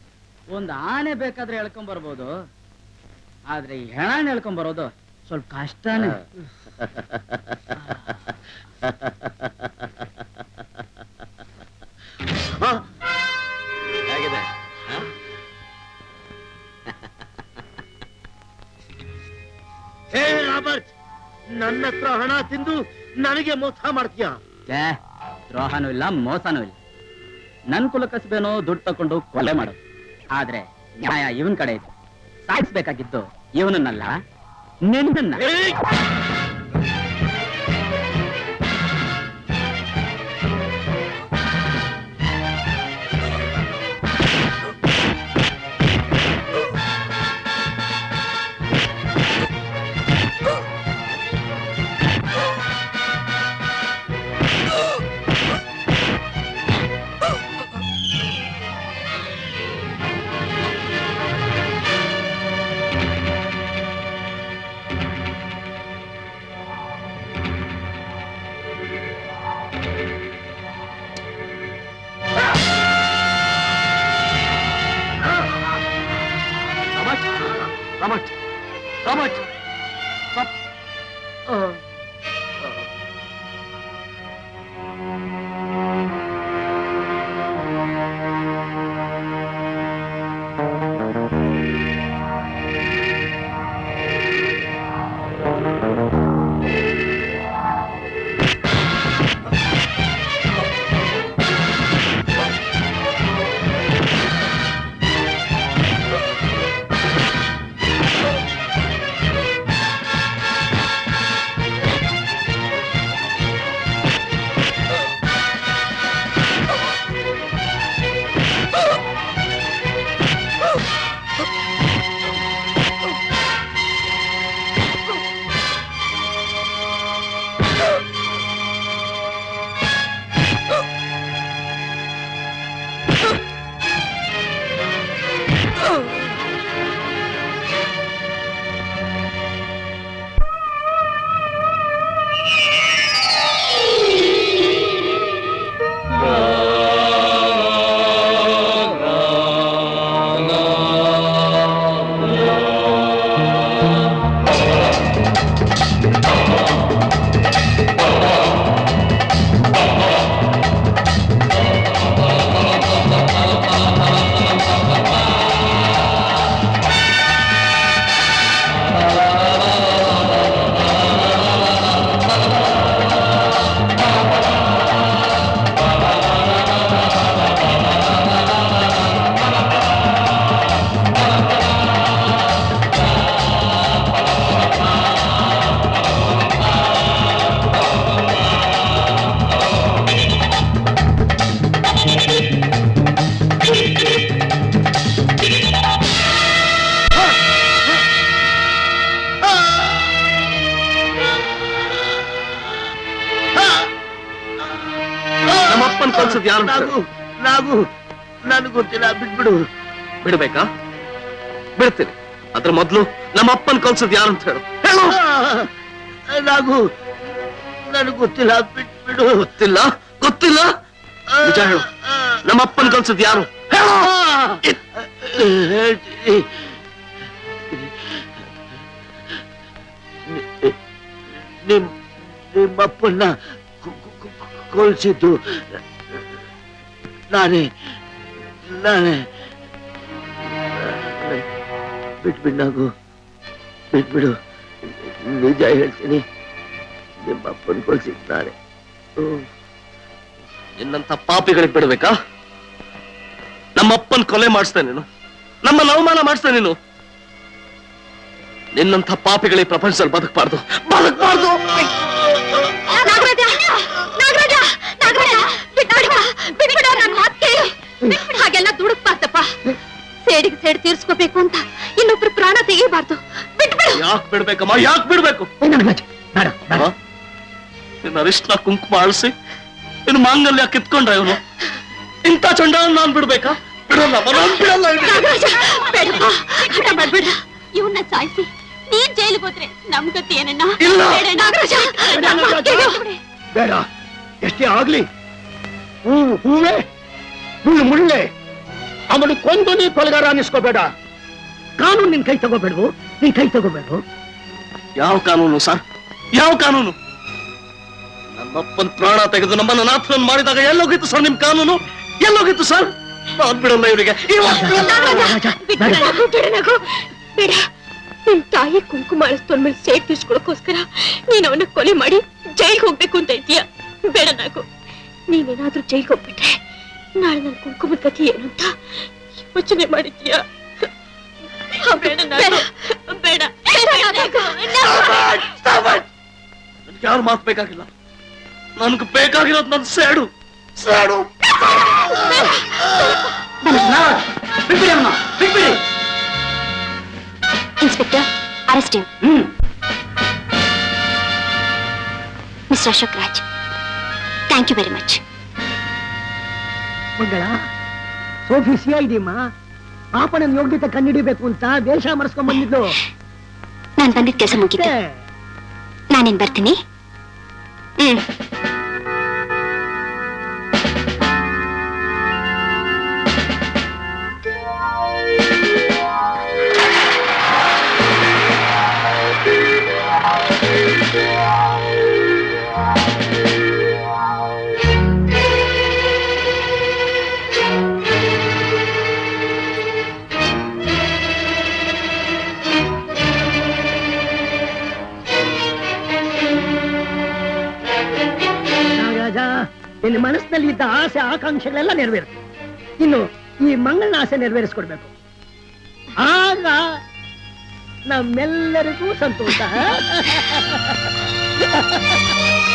Speaker 18: ಒಂದು ಆನೆ ಬೇಕಾದ್ರೆ ಎಳ್ಕೊಂಡ್ ಬರ್ಬೋದು ಆದ್ರೆ ಈ ಹೆಣ ಎಳ್ಕೊಂಡ್ ಬರೋದು ಸ್ವಲ್ಪ ಕಷ್ಟನೇ
Speaker 10: ಹೇಗಿದೆ ಹ? ಏ ರಾಬರ್ಟ್ ನನ್ನ ಹತ್ರ ಹಣ ತಿಂದು ನನಗೆ ಮೋಸ ಮಾಡ್ತೀಯ
Speaker 18: ಛೇ, ದ್ರೋಹನೂ ಇಲ್ಲ ಮೋಸನೂ ಇಲ್ಲ ನನ್ ಕುಲ ಕಸಬೇನೋ ದುಡ್ಡು ತಕೊಂಡು ಕೊಲೆ ಮಾಡೋದು ಆದ್ರೆ ನ್ಯಾಯ ಇವನ್ ಕಡೆ ಇತ್ತು ಸಾಯಿಸ್ಬೇಕಾಗಿದ್ದು ಇವನನ್ನಲ್ಲ ನಿನ್ನ
Speaker 1: ರಮಟ್ ರಮಟ್ ರಮಟ್
Speaker 16: ನಮ್ಮಪ್ಪನ್ ಕಲ್ಸದ್ ಯಾರು ಅಂತ
Speaker 10: ನಾವು ನಾವು ನನಗೆ ಗೊತ್ತಿಲ್ಲ ಬಿಟ್ಬಿಡು
Speaker 16: ಬಿಡ್ಬೇಕಾ ಬಿಡ್ತೀನಿ ಅದ್ರ ಮೊದ್ಲು ನಮ್ಮಪ್ಪನ್ ಕಲ್ಸದ್ ಯಾರು ಅಂತ ಹೇಳು ಹೇಳು
Speaker 10: ನಾವು ನನಗೆ ಗೊತ್ತಿಲ್ಲ ಬಿಟ್ಬಿಡು
Speaker 16: ಗೊತ್ತಿಲ್ಲ ಗೊತ್ತಿಲ್ಲ ನಿಜ ಹೇಳು ನಮ್ಮಪ್ಪನ್ ಕಲ್ಸದ್ ಯಾರು ಹೇಳು
Speaker 10: ಹೇಳ್ತೀನಿ ನಿಮ್ ನಿಮ್ಮಪ್ಪನ್ನ ಕು- ಕು- ಕು- ಕೊಲ್ಸಿದ್ದು ನಾನೇ ನಾನೇ ಬಿಟ್ಬಿಡು ನಾವು ಬಿಟ್ಬಿಡು ನಿಜ ಹೇಳ್ತೀನಿ ನಿಮ್ಮಪ್ಪನ ಕೊಲ್ಸಿದ್ದು ನಾನೇ ಹ್ಮ್.
Speaker 16: ನಿನ್ನಂತ ಪಾಪಿಗಳಿಗೆ ಬಿಡ್ಬೇಕಾ ನಮ್ಮಪ್ಪನ್ ಕೊಲೆ ಮಾಡಿಸ್ತೇನೆ ನೀನು ನಮ್ಮನ್ನ ಅವಮಾನ ಮಾಡಿಸ್ತೇನೆ ನೀನು ನಿನ್ನಂತ ಪಾಪಿಗಳಿಗೆ ಪ್ರಪಂಚದಲ್ಲಿ ಬದುಕಬಾರ್ದು ಬದುಕಬಾರ್ದು
Speaker 6: ನಾಗರಾಜ ನಾಗರಾಜ ನಾಗರಾಜ ಬಿಟ್ಬಿಡಪ್ಪ ಬಿಟ್ಬಿಡ ನನ್ನ ಮಾತು ಕೇಳು ಹಾಗೆಲ್ಲ ದುಡುಕ್ಬಾರ್ದಪ್ಪ ಸೇಡಿಗೆ ಸೇಡ್ ತೀರ್ಸ್ಕೋಬೇಕು ಅಂತ ಇನ್ನೊಬ್ರು ಪ್ರಾಣ ತೆಗಿಬಾರ್ದು ಬಿಟ್ಬಿಡು
Speaker 16: ಯಾಕೆ ಬಿಡ್ಬೇಕಮ್ಮ ಯಾಕೆ ಬಿಡ್ಬೇಕು ಆ? ನಿನ್ನ ಅರಿಶಿನ ಕುಂಕುಮ ಅಳಿಸಿ ಇನ್ನು ಮಾಂಗಲ್ಯ ಕಿತ್ಕೊಂಡ್ರೆ ಇವನು ಇಂಥ ಚಂಡ ನಾನ್ ಬಿಡ್ಬೇಕಾ ಬಿಡಲ್ಲ ನಾನ್ ಬಿಡಲ್ಲ ಇವ್ನಿಗೆ.
Speaker 6: ನಾಗರಾಜ ಬೇಡಪ್ಪ ಹಠ ಮಾಡ್ಬೇಡ ಇವನ್ನ ಸಾಯಿಸಿ ನೀನ್ ಜೈಲಿಗೆ ಹೋದ್ರೆ ನಮ್ ಗತಿ ಏನಣ್ಣ
Speaker 15: ಇಲ್ಲ.
Speaker 6: ಬೇಡ ನಾಗರಾಜ ನನ್ನ ಮಾತ್ ಕೇಳು.
Speaker 15: ಬೇಡ ಎಷ್ಟೇ ಆಗ್ಲಿ ಹೂ ಹೂವೇ ಮುಳ್ಳು ಮುಳ್ಳೆ ಅವನು ಕೊಂದು ನೀ ಕೊಲೆಗಾರ ಅನ್ನಿಸ್ಕೋಬೇಡ ಕಾನೂನು ನಿನ್ ಕೈ ತಗೋಬೇಡ್ವು ನಿನ್ ಕೈ ತಗೋಬೇಡ್ವು
Speaker 16: ಯಾವ ಕಾನೂನು ಸರ್ ಯಾವ ಕಾನೂನು ನಮ್ಮಪ್ಪನ್ ಪ್ರಾಣ ತೆಗೆದು ನಮ್ಮನ್ನ ನಾಥನ್ ಮಾಡಿದಾಗ ಎಲ್ಲೋಗಿತ್ತು ಸರ್ ನಿಮ್ ಕಾನೂನು ಎಲ್ಲೋಗಿತ್ತು ಸರ್ ನಾನ್ ಬಿಡಲ್ಲ ಇವರಿಗೆ
Speaker 6: ನಾಗರಾಜ, ಬಿಟ್ಬಿಡ ನಗು, ಬಿಡು ನಗು. ಬೇಡ ನಿಮ್ ತಾಯಿ ಕುಂಕುಮ ಅಳಿಸ್ತೋನ್ ಸೇಟ್ ತೀರ್ಸ್ಕೊಳಕ್ಕೋಸ್ಕರ ನೀನ್ ಅವನ ಕೊಲೆ ಮಾಡಿ ಜೈಲ್ಗೆ ಹೋಗ್ಬೇಕು ಅಂತ ಇದೀಯ ಬೇಡ ನಾಗು ನೀನೇನಾದ್ರೂ ಜೈಲ್ಗೆ ಹೋಗ್ಬಿಟ್ರೆ ನಾಳೆ ನನ್ ಕುಂಕುಮದ ಗತಿ ಏನು ಅಂತ ಯೋಚನೆ ಮಾಡಿದ್ಯಾ ಬೇಡ ನಾಗು ಬೇಡ ಬೇಡ ನಾಗು
Speaker 16: ಯಾರ ಮಾತು ಬೇಕಾಗಿಲ್ಲ ನನ್ಗೆ ಬೇಕಾಗಿರೋದು ನನ್ ಸೇಡು ಸೇಡು
Speaker 6: inspector arrest mister Ashok Raj thank you very much
Speaker 15: Mangala ಸೋಫಿ ಸಿ ಇದೀಮ್ಮ ಪಾಪನ ಯೋಗ್ಯತೆ ಕಂಡಿಡಿಬೇಕು ಅಂತ ವೇಷ ಮರೆಸ್ಕೊಂಡ್ ಬಂದಿದ್ಲು
Speaker 6: ನಾನು ಬಂದಿದ್ದ ಕೆಲಸ ಮುಗಿತೆ ನಾನೇನ್ ಬರ್ತೀನಿ ಹ್ಮ್
Speaker 15: ನಾಗರಾಜ ನಿನ್ನ ಮನಸ್ಸಿನಲ್ಲಿ ಇದ್ದ ಆಸೆ ಆಕಾಂಕ್ಷೆಗಳೆಲ್ಲ ನೆರವೇರುತ್ತೆ ಇನ್ನು ಈ ಮಂಗಳನ ಆಸೆ ನೆರವೇರಿಸ್ಕೊಡ್ಬೇಕು ಆಗ ನಮ್ಮೆಲ್ಲರಿಗೂ ಸಂತೋಷ